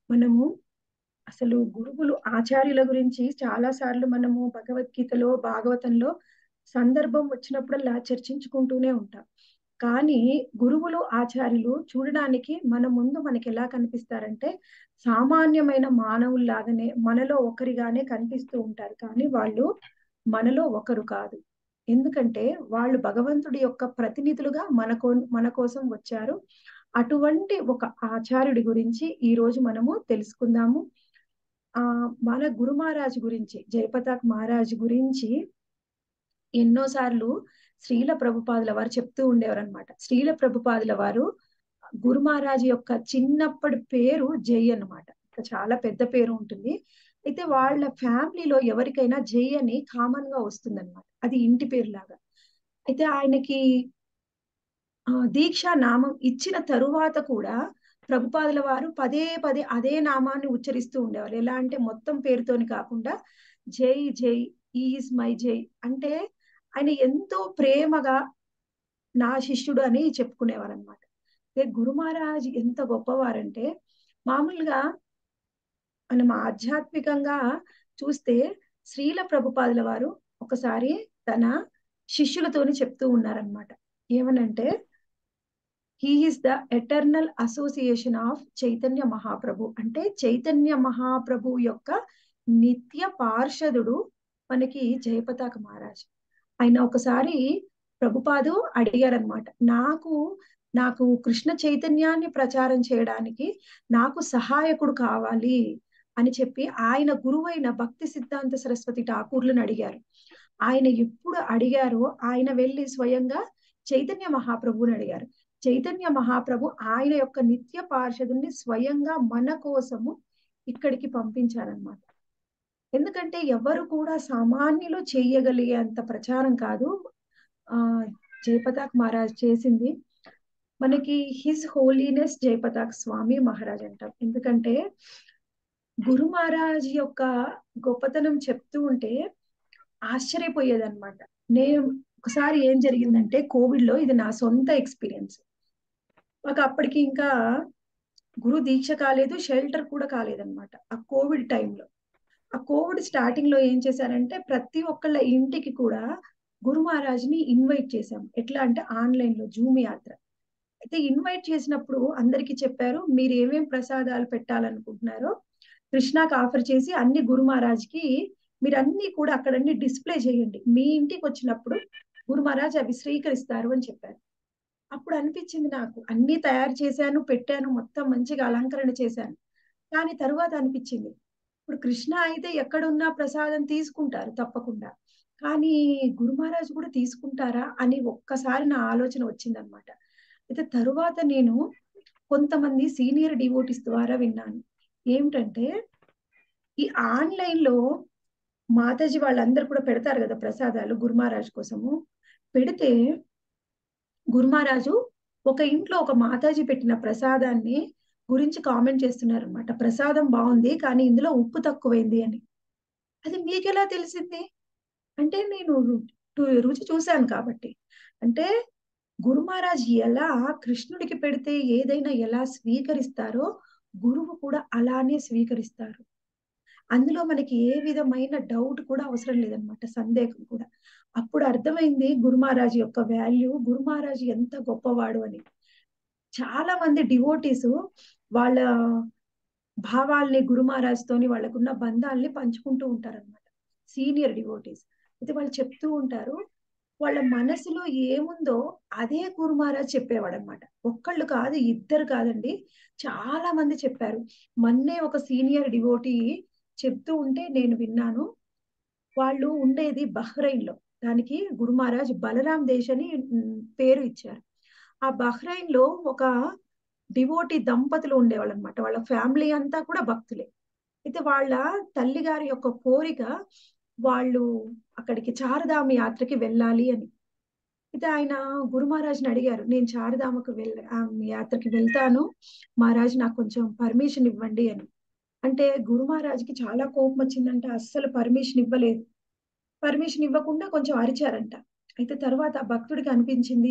మనము అసలు గురువులు ఆచార్యుల గురించి చాలా సార్లు మనము భగవద్గీతలో భాగవతంలో సందర్భం వచ్చినప్పుడల్లా చర్చించుకుంటూనే ఉంటాం కానీ గురువులు ఆచార్యులు చూడడానికి మన ముందు మనకి ఎలా కనిపిస్తారంటే సామాన్యమైన మానవుల్లాగానే మనలో ఒకరిగానే కనిపిస్తూ ఉంటారు కానీ వాళ్ళు మనలో ఒకరు కాదు ఎందుకంటే వాళ్ళు భగవంతుడి యొక్క ప్రతినిధులుగా మన కో మన కోసం వచ్చారు అటువంటి ఒక ఆచార్యుడి గురించి ఈ రోజు మనము తెలుసుకుందాము ఆ మన గురు మహారాజ్ గురించి జయపతాక్ మహారాజ్ గురించి ఎన్నోసార్లు శ్రీల ప్రభుపాదుల వారు చెప్తూ ఉండేవారు అనమాట శ్రీల ప్రభుపాదుల వారు గురు మహారాజ్ యొక్క చిన్నప్పటి పేరు జై అన్నమాట చాలా పెద్ద పేరు ఉంటుంది అయితే వాళ్ళ ఫ్యామిలీలో ఎవరికైనా జై అని కామన్ గా వస్తుంది అనమాట అది ఇంటి పేరు లాగా అయితే ఆయనకి దీక్ష నామం ఇచ్చిన తరువాత కూడా ప్రభుపాదుల వారు పదే పదే అదే నామాన్ని ఉచ్చరిస్తూ ఉండేవారు ఎలా అంటే మొత్తం పేరుతోని కాకుండా జై జై ఈజ్ మై జై అంటే ఆయన ఎంతో ప్రేమగా నా శిష్యుడు అని చెప్పుకునేవారు అనమాట గురు మహారాజ్ ఎంత గొప్పవారంటే మామూలుగా మనం ఆధ్యాత్మికంగా చూస్తే శ్రీల ప్రభుపాదుల వారు ఒకసారి తన శిష్యులతోని చెప్తూ ఉన్నారనమాట ఏమనంటే he is the eternal association of Chaitanya Mahaprabhu అంటే చైతన్య మహాప్రభు యొక్క నిత్య పార్షదుడు మనకి జయపతాక మహారాజ్ ఆయన ఒకసారి ప్రభుపాదు అడిగారనమాట నాకు నాకు కృష్ణ చైతన్యాన్ని ప్రచారం చేయడానికి నాకు సహాయకుడు కావాలి అని చెప్పి ఆయన గురువైన భక్తి సిద్ధాంత సరస్వతి ఠాకూర్లను అడిగారు ఆయన ఎప్పుడు అడిగారో ఆయన వెళ్ళి స్వయంగా చైతన్య మహాప్రభుని అడిగారు చైతన్య మహాప్రభు ఆయన యొక్క నిత్య పార్షదుని స్వయంగా మన కోసము ఇక్కడికి పంపించారనమాట ఎందుకంటే ఎవరు కూడా సామాన్యులు చేయగలిగేంత ప్రచారం కాదు ఆ జయపతాక్ మహారాజ్ చేసింది మనకి హిజ్ హోలీనెస్ జయపతాక్ స్వామి మహారాజ్ అంటాం ఎందుకంటే గురు మహారాజ్ యొక్క గొప్పతనం చెప్తూ ఉంటే ఆశ్చర్యపోయేదన్నమాట నేను ఒకసారి ఏం జరిగిందంటే కోవిడ్ లో ఇది నా సొంత ఎక్స్పీరియన్స్ మాకు అప్పటికి ఇంకా గురు దీక్ష కాలేదు షెల్టర్ కూడా కాలేదన్నమాట ఆ కోవిడ్ టైంలో ఆ కోవిడ్ స్టార్టింగ్ లో ఏం చేశారంటే ప్రతి ఒక్కళ్ళ ఇంటికి కూడా గురు మహారాజ్ని ఇన్వైట్ చేశాం ఎట్లా అంటే ఆన్లైన్ లో జూమ్ యాత్ర అయితే ఇన్వైట్ చేసినప్పుడు అందరికి చెప్పారు మీరు ఏమేం ప్రసాదాలు పెట్టాలనుకుంటున్నారో కృష్ణాకి ఆఫర్ చేసి అన్ని గురు మహారాజ్కి మీరు అన్ని కూడా అక్కడన్ని డిస్ప్లే చేయండి మీ ఇంటికి వచ్చినప్పుడు గురు మహారాజ్ అవి స్వీకరిస్తారు అని చెప్పారు అప్పుడు అనిపించింది నాకు అన్ని తయారు చేశాను పెట్టాను మొత్తం మంచిగా అలంకరణ చేశాను కానీ తరువాత అనిపించింది ఇప్పుడు కృష్ణ అయితే ఎక్కడున్నా ప్రసాదం తీసుకుంటారు తప్పకుండా కానీ గురు మహారాజ్ కూడా తీసుకుంటారా అని ఒక్కసారి నా ఆలోచన వచ్చిందనమాట అయితే తరువాత నేను కొంతమంది సీనియర్ డివోటీస్ ద్వారా విన్నాను ఏమిటంటే ఈ ఆన్లైన్ లో మాతాజీ వాళ్ళందరూ కూడా పెడతారు కదా ప్రసాదాలు గురుమహారాజ్ కోసము పెడితే గురుమహారాజు ఒక ఇంట్లో ఒక మాతాజీ పెట్టిన ప్రసాదాన్ని గురించి కామెంట్ చేస్తున్నారు అనమాట ప్రసాదం బాగుంది కానీ ఇందులో ఉప్పు తక్కువైంది అని అది మీకెలా తెలిసింది అంటే నేను రుచి చూశాను కాబట్టి అంటే గురు మహారాజ్ ఎలా కృష్ణుడికి పెడితే ఏదైనా ఎలా స్వీకరిస్తారో గురువు కూడా అలానే స్వీకరిస్తారు అందులో మనకి ఏ విధమైన డౌట్ కూడా అవసరం లేదనమాట సందేహం కూడా అప్పుడు అర్థమైంది గురు మహారాజ్ యొక్క వాల్యూ గురు మహారాజ్ ఎంత గొప్పవాడు అని చాలా మంది డివోటీస్ వాళ్ళ భావాల్ని గురు మహారాజ్ తోని వాళ్ళకున్న బంధాల్ని పంచుకుంటూ ఉంటారనమాట సీనియర్ డివోటీస్ అయితే వాళ్ళు చెప్తూ ఉంటారు వాళ్ళ మనసులో ఏముందో అదే గురు మహారాజ్ చెప్పేవాడు అనమాట ఒక్కళ్ళు కాదు ఇద్దరు కాదండి చాలా మంది చెప్పారు మొన్నే ఒక సీనియర్ డివోటీ చెప్తూ ఉంటే నేను విన్నాను వాళ్ళు ఉండేది బహ్రైన్ లో దానికి గురు మహారాజ్ బలరాం దేశ్ అని పేరు ఇచ్చారు ఆ బహ్రైన్ లో ఒక డివోటీ దంపతులు ఉండేవాళ్ళు అనమాట వాళ్ళ ఫ్యామిలీ అంతా కూడా భక్తులే అయితే వాళ్ళ తల్లి గారి యొక్క కోరిక వాళ్ళు అక్కడికి చారధామ యాత్రకి వెళ్ళాలి అని అయితే ఆయన గురు మహారాజ్ని అడిగారు నేను చారధామకు వెళ్ళ యాత్రకి వెళ్తాను మహారాజ్ నాకు కొంచెం పర్మిషన్ ఇవ్వండి అని అంటే గురు మహారాజ్కి చాలా కోపం వచ్చిందంటే అస్సలు పర్మిషన్ ఇవ్వలేదు పర్మిషన్ ఇవ్వకుండా కొంచెం అరిచారంట అయితే తర్వాత భక్తుడికి అనిపించింది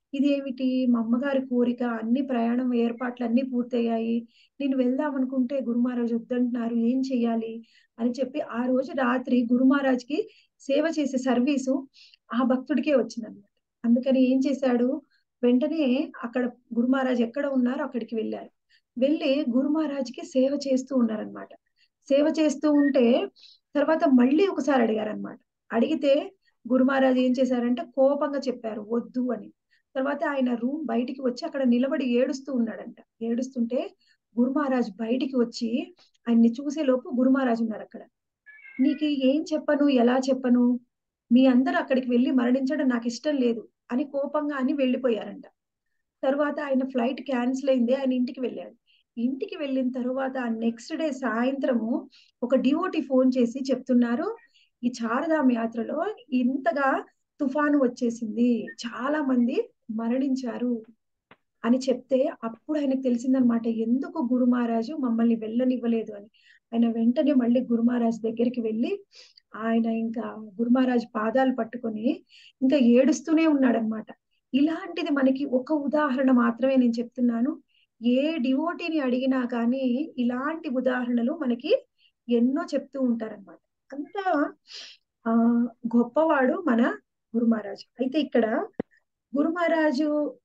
ఇదేమిటి మా అమ్మగారి కోరిక అన్ని ప్రయాణం ఏర్పాట్లు అన్నీ పూర్తయ్యాయి. నేను వెళ్దాం అనుకుంటే గురు మహారాజ్ వద్దంటున్నారు. ఏం చెయ్యాలి? అని చెప్పి ఆ రోజు రాత్రి గురు మహారాజ్‌కి సేవ చేసే సర్వీసు ఆ భక్తుడికే వచ్చిందన్నమాట. అందుకని ఏం చేశాడు, వెంటనే అక్కడ గురు మహారాజ్ ఎక్కడ ఉన్నారో అక్కడికి వెళ్లారు. వెళ్లి గురు మహారాజ్‌కి సేవ చేస్తూ ఉన్నారన్నమాట. సేవ చేస్తూ ఉంటే తర్వాత మళ్ళీ ఒకసారి అడిగారన్నమాట. అడిగితే గురు మహారాజ్ ఏం చేశారంటే కోపంగా చెప్పారు వద్దు అని. తర్వాత ఆయన రూమ్ బయటికి వచ్చి అక్కడ నిలబడి ఏడుస్తూ ఉన్నాడంట. ఏడుస్తుంటే గురు మహారాజ్ బయటికి వచ్చి ఆయన్ని చూసేలోపు గురు మహారాజ్ ఉన్నారక్కడ. "నీకు ఏం చెప్పను? ఎలా చెప్పను? మీ అందరూ అక్కడికి వెళ్లి మరణించడం నాకిష్టం లేదు" అని కోపంగా అని వెళ్ళిపోయారంట. తరువాత ఆయన ఫ్లైట్ క్యాన్సెల్ అయింది. ఆయన ఇంటికి వెళ్ళాడు. ఇంటికి వెళ్ళిన తరువాత నెక్స్ట్ డే సాయంత్రము ఒక డివోటీ ఫోన్ చేసి చెప్తున్నారు, "ఈ చార్ధామ్ యాత్రలో ఇంతగా తుఫాను వచ్చేసింది. చాలా మంది మరణించారు" అని చెప్తే అప్పుడు ఆయనకు తెలిసిందన్నమాట. ఎందుకు గురు మహారాజు మమ్మల్ని వెళ్ళనివ్వలేదు అని. ఆయన వెంటనే మళ్ళీ గురు మహారాజ్ దగ్గరికి వెళ్లి ఆయన ఇంకా గురు మహారాజ్ పాదాలు పట్టుకొని ఇంకా ఏడుస్తూనే ఉన్నాడన్నమాట. ఇలాంటిది మనకి ఒక ఉదాహరణ మాత్రమే నేను చెప్తున్నాను. ఏ డివోటీని అడిగినా కానీ ఇలాంటి ఉదాహరణలు మనకి ఎన్నో చెప్తూ ఉంటారన్నమాట. అంత ఆహ్, గొప్పవాడు మన గురు మహారాజ్. అయితే ఇక్కడ గురు మహారాజు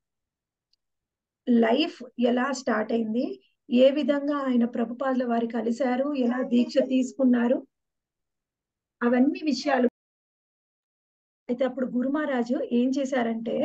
లైఫ్ ఎలా స్టార్ట్ అయింది? ఏ విధంగా ఆయన ప్రభుపాదుల వారు కలిసారు? ఎలా దీక్ష తీసుకున్నారు? అవన్నీ విషయాలు అయితే అప్పుడు గురు మహారాజు ఏం చేశారంటే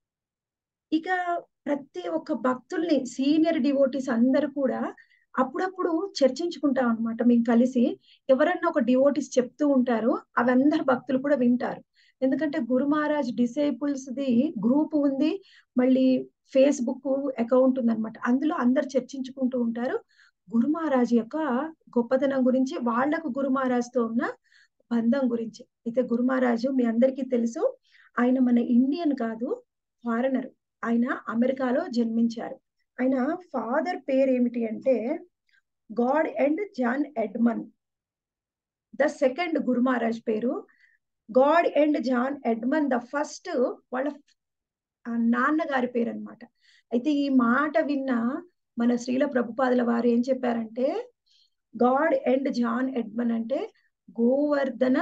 ఇక ప్రతి ఒక్క భక్తుల్ని సీనియర్ డివోటీస్ అందరూ కూడా అప్పుడప్పుడు చర్చించుకుంటాం అన్నమాట మేము కలిసి. ఎవరన్నా ఒక డివోటీస్ చెప్తూ ఉంటారు. అవి అందరు భక్తులు కూడా వింటారు. ఎందుకంటే గురు మహారాజ్ డిసైపుల్స్‌ది గ్రూప్ ఉంది. మళ్ళీ ఫేస్‌బుక్ అకౌంట్ ఉందన్నమాట. అందులో అందరూ చర్చించుకుంటూ ఉంటారు. గురు మహారాజ్ యొక్క గొప్పతనం గురించి, వాళ్ళకు గురు మహారాజ్‌తో ఉన్న బంధం గురించి. అయితే గురు మహారాజు మీ అందరికీ తెలుసు. ఆయన మన ఇండియన్ కాదు. ఫారినర్. ఆయన అమెరికాలో జన్మించారు. ఆయన ఫాదర్ పేరేమిటి అంటే Gordon John Erdman. The second Guru Maharaj పేరు Gordon John Erdman the first వాళ్ళ ఆహ్, నాన్నగారి పేరన్నమాట. అయితే ఈ మాట విన్న మన శ్రీల ప్రభుపాదుల వారు ఏం చెప్పారంటే గాడ్ అండ్ జాన్ ఎడ్మన్ అంటే గోవర్ధన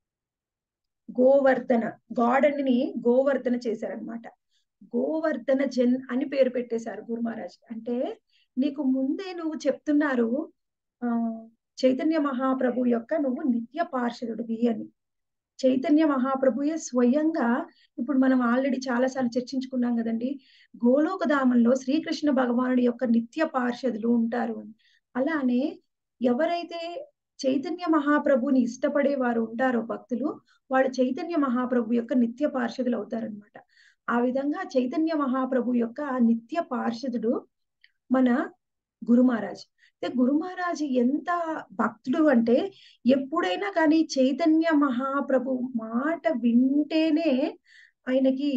గోవర్ధన గాడ్ అండ్‌ని గోవర్ధన చేశారన్నమాట. గోవర్ధన జన్ అని పేరు పెట్టేశారు గురు మహారాజ్. అంటే నీకు ముందే నువ్వు చెప్తున్నారు ఆహ్, చైతన్య మహాప్రభు యొక్క నువ్వు నిత్య పార్షదుడివి అని. చైతన్య మహాప్రభుయే స్వయంగా ఇప్పుడు మనం ఆల్రెడీ చాలా సార్లు చర్చించుకున్నాం గదండీ! గోలోకధామంలో శ్రీకృష్ణ భగవానుడి యొక్క నిత్య పార్షదులు ఉంటారు అని. అలానే ఎవరైతే చైతన్య మహాప్రభుని ఇష్టపడే వారు ఉంటారో భక్తులు, వాళ్ళు చైతన్య మహాప్రభు యొక్క నిత్య పార్షదులు అవుతారన్నమాట. ఆ విధంగా చైతన్య మహాప్రభు యొక్క నిత్య పార్షదుడు మన గురు మహారాజ్. అయితే గురు మహారాజ్ ఎంత భక్తుడు అంటే ఎప్పుడైనా కానీ చైతన్య మహాప్రభు మాట వింటేనే ఆయనకి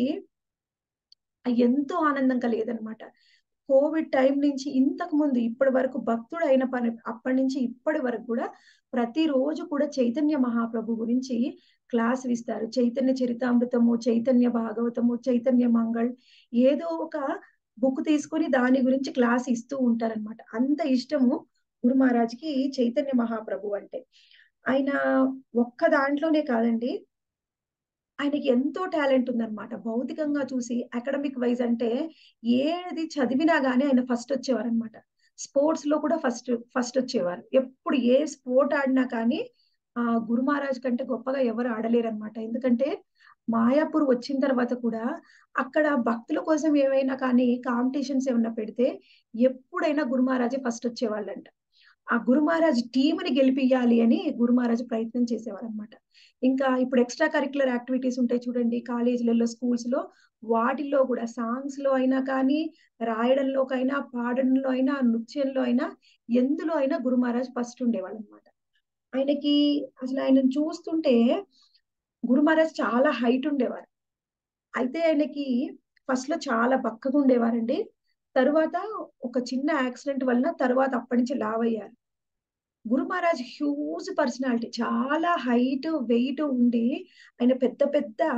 ఎంతో ఆనందం కలిగేదన్నమాట. కోవిడ్ టైం నుంచి ఇంతకు ముందు ఇప్పటి వరకు భక్తుడైన పని అప్పటినుంచి ఇప్పటి వరకు కూడా ప్రతిరోజు కూడా చైతన్య మహాప్రభు గురించి క్లాసులు ఇస్తారు. చైతన్య చరితామృతము, చైతన్య భాగవతము, చైతన్య మంగళ్ ఏదో ఒక బుక్ తీసుకొని దాని గురించి క్లాస్ ఇస్తూ ఉంటారన్నమాట. అంత ఇష్టము గురు మహారాజ్‌కి చైతన్య మహాప్రభు అంటే. ఆయన ఒక్క దాంట్లోనే కాదండి ఆయనకి ఎంతో టాలెంట్ ఉందన్నమాట. భౌతికంగా చూసి అకాడమిక్ వైస్ అంటే ఏది చదివినా గాని ఆయన ఫస్ట్ వచ్చేవారన్నమాట. స్పోర్ట్స్‌లో కూడా ఫస్ట్ ఫస్ట్ వచ్చేవారు. ఎప్పుడు ఏ స్పోర్ట్ ఆడినా కానీ ఆహ్, గురు మహారాజ్ కంటే గొప్పగా ఎవరు ఆడలేరన్నమాట. ఎందుకంటే మాయాపూర్ వచ్చిన తర్వాత కూడా అక్కడ భక్తుల కోసం ఏవైనా కానీ కాంపిటీషన్స్ ఏమన్నా పెడితే ఎప్పుడైనా గురు మహారాజే ఫస్ట్ వచ్చేవాళ్ళంట. ఆ గురు మహారాజ్ టీమ్‌ని గెలిపియాలి అని గురు మహారాజ్ ప్రయత్నం చేసేవారన్నమాట. ఇంకా ఇప్పుడు ఎక్స్‌ట్రా కరిక్యులర్ యాక్టివిటీస్ ఉంటాయి చూడండి కాలేజీలలో, స్కూల్స్‌లో వాటిల్లో కూడా సాంగ్స్‌లో అయినా కానీ, రాయడంలోకైనా, పాడడంలో అయినా, నృత్యంలో అయినా ఎందులో అయినా గురు మహారాజ్ ఫస్ట్ ఉండేవాళ్ళన్నమాట. ఆయనకి అసలు ఆయనను చూస్తుంటే గురు మహారాజ్ చాలా హైట్ ఉండేవారు. అయితే ఆయనకి ఫస్ట్‌లో చాలా బక్కగా ఉండేవారండి. తరువాత ఒక చిన్న యాక్సిడెంట్ వలన తర్వాత అప్పటి నుంచి లావయ్యారు. Guru Maharaj huge personality. చాలా హైట్, వెయిట్ ఉండి ఆయన పెద్ద పెద్ద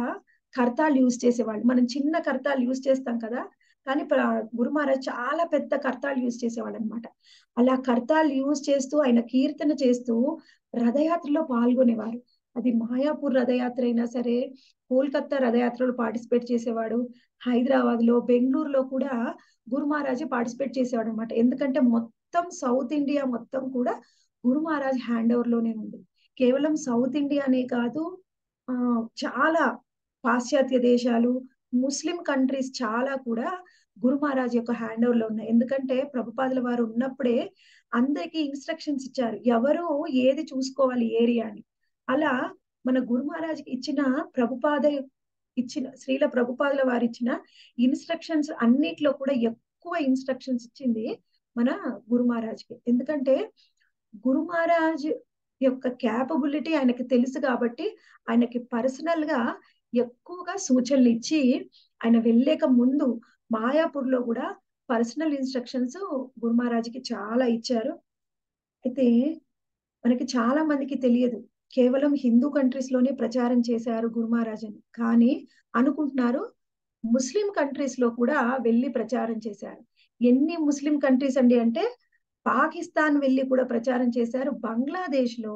కర్తాలు యూజ్ చేసేవాళ్ళు మనం చిన్న కర్తాలు యూజ్ చేస్తాం కదా కానీ ప్ర- గురు మహారాజ్ చాలా పెద్ద కర్తాలు యూజ్ చేసేవాళ్ళు అనమాట అలా కర్తాలు యూజ్ చేస్తూ ఆయన కీర్తన చేస్తూ రథయాత్రలో పాల్గొనేవారు అది మాయాపూర్ రథయాత్ర అయినా సరే కోల్కత్తా రథయాత్రలో పార్టిసిపేట్ చేసేవాడు హైదరాబాద్ లో బెంగళూరులో కూడా గురు మహారాజే పార్టిసిపేట్ చేసేవాడు అనమాట ఎందుకంటే మొత్తం సౌత్ ఇండియా మొత్తం కూడా గురు మహారాజ్ హ్యాండ్ ఓవర్ లోనే ఉంది కేవలం సౌత్ ఇండియానే కాదు ఆ చాలా పాశ్చాత్య దేశాలు ముస్లిం కంట్రీస్ చాలా కూడా గురు మహారాజ్ యొక్క హ్యాండ్ ఓవర్ లో ఉన్నాయి ఎందుకంటే ప్రభుపాదుల వారు ఉన్నప్పుడే అందరికీ ఇన్స్ట్రక్షన్స్ ఇచ్చారు ఎవరు ఏది చూసుకోవాలి ఏరియా అని అలా మన గురు మహారాజ్కి ఇచ్చిన ప్రభుపాద ఇచ్చిన శ్రీల ప్రభుపాదుల వారు ఇచ్చిన ఇన్స్ట్రక్షన్స్ అన్నిట్లో కూడా ఎక్కువ ఇన్స్ట్రక్షన్స్ ఇచ్చింది మన గురు మహారాజ్కి ఎందుకంటే గురు మహారాజ్ యొక్క క్యాపబిలిటీ ఆయనకి తెలుసు కాబట్టి ఆయనకి పర్సనల్ గా ఎక్కువగా సూచనలు ఇచ్చి ఆయన వెళ్ళలేక ముందు మాయాపూర్ లో కూడా పర్సనల్ ఇన్స్ట్రక్షన్స్ గురు మహారాజ్కి చాలా ఇచ్చారు అయితే మనకి చాలా మందికి తెలియదు కేవలం హిందూ కంట్రీస్ లోనే ప్రచారం చేశారు గురు మహారాజ్ అని కానీ అనుకుంటున్నారు ముస్లిం కంట్రీస్ లో కూడా వెళ్ళి ప్రచారం చేశారు ఎన్ని ముస్లిం కంట్రీస్ అండి అంటే పాకిస్తాన్ వెళ్ళి కూడా ప్రచారం చేశారు బంగ్లాదేశ్ లో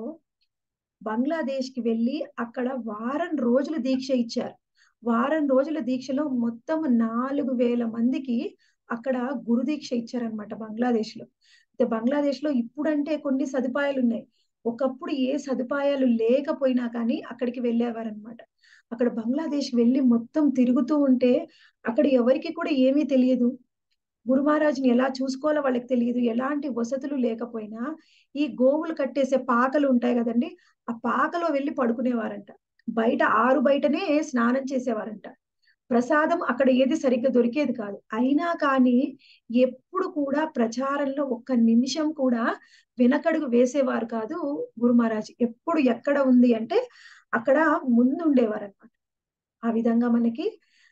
బంగ్లాదేశ్ కి వెళ్ళి అక్కడ వారం రోజులు దీక్ష ఇచ్చారు వారం రోజుల దీక్షలో మొత్తం నాలుగు వేల మందికి అక్కడ గురు దీక్ష ఇచ్చారనమాట బంగ్లాదేశ్ లో అయితే బంగ్లాదేశ్ లో ఇప్పుడంటే కొన్ని సదుపాయాలు ఉన్నాయి ఒకప్పుడు ఏ సదుపాయాలు లేకపోయినా కానీ అక్కడికి వెళ్ళేవారనమాట అక్కడ బంగ్లాదేశ్ వెళ్ళి మొత్తం తిరుగుతూ ఉంటే అక్కడ ఎవరికి కూడా ఏమీ తెలియదు గురు మహారాజ్ని ఎలా చూసుకోవాలో వాళ్ళకి తెలియదు ఎలాంటి వసతులు లేకపోయినా ఈ గోవులు కట్టేసే పాకలు ఉంటాయి కదండి ఆ పాకలో వెళ్ళి పడుకునేవారంట బయట ఆరు బయటనే స్నానం చేసేవారంట ప్రసాదం అక్కడ ఏది సరిగ్గా దొరికేది కాదు అయినా కానీ ఎప్పుడు కూడా ప్రచారంలో ఒక్క నిమిషం కూడా వెనకడుగు వేసేవారు కాదు గురు మహారాజ్ ఎప్పుడు ఎక్కడ ఉంది అంటే అక్కడ ముందు ఉండేవారు అనమాట ఆ విధంగా మనకి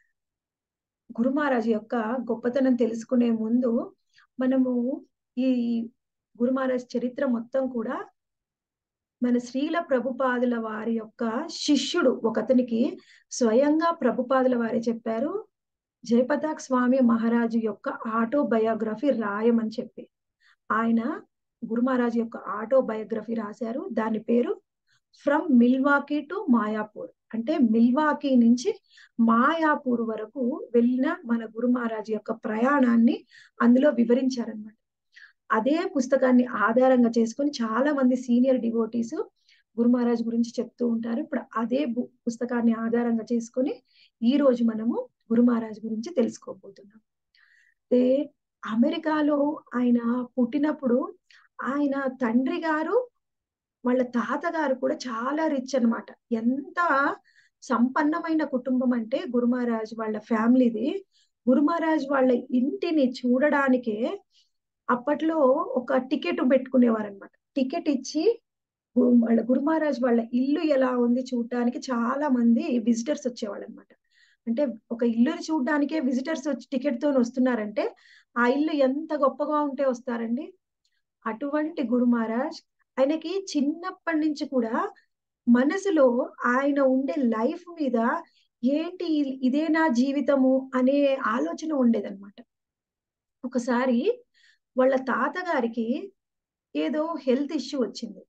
గురు మహారాజ్ యొక్క గొప్పతనం తెలుసుకునే ముందు మనము ఈ గురు మహారాజ్ చరిత్ర మొత్తం కూడా మన శ్రీల ప్రభుపాదుల వారి యొక్క శిష్యుడు ఒకతనికి స్వయంగా ప్రభుపాదుల వారే చెప్పారు జయపతాక్ స్వామి మహారాజు యొక్క ఆటో బయోగ్రఫీ రాయమని చెప్పి ఆయన గురు మహారాజు యొక్క ఆటో బయోగ్రఫీ రాశారు దాని పేరు ఫ్రమ్ మిల్వాకీ టు మాయాపూర్ అంటే మిల్వాకీ నుంచి మాయాపూర్ వరకు వెళ్ళిన మన గురు మహారాజు యొక్క ప్రయాణాన్ని అందులో వివరించారనమాట అదే పుస్తకాన్ని ఆధారంగా చేసుకొని చాలా మంది సీనియర్ డివోటీస్ గురు మహారాజ్ గురించి చెప్తూ ఉంటారు ఇప్పుడు అదే పుస్తకాన్ని ఆధారంగా చేసుకొని ఈ రోజు మనము గురు మహారాజ్ గురించి తెలుసుకోబోతున్నాం అయితే అమెరికాలో ఆయన పుట్టినప్పుడు ఆయన తండ్రి గారు వాళ్ళ తాతగారు కూడా చాలా రిచ్ అనమాట ఎంత సంపన్నమైన కుటుంబం అంటే గురు మహారాజ్ వాళ్ళ ఫ్యామిలీది గురు మహారాజ్ వాళ్ళ ఇంటిని చూడడానికే అప్పట్లో ఒక టికెట్ పెట్టుకునేవారు అనమాట టికెట్ ఇచ్చి వాళ్ళ గురు మహారాజ్ వాళ్ళ ఇల్లు ఎలా ఉంది చూడడానికి చాలా మంది విజిటర్స్ వచ్చేవాళ్ళు అనమాట అంటే ఒక ఇల్లుని చూడడానికే విజిటర్స్ వచ్చి టికెట్ తో వస్తున్నారంటే ఆ ఇల్లు ఎంత గొప్పగా ఉంటే వస్తారండి అటువంటి గురు మహారాజ్ ఆయనకి చిన్నప్పటి నుంచి కూడా మనసులో ఆయన ఉండే లైఫ్ మీద ఏంటి ఇదే నా జీవితము అనే ఆలోచన ఉండేదన్నమాట ఒకసారి వాళ్ళ తాతగారికి ఏదో హెల్త్ ఇష్యూ వచ్చింది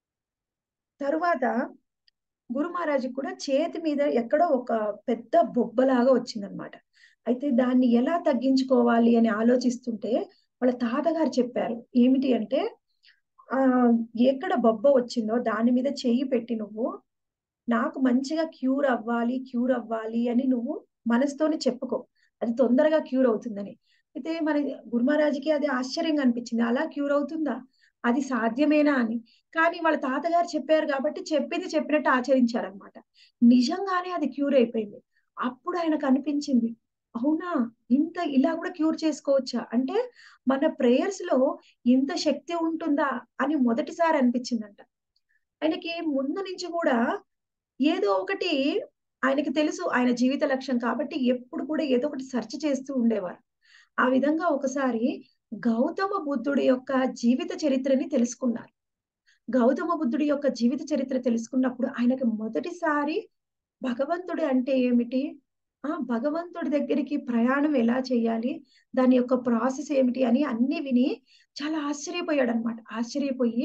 తరువాత గురు మహారాజు కూడా చేతి మీద ఎక్కడో ఒక పెద్ద బొబ్బలాగా వచ్చిందనమాట అయితే దాన్ని ఎలా తగ్గించుకోవాలి అని ఆలోచిస్తుంటే వాళ్ళ తాతగారు చెప్పారు ఏమిటి అంటే ఆ ఎక్కడ బొబ్బ వచ్చిందో దాని మీద చెయ్యి పెట్టి నువ్వు నాకు మంచిగా క్యూర్ అవ్వాలి క్యూర్ అవ్వాలి అని నువ్వు మనసుతోనే చెప్పుకో అది తొందరగా క్యూర్ అవుతుందని అయితే మన గురుమహారాజుకి అది ఆశ్చర్యంగా అనిపించింది అలా క్యూర్ అవుతుందా అది సాధ్యమేనా అని కానీ వాళ్ళ తాతగారు చెప్పారు కాబట్టి చెప్పింది చెప్పినట్టు ఆచరించారనమాట నిజంగానే అది క్యూర్ అయిపోయింది అప్పుడు ఆయనకు అనిపించింది అవునా ఇంత ఇలా కూడా క్యూర్ చేసుకోవచ్చా అంటే మన ప్రేయర్స్ లో ఇంత శక్తి ఉంటుందా అని మొదటిసారి అనిపించిందంట ఆయనకి ముందు నుంచి కూడా ఏదో ఒకటి ఆయనకి తెలుసు ఆయన జీవిత లక్ష్యం కాబట్టి ఎప్పుడు కూడా ఏదో ఒకటి సెర్చ్ చేస్తూ ఉండేవారు ఆ విధంగా ఒకసారి గౌతమ బుద్ధుడి యొక్క జీవిత చరిత్రని తెలుసుకున్నారు గౌతమ బుద్ధుడి యొక్క జీవిత చరిత్ర తెలుసుకున్నప్పుడు ఆయనకి మొదటిసారి భగవంతుడు అంటే ఏమిటి ఆ భగవంతుడి దగ్గరికి ప్రయాణం ఎలా చేయాలి దాని యొక్క ప్రాసెస్ ఏమిటి అని అన్ని విని చాలా ఆశ్చర్యపోయాడు అనమాట ఆశ్చర్యపోయి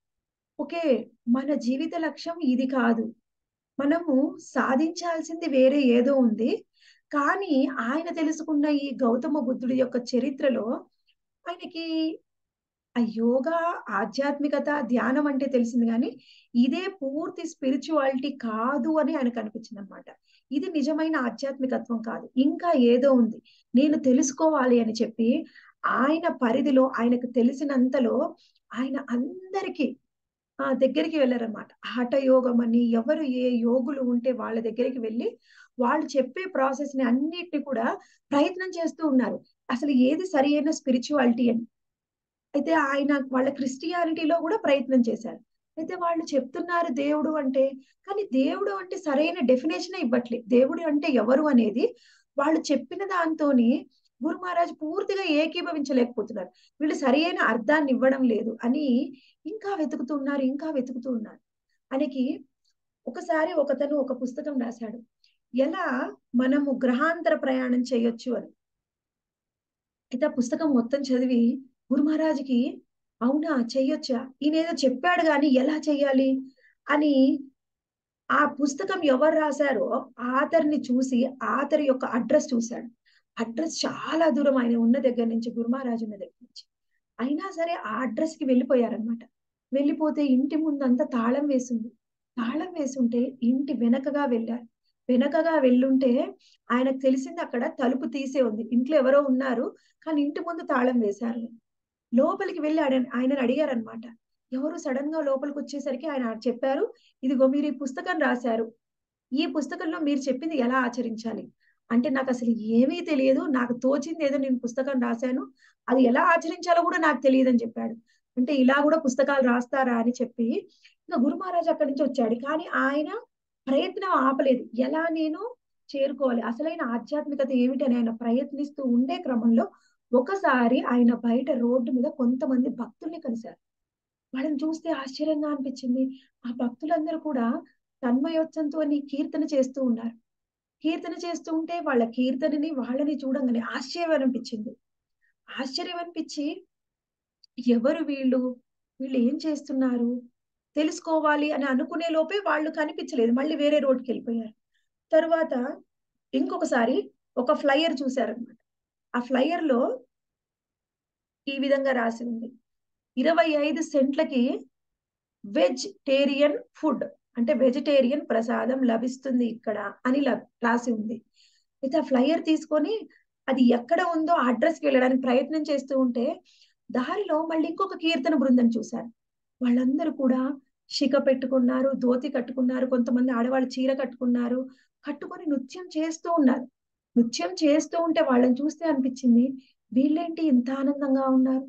ఓకే మన జీవిత లక్ష్యం ఇది కాదు మనము సాధించాల్సింది వేరే ఏదో ఉంది కానీ ఆయన తెలుసుకున్న ఈ గౌతమ బుద్ధుడి యొక్క చరిత్రలో ఆయనకి ఆ యోగా ఆధ్యాత్మికత ధ్యానం అంటే తెలిసింది కానీ ఇదే పూర్తి స్పిరిచువాలిటీ కాదు అని ఆయనకు అనిపించింది అనమాట ఇది నిజమైన ఆధ్యాత్మికత్వం కాదు ఇంకా ఏదో ఉంది నేను తెలుసుకోవాలి అని చెప్పి ఆయన పరిధిలో ఆయనకు తెలిసినంతలో ఆయన అందరికీ ఆ దగ్గరికి వెళ్ళారనమాట హఠయోగం అని ఎవరు ఏ యోగులు ఉంటే వాళ్ళ దగ్గరికి వెళ్ళి వాళ్ళు చెప్పే ప్రాసెస్ ని అన్నిటిని కూడా ప్రయత్నం చేస్తూ ఉన్నారు అసలు ఏది సరి అయిన స్పిరిచువాలిటీ అని అయితే ఆయన వాళ్ళ క్రిస్టియానిటీలో కూడా ప్రయత్నం చేశారు అయితే వాళ్ళు చెప్తున్నారు దేవుడు అంటే కానీ దేవుడు అంటే సరైన డెఫినేషన్ ఇవ్వట్లేదు దేవుడు అంటే ఎవరు అనేది వాళ్ళు చెప్పిన దాంతోని గురు మహారాజ్ పూర్తిగా ఏకీభవించలేకపోతున్నారు వీళ్ళు సరైన అర్థాన్ని ఇవ్వడం లేదు అని ఇంకా వెతుకుతున్నారు ఇంకా వెతుకుతూ ఉన్నారు ఆయనకి ఒకసారి ఒకతను ఒక పుస్తకం రాశాడు ఎలా మనము గ్రహాంతర ప్రయాణం చేయొచ్చు అని అయితే ఆ పుస్తకం మొత్తం చదివి గురు మహారాజుకి అవునా చెయ్యొచ్చా ఈయనేదో చెప్పాడు కానీ ఎలా చెయ్యాలి అని ఆ పుస్తకం ఎవరు రాశారో ఆతర్ని చూసి ఆతరి యొక్క అడ్రస్ చూశాడు అడ్రస్ చాలా దూరం ఆయన ఉన్న దగ్గర నుంచి గురు మహారాజు ఉన్న దగ్గర నుంచి అయినా సరే ఆ అడ్రస్ కి వెళ్ళిపోయారనమాట వెళ్ళిపోతే ఇంటి ముందంతా తాళం వేసింది తాళం వేసుంటే ఇంటి వెనకగా వెళ్ళారు వెనకగా వెళ్ళుంటే ఆయనకు తెలిసింది అక్కడ తలుపు తీసే ఉంది ఇంట్లో ఎవరో ఉన్నారు కానీ ఇంటి ముందు తాళం వేశారు లోపలికి వెళ్ళి ఆయన ఆయనను అడిగారనమాట ఎవరు సడన్ గా లోపలికి వచ్చేసరికి ఆయన చెప్పారు ఇదిగో మీరు ఈ పుస్తకం రాశారు ఈ పుస్తకంలో మీరు చెప్పింది ఎలా ఆచరించాలి అంటే నాకు అసలు ఏమీ తెలియదు నాకు తోచింది ఏదో నేను పుస్తకం రాశాను అది ఎలా ఆచరించాలో కూడా నాకు తెలియదు అని చెప్పాడు అంటే ఇలా కూడా పుస్తకాలు రాస్తారా అని చెప్పి ఇంకా గురు మహారాజ్ అక్కడి నుంచి వచ్చాడు కానీ ఆయన ప్రయత్నం ఆపలేదు ఎలా నేను చేరుకోవాలి అసలైన ఆధ్యాత్మికత ఏమిటి అని ఆయన ప్రయత్నిస్తూ ఉండే క్రమంలో ఒకసారి ఆయన బయట రోడ్డు మీద కొంతమంది భక్తుల్ని కలిశారు వాళ్ళని చూస్తే ఆశ్చర్యంగా అనిపించింది ఆ భక్తులందరూ కూడా తన్మయోత్సంతో కీర్తన చేస్తూ ఉన్నారు కీర్తన చేస్తూ ఉంటే వాళ్ళ కీర్తనని వాళ్ళని చూడంగానే ఆశ్చర్యం అనిపించింది ఆశ్చర్యం అనిపించి ఎవరు వీళ్ళు వీళ్ళు ఏం చేస్తున్నారు తెలుసుకోవాలి అని అనుకునే లోపే వాళ్ళు కనిపించలేదు మళ్ళీ వేరే రోడ్కి వెళ్ళిపోయారు తర్వాత ఇంకొకసారి ఒక ఫ్లయర్ చూశారనమాట ఆ ఫ్లయర్ లో ఈ విధంగా రాసి ఉంది ఇరవై ఐదు సెంట్లకి వెజిటేరియన్ ఫుడ్ అంటే వెజిటేరియన్ ప్రసాదం లభిస్తుంది ఇక్కడ అని రాసి ఉంది అయితే ఆ ఫ్లయర్ తీసుకొని అది ఎక్కడ ఉందో అడ్రస్కి వెళ్ళడానికి ప్రయత్నం చేస్తూ ఉంటే దారిలో మళ్ళీ ఇంకొక కీర్తన బృందం చూశారు వాళ్ళందరూ కూడా శిఖ పెట్టుకున్నారు ధోతి కట్టుకున్నారు కొంతమంది ఆడవాళ్ళు చీర కట్టుకున్నారు కట్టుకొని నృత్యం చేస్తూ ఉన్నారు నృత్యం చేస్తూ ఉంటే వాళ్ళని చూస్తే అనిపించింది వీళ్ళేంటి ఇంత ఆనందంగా ఉన్నారు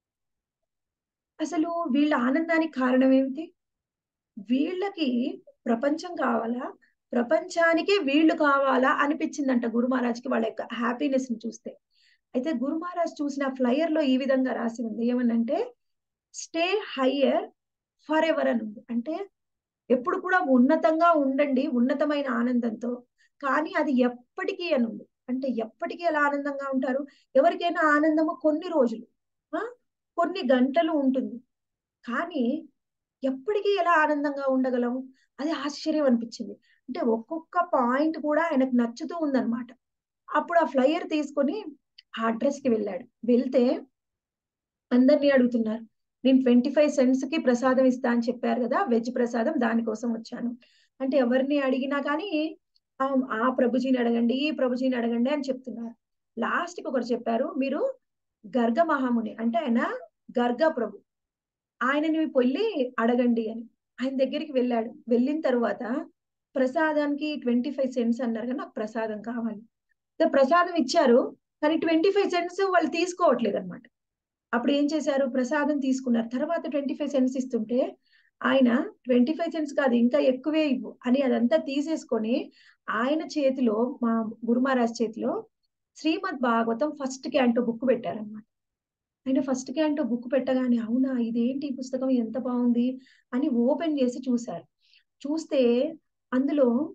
అసలు వీళ్ళ ఆనందానికి కారణం ఏమిటి వీళ్ళకి ప్రపంచం కావాలా ప్రపంచానికే వీళ్ళు కావాలా అనిపించిందంట గురు మహారాజ్కి వాళ్ళ యొక్క హ్యాపీనెస్ ని చూస్తే అయితే గురు మహారాజ్ చూసిన ఫ్లయర్ లో ఈ విధంగా రాసి ఉంది ఏమనంటే స్టే హయ్యర్ ఫర్ ఎవర్ అని ఉంది అంటే ఎప్పుడు కూడా ఉన్నతంగా ఉండండి ఉన్నతమైన ఆనందంతో కానీ అది ఎప్పటికీ అని ఉంది అంటే ఎప్పటికీ ఎలా ఆనందంగా ఉంటారు ఎవరికైనా ఆనందము కొన్ని రోజులు కొన్ని గంటలు ఉంటుంది కానీ ఎప్పటికీ ఎలా ఆనందంగా ఉండగలం అది ఆశ్చర్యం అనిపించింది అంటే ఒక్కొక్క పాయింట్ కూడా ఆయనకు నచ్చుతూ ఉందన్నమాట అప్పుడు ఆ ఫ్లయర్ తీసుకొని ఆ అడ్రస్ కి వెళ్ళాడు వెళ్తే అందరినీ అడుగుతున్నారు నేను ట్వంటీ ఫైవ్ సెంట్స్ కి ప్రసాదం ఇస్తా అని చెప్పారు కదా వెజ్ ప్రసాదం దానికోసం వచ్చాను అంటే ఎవరిని అడిగినా కానీ ఆ ప్రభుజీని అడగండి ఈ ప్రభుజీని అడగండి అని చెప్తున్నారు లాస్ట్ కి ఒకరు చెప్పారు మీరు గర్గ మహాముని అంటే ఆయన గర్గ ప్రభు ఆయనని వెళ్ళి అడగండి అని ఆయన దగ్గరికి వెళ్ళాడు వెళ్ళిన తర్వాత ప్రసాదానికి ట్వంటీ ఫైవ్ సెంట్స్ అన్నారు కానీ నాకు ప్రసాదం కావాలి ప్రసాదం ఇచ్చారు కానీ ట్వంటీ ఫైవ్ సెంట్స్ వాళ్ళు తీసుకోవట్లేదు అనమాట అప్పుడు ఏం చేశారు ప్రసాదం తీసుకున్నారు తర్వాత ట్వంటీ ఫైవ్ సెంట్స్ ఇస్తుంటే ఆయన ట్వంటీ ఫైవ్ సెంట్స్ కాదు ఇంకా ఎక్కువే ఇవ్వు అని అదంతా తీసేసుకొని ఆయన చేతిలో మా గురుమహారాజ్ చేతిలో Srimad Bhagavatam first canto book పెట్టారనమాట ఆయన ఫస్ట్ క్యాంటో బుక్ పెట్టగానే అవునా ఇదేంటి ఈ పుస్తకం ఎంత బాగుంది అని ఓపెన్ చేసి చూశారు చూస్తే అందులో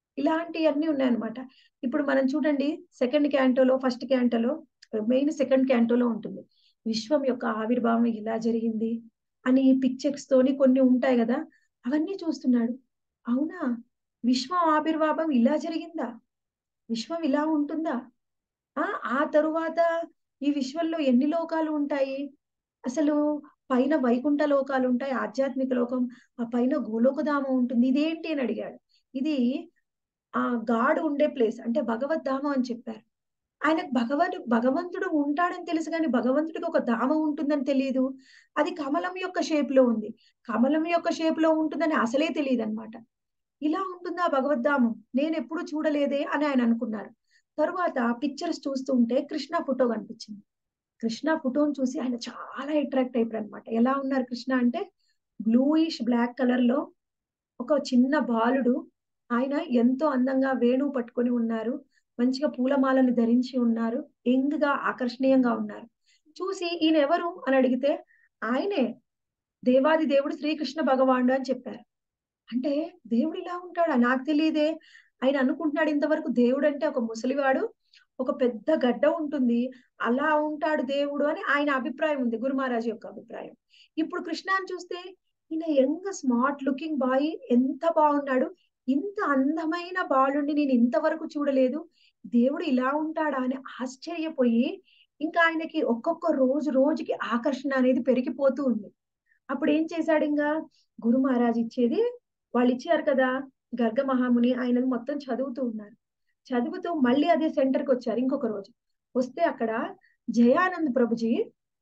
ఇలాంటియన్నీ ఉన్నాయన్నమాట. ఇప్పుడు మనం చూడండి సెకండ్ క్యాంటోలో, ఫస్ట్ క్యాంటోలో మెయిన్ సెకండ్ క్యాంటోలో ఉంటుంది. విశ్వం యొక్క ఆవిర్భావం ఇలా జరిగింది అని పిక్చర్స్‌తోని కొన్ని ఉంటాయి గదా! అవన్నీ చూస్తున్నాడు. అవునా! విశ్వం ఆవిర్భావం ఇలా జరిగిందా? విశ్వం ఇలా ఉంటుందా? ఆ! ఆ తరువాత ఈ విశ్వంలో ఎన్ని లోకాలు ఉంటాయి? అసలు పైన వైకుంఠ లోకాలుంటాయి, ఆధ్యాత్మిక లోకం, ఆ పైన గోలోకధామం ఉంటుంది. ఇదేంటి అని అడిగాడు. ఇది ఆహ్, గాడ్ ఉండే ప్లేస్ అంటే భగవద్ధామం అని చెప్పారు. ఆయనకు భగవడు భగవంతుడు ఉంటాడని తెలుసు గానీ, భగవంతుడికి ఒక ధామం ఉంటుందని తెలీదు. అది కమలం యొక్క షేప్‌లో ఉంది. కమలం యొక్క షేప్‌లో ఉంటుందని అసలే తెలీదనమాట. ఇలా ఉంటుందా భగవద్ధామం? నేనెప్పుడు చూడలేదే అని ఆయన అనుకున్నారు. తరువాత పిక్చర్స్ చూస్తూ ఉంటే కృష్ణ ఫోటో కనిపించింది. కృష్ణ ఫోటోని చూసి ఆయన చాలా అట్రాక్ట్ అయిపోయారనమాట. ఎలా ఉన్నారు కృష్ణ అంటే బ్లూయిష్ బ్లాక్ కలర్‌లో ఒక చిన్న బాలుడు. ఆయన ఎంతో అందంగా వేణువు పట్టుకొని ఉన్నారు. మంచిగా పూలమాలను ధరించి ఉన్నారు. యంగ్‌గా ఆకర్షణీయంగా ఉన్నారు. చూసి ఈయనెవరు అని అడిగితే ఆయనే దేవాది దేవుడు శ్రీకృష్ణ భగవానుడు అని చెప్పారు. అంటే దేవుడు ఇలా ఉంటాడా? నాకు తెలీదే. ఆయన అనుకుంటున్నాడు ఇంతవరకు దేవుడంటే ఒక ముసలివాడు, ఒక పెద్ద గడ్డ ఉంటుంది. అలా ఉంటాడు దేవుడు అని ఆయన అభిప్రాయం ఉంది. గురు మహారాజ్ యొక్క అభిప్రాయం. ఇప్పుడు కృష్ణని చూస్తే ఈయన యంగ్ స్మార్ట్ లుకింగ్ బాయ్ ఎంత బాగున్నాడు. ఇంత అందమైన బాలుడిని నేను ఇంతవరకు చూడలేదు. దేవుడు ఇలా ఉంటాడా అని ఆశ్చర్యపోయి ఇంకా ఆయనకి ఒక్కొక్క రోజు రోజుకి ఆకర్షణ అనేది పెరిగిపోతూ ఉంది. అప్పుడేం చేశాడింగా గురు మహారాజ్ ఇచ్చేది వాళ్ళిచ్చారు కదా! గర్గ మహాముని ఆయనది మొత్తం చదువుతూ ఉన్నారు. చదువుతూ మళ్ళీ అదే సెంటర్‌కొచ్చారు ఇంకొక రోజు. వస్తే అక్కడ జయానంద్ ప్రభుజీ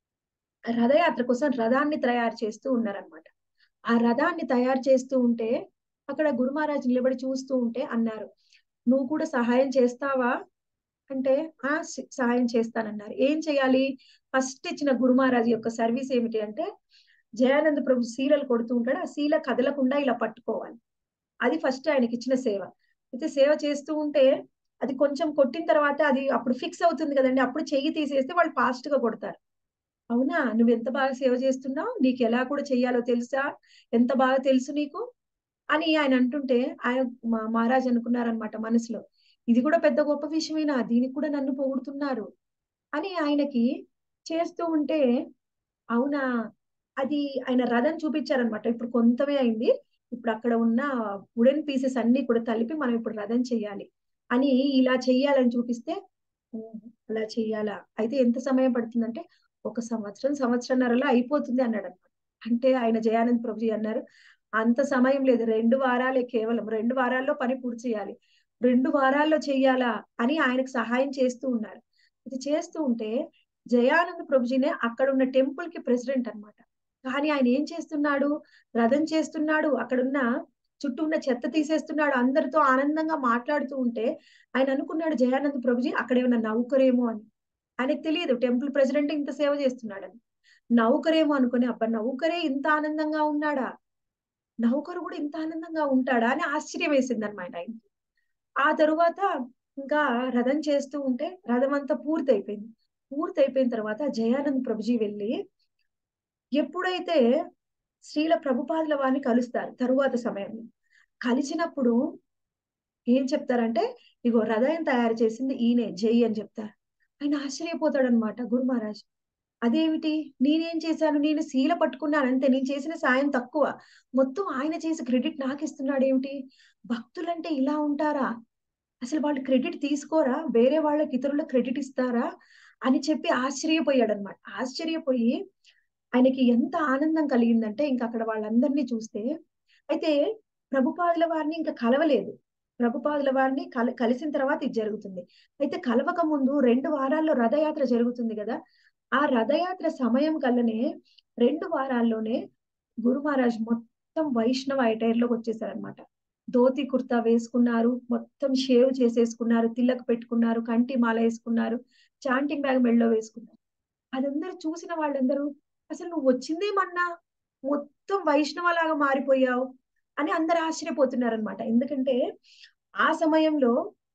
రథయాత్ర కోసం రథాన్ని తయారు చేస్తూ ఉన్నారనమాట. ఆ రథాన్ని తయారు చేస్తూ ఉంటే అక్కడ గురు మహారాజ్ నిలబడి చూస్తూ ఉంటే అన్నారు. "నువ్వు కూడా సహాయం చేస్తావా?" అంటే ఆ! స్ సహాయం చేస్తానన్నారు. ఏం చేయాలి? ఫస్ట్ ఇచ్చిన గురు మహారాజ్ యొక్క సర్వీస్ ఏమిటి అంటే జయానంద ప్రభు శీలలు కొడుతూ ఉంటాడు. ఆ శీల కదలకుండా ఇలా పట్టుకోవాలి. అది ఫస్ట్ ఆయనకిచ్చిన సేవ. అయితే సేవ చేస్తూ ఉంటే అది కొంచెం కొట్టిన తర్వాత అది అప్పుడు ఫిక్స్ అవుతుంది గదండీ! అప్పుడు చెయ్యి తీసేస్తే వాళ్ళు ఫాస్ట్‌గా కొడతారు. "అవునా! నువ్వెంత బాగా సేవ చేస్తున్నావు? నీకెలా కూడా చెయ్యాలో తెలుసా? ఎంత బాగా తెలుసు నీకు?" అని ఆయన అంటుంటే ఆయన మా మహారాజ్ అనుకున్నారనమాట మనసులో. ఇది కూడా పెద్ద గొప్ప విషయమేనా? దీనికి కూడా నన్ను పొగుడుతున్నారు. అని ఆయనకి చేస్తూ ఉంటే అవునా! అది ఆయన రథం చూపించారనమాట. ఇప్పుడు కొంతమే అయింది. ఇప్పుడు అక్కడ ఉన్న వుడెన్ పీసెస్ అన్నీ కూడా కలిపి మనం ఇప్పుడు రథం చెయ్యాలి. అని ఇలా చెయ్యాలని చూపిస్తే ఓహ్! అలా చెయ్యాలా? అయితే ఎంత సమయం పడుతుందంటే, ఒక సంవత్సరం, సంవత్సరన్నరలో అయిపోతుంది అన్నాడన్నమాట. అంటే ఆయన జయానంద్ ప్రభుజీ అన్నారు, "అంత సమయం లేదు. 2 వారాలే కేవలం. 2 వారాల్లో పని పూర్తి చేయాలి. 2 వారాల్లో చెయ్యాలా?" అని ఆయనకు సహాయం చేస్తూ ఉన్నారు. ఇది చేస్తూ ఉంటే జయానంద్ ప్రభుజీనే అక్కడున్న టెంపుల్‌కి ప్రెసిడెంట్ అన్నమాట. కానీ ఆయన ఏం చేస్తున్నాడు? రథం చేస్తున్నాడు. అక్కడున్న చుట్టూ ఉన్న చెత్త తీసేస్తున్నాడు. అందరితో ఆనందంగా మాట్లాడుతూ ఉంటే ఆయన అనుకున్నాడు జయానంద్ ప్రభుజీ అక్కడేమన్నా నౌకరేమో అని. ఆయనకు తెలీదు టెంపుల్ ప్రెసిడెంట్ ఇంత సేవ చేస్తున్నాడని. నౌకరేమో అనుకుని అబ్బా! నౌకరే ఇంత ఆనందంగా ఉన్నాడా? నౌకరు కూడా ఇంత ఆనందంగా ఉంటాడా? అని ఆశ్చర్యం వేసిందన్నమాట ఆయనకి. ఆ తరువాత ఇంకా రథం చేస్తూ ఉంటే రథం అంతా పూర్తయిపోయింది. పూర్తయిపోయిన తర్వాత జయానంద్ ప్రభుజీ వెళ్లి ఎప్పుడైతే శ్రీల ప్రభుపాదుల వారిని కలుస్తారు తరువాత సమయంలో. కలిసినప్పుడు ఏం చెప్తారంటే, "ఇగో రథం తయారు చేసింది ఈయనే జై" అని చెప్తారు. ఆయన ఆశ్చర్యపోతాడన్నమాట గురు మహారాజ్. అదేమిటి? నేనేం చేశాను? నేను శీల పట్టుకున్నాను అంతే. నేను చేసిన సాయం తక్కువ. మొత్తం ఆయన చేసి క్రెడిట్ నాకిస్తున్నాడేమిటి? భక్తులంటే ఇలా ఉంటారా? అసలు వాళ్ళు క్రెడిట్ తీసుకోరా? వేరే వాళ్ళకి ఇతరులకు క్రెడిట్ ఇస్తారా? అని చెప్పి ఆశ్చర్యపోయాడన్నమాట. ఆశ్చర్యపోయి ఆయనకి ఎంత ఆనందం కలిగిందంటే ఇంక అక్కడ వాళ్ళందరిని చూస్తే అయితే ప్రభుపాదుల వారిని ఇంక కలవలేదు. ప్రభుపాదుల వారిని కల కలిసిన తర్వాత ఇది జరుగుతుంది. అయితే కలవక ముందు 2 వారాల్లో రథయాత్ర జరుగుతుంది గదా! ఆ రథయాత్ర సమయం కల్లనే 2 వారాల్లోనే గురు మహారాజ్ మొత్తం వైష్ణవ అటైర్‌లోకొచ్చేసారన్నమాట. ధోతి కుర్తా వేసుకున్నారు. మొత్తం షేవ్ చేసేసుకున్నారు. తిలక్ పెట్టుకున్నారు. కంఠి మాల యేసుకున్నారు. చాంటింగ్ బ్యాగ్ మెడలో వేసుకున్నారు. అదందరూ చూసిన వాళ్ళందరూ "అసలు నువ్వొచ్చిందే మొన్న. మొత్తం వైష్ణవలాగా మారిపోయావు" అని అందరూ ఆశ్చర్యపోతున్నారన్నమాట. ఎందుకంటే ఆ సమయంలో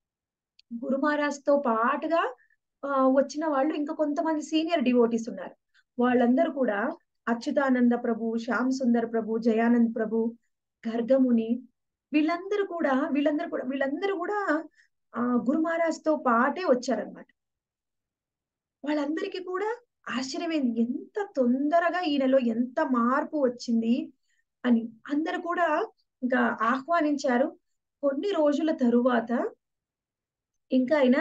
గురు మహారాజ్‌తో పాటుగా ఆహ్, వచ్చిన వాళ్ళు ఇంకా కొంతమంది సీనియర్ డివోటీస్ ఉన్నారు. వాళ్ళందరూ కూడా అచ్యుతానంద ప్రభు, శ్యామ్ సుందర్ ప్రభు, జయానంద్ ప్రభు, గర్గముని వీళ్ళందరూ కూడా వీళ్ళందరూ కూడా వీళ్ళందరూ కూడా ఆ గురు మహారాజ్తో పాటే వచ్చారనమాట వాళ్ళందరికీ కూడా ఆశ్చర్యమైంది ఎంత తొందరగా ఈయనలో ఎంత మార్పు వచ్చింది అని అందరు కూడా ఇంకా ఆహ్వానించారు కొన్ని రోజుల తరువాత ఇంకా ఆయన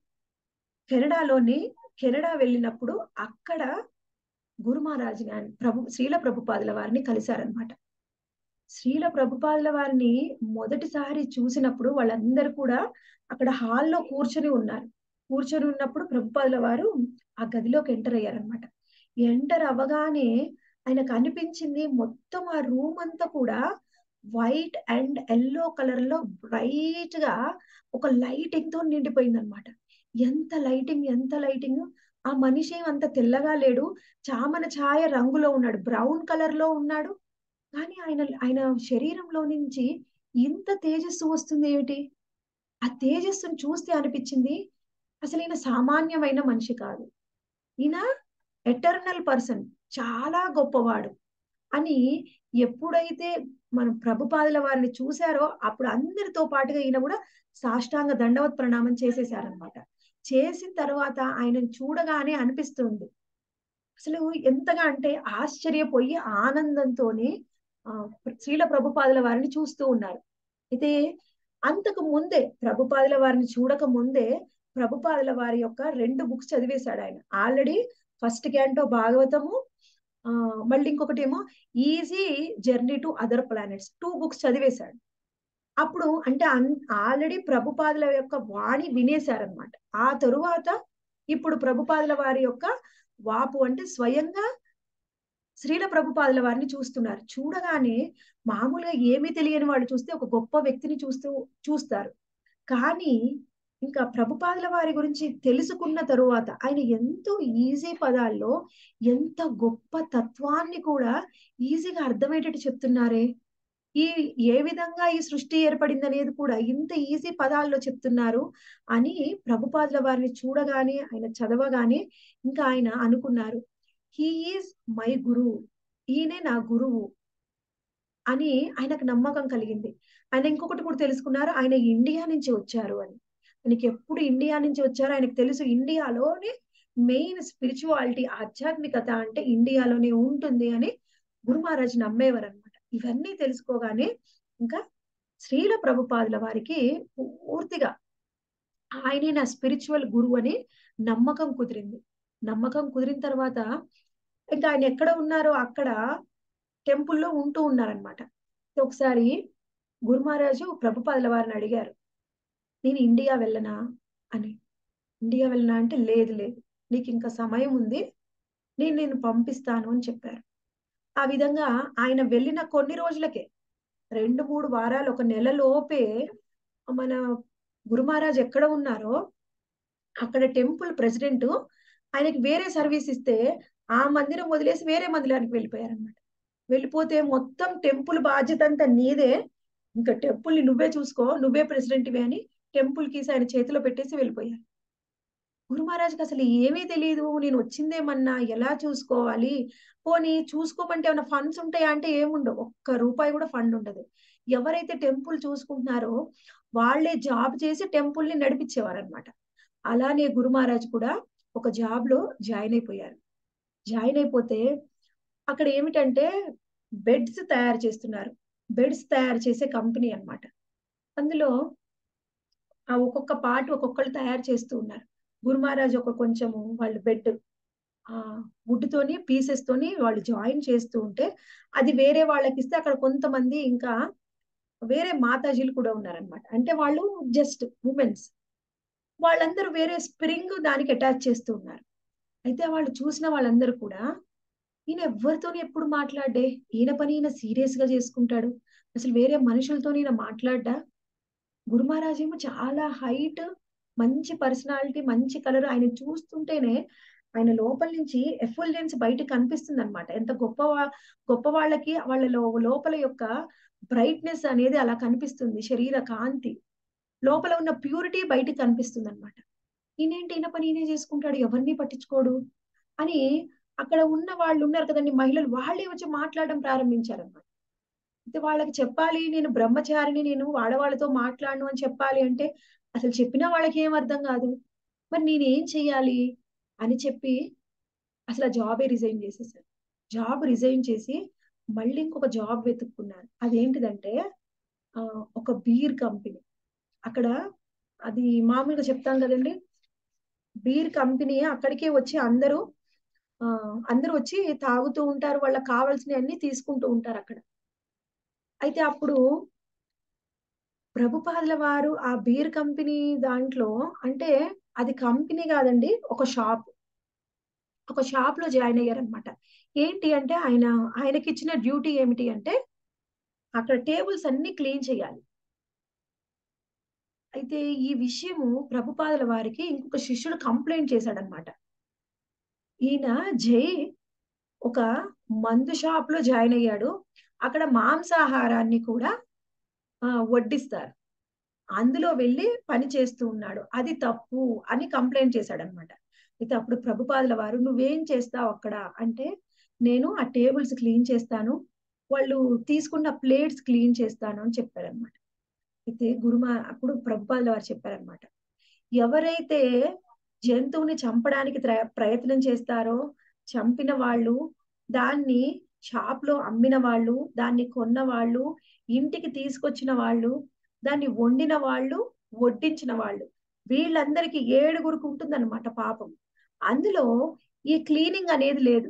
కెనడాలోని కెనడా వెళ్ళినప్పుడు అక్కడ గురు మహారాజ్ గారి ప్రభు శ్రీల ప్రభుపాదుల వారిని కలిశారనమాట శ్రీల ప్రభుపాదుల వారిని మొదటిసారి చూసినప్పుడు వాళ్ళందరూ కూడా అక్కడ హాల్లో కూర్చొని ఉన్నారు కూర్చొని ఉన్నప్పుడు ప్రభుపాదుల వారు ఆ గదిలోకి ఎంటర్ అయ్యారనమాట ఎంటర్ అవ్వగానే ఆయనకు అనిపించింది మొత్తం ఆ రూమ్ అంతా కూడా వైట్ అండ్ ఎల్లో కలర్ లో బ్రైట్ గా ఒక లైటింగ్ తో నిండిపోయింది అనమాట ఎంత లైటింగ్ ఎంత లైటింగ్ ఆ మనిషి అంత తెల్లగా లేడు చామన ఛాయ రంగులో ఉన్నాడు బ్రౌన్ కలర్ లో ఉన్నాడు కానీ ఆయన ఆయన శరీరంలో నుంచి ఇంత తేజస్సు వస్తుంది ఏమిటి ఆ తేజస్సును చూస్తే అనిపించింది అసలు ఈయన సామాన్యమైన మనిషి కాదు ఈయన ఎటర్నల్ పర్సన్ చాలా గొప్పవాడు అని ఎప్పుడైతే మనం ప్రభుపాదుల వారిని చూశారో అప్పుడు అందరితో పాటుగా ఈయన కూడా సాష్టాంగ దండవత్ ప్రణామం చేసేసారనమాట చేసిన తర్వాత ఆయనను చూడగానే అనిపిస్తుంది అసలు ఎంతగా అంటే ఆశ్చర్యపోయి ఆనందంతోనే ఆ శ్రీల ప్రభుపాదుల వారిని చూస్తూ ఉన్నారు అయితే అంతకు ముందే ప్రభుపాదుల వారిని చూడక ముందే ప్రభుపాదుల వారి యొక్క రెండు బుక్స్ చదివేశాడు ఆయన ఆల్రెడీ ఫస్ట్ క్యాంటో భాగవతము ఆ మళ్ళీ ఇంకొకటి ఏమో easy journey to other planets two books చదివేశాడు అప్పుడు అంటే ఆల్రెడీ ప్రభుపాదుల యొక్క వాణి వినేశారనమాట ఆ తరువాత ఇప్పుడు ప్రభుపాదుల వారి యొక్క వాపు అంటే స్వయంగా శ్రీల ప్రభుపాదుల వారిని చూస్తున్నారు చూడగానే మామూలుగా ఏమీ తెలియని వాళ్ళు చూస్తే ఒక గొప్ప వ్యక్తిని చూస్తూ చూస్తారు కానీ ఇంకా ప్రభుపాదుల వారి గురించి తెలుసుకున్న తరువాత ఆయన ఎంతో ఈజీ పదాల్లో ఎంత గొప్ప తత్వాన్ని కూడా ఈజీగా అర్థమయ్యేటట్టు చెప్తున్నారే ఈ ఏ విధంగా ఈ సృష్టి ఏర్పడింది అనేది కూడా ఇంత ఈజీ పదాల్లో చెప్తున్నారు అని ప్రభుపాదుల వారిని చూడగానే ఆయన చదవగానే ఇంకా ఆయన అనుకున్నారు హీ ఈజ్ మై గురువు ఈయనే నా గురువు అని ఆయనకు నమ్మకం కలిగింది ఆయన ఇంకొకటి కూడా తెలుసుకున్నారు ఆయన ఇండియా నుంచి వచ్చారు అని ఆయనకి ఎప్పుడు ఇండియా నుంచి వచ్చారో ఆయనకు తెలుసు ఇండియాలోనే మెయిన్ స్పిరిచువాలిటీ ఆధ్యాత్మికత అంటే ఇండియాలోనే ఉంటుంది అని గురు మహారాజ్ నమ్మేవారు అనమాట ఇవన్నీ తెలుసుకోగానే ఇంకా శ్రీల ప్రభుపాదుల వారికి పూర్తిగా ఆయనే నా స్పిరిచువల్ గురువు అని నమ్మకం కుదిరింది నమ్మకం కుదిరిన తర్వాత ఇంకా ఆయన ఎక్కడ ఉన్నారో అక్కడ టెంపుల్లో ఉంటూ ఉన్నారనమాట ఒకసారి గురు మహారాజు ప్రభుపాదుల వారిని అడిగారు నేను ఇండియా వెళ్ళనా అని ఇండియా వెళ్ళనా అంటే లేదు లేదు నీకు ఇంకా సమయం ఉంది నేను నేను పంపిస్తాను అని చెప్పారు ఆ విధంగా ఆయన వెళ్ళిన కొన్ని రోజులకే రెండు మూడు వారాలు ఒక నెల లోపే మన గురు మహారాజ్ ఎక్కడ ఉన్నారో అక్కడ టెంపుల్ ప్రెసిడెంట్ ఆయనకి వేరే సర్వీస్ ఇస్తే ఆ మందిరం వదిలేసి వేరే మందిరానికి వెళ్ళిపోయారనమాట వెళ్ళిపోతే మొత్తం టెంపుల్ బాధ్యత అంతా నీదే ఇంకా టెంపుల్ ని నువ్వే చూసుకో నువ్వే ప్రెసిడెంట్వే అని టెంపుల్ కీస్ ఆయన చేతిలో పెట్టేసి వెళ్ళిపోయారు గురు మహారాజ్కి అసలు ఏమీ తెలియదు నేను వచ్చిందేమన్నా ఎలా చూసుకోవాలి పోనీ చూసుకోమంటే ఏమైనా ఫండ్స్ ఉంటాయా అంటే ఏముండవు ఒక్క రూపాయి కూడా ఫండ్ ఉండదు ఎవరైతే టెంపుల్ చూసుకుంటున్నారో వాళ్లే జాబ్ చేసి టెంపుల్ ని నడిపించేవారు అనమాట అలానే గురు మహారాజ్ కూడా ఒక జాబ్ లో జాయిన్ అయిపోయారు జాయిన్ అయిపోతే అక్కడ ఏమిటంటే బెడ్స్ తయారు చేస్తున్నారు బెడ్స్ తయారు చేసే కంపెనీ అనమాట అందులో ఆ ఒక్కొక్క పార్ట్ ఒక్కొక్కళ్ళు తయారు చేస్తూ ఉన్నారు గురు మహారాజ్ ఒక కొంచెము వాళ్ళు బెడ్ ఆ వుడ్ తోని పీసెస్ తోని వాళ్ళు జాయిన్ చేస్తూ ఉంటే అది వేరే వాళ్ళకి ఇస్తే అక్కడ కొంతమంది ఇంకా వేరే మాతాజీలు కూడా ఉన్నారనమాట అంటే వాళ్ళు జస్ట్ ఉమెన్స్ వాళ్ళందరూ వేరే స్ప్రింగ్ దానికి అటాచ్ చేస్తూ ఉన్నారు అయితే వాళ్ళు చూసిన వాళ్ళందరూ కూడా ఈయన ఎవరితోని ఎప్పుడు మాట్లాడే ఈయన పని ఈయన సీరియస్ గా చేసుకుంటాడు అసలు వేరే మనుషులతో ఈయన మాట్లాడ్డా గురు మహారాజ్ ఏమో చాలా హైట్ మంచి పర్సనాలిటీ మంచి కలర్ ఆయన చూస్తుంటేనే ఆయన లోపల నుంచి ఎఫుల్జెన్స్ బయటకు కనిపిస్తుంది అనమాట ఎంత గొప్ప గొప్ప వాళ్ళకి వాళ్ళ లోపల యొక్క బ్రైట్నెస్ అనేది అలా కనిపిస్తుంది శరీర కాంతి లోపల ఉన్న ప్యూరిటీ బయటకు కనిపిస్తుంది అనమాట ఈయనేంటి ఈయన పని ఈయనే చేసుకుంటాడు ఎవరిని పట్టించుకోడు అని అక్కడ ఉన్న వాళ్ళు ఉన్నారు కదండి మహిళలు వాళ్ళే వచ్చి మాట్లాడడం ప్రారంభించారనమాట అయితే వాళ్ళకి చెప్పాలి నేను బ్రహ్మచారిని నేను ఆడవాళ్ళతో మాట్లాడను అని చెప్పాలి అంటే అసలు చెప్పినా వాళ్ళకి ఏం అర్థం కాదు మరి నేనేం చెయ్యాలి అని చెప్పి అసలు ఆ జాబే రిజైన్ చేసేసారు జాబ్ రిజైన్ చేసి మళ్ళీ ఇంకొక జాబ్ వెతుక్కున్నారు అదేంటిదంటే ఆ, ఒక బీర్ కంపెనీ అక్కడ అది మామూలుగా చెప్తాం కదండి బీర్ కంపెనీ అక్కడికే వచ్చి అందరూ ఆ అందరూ వచ్చి తాగుతూ ఉంటారు వాళ్ళకి కావాల్సినవి అన్ని తీసుకుంటూ ఉంటారు అక్కడ అయితే అప్పుడు ప్రభుపాదుల వారు ఆ బీర్ కంపెనీ దాంట్లో అంటే అది కంపెనీ కాదండి ఒక షాప్ ఒక షాప్ లో జాయిన్ అయ్యారనమాట ఏంటి అంటే ఆయన ఆయనకి ఇచ్చిన డ్యూటీ ఏమిటి అంటే అక్కడ టేబుల్స్ అన్ని క్లీన్ చేయాలి అయితే ఈ విషయము ప్రభుపాదుల వారికి ఇంకొక శిష్యుడు కంప్లైంట్ చేశాడనమాట ఈయన జై ఒక మందు షాప్ లో జాయిన్ అయ్యాడు అక్కడ మాంసాహారాన్ని కూడా ఆ, వడ్డిస్తారు అందులో వెళ్ళి పని చేస్తూ ఉన్నాడు అది తప్పు అని కంప్లైంట్ చేశాడనమాట అయితే అప్పుడు ప్రభుపాదుల వారు నువ్వేం చేస్తావు అక్కడ అంటే నేను ఆ టేబుల్స్ క్లీన్ చేస్తాను వాళ్ళు తీసుకున్న ప్లేట్స్ క్లీన్ చేస్తాను అని చెప్పారనమాట అయితే గురుమా అప్పుడు ప్రభుపాదుల వారు చెప్పారనమాట ఎవరైతే జంతువుని చంపడానికి త్ర- ప్రయత్నం చేస్తారో చంపిన వాళ్ళు దాన్ని షాప్ లో అమ్మిన వాళ్ళు దాన్ని కొన్న వాళ్ళు ఇంటికి తీసుకొచ్చిన వాళ్ళు దాన్ని వండిన వాళ్ళు వడ్డించిన వాళ్ళు వీళ్ళందరికీ ఏడుగురికి ఉంటుందన్నమాట పాపం అందులో ఈ క్లీనింగ్ అనేది లేదు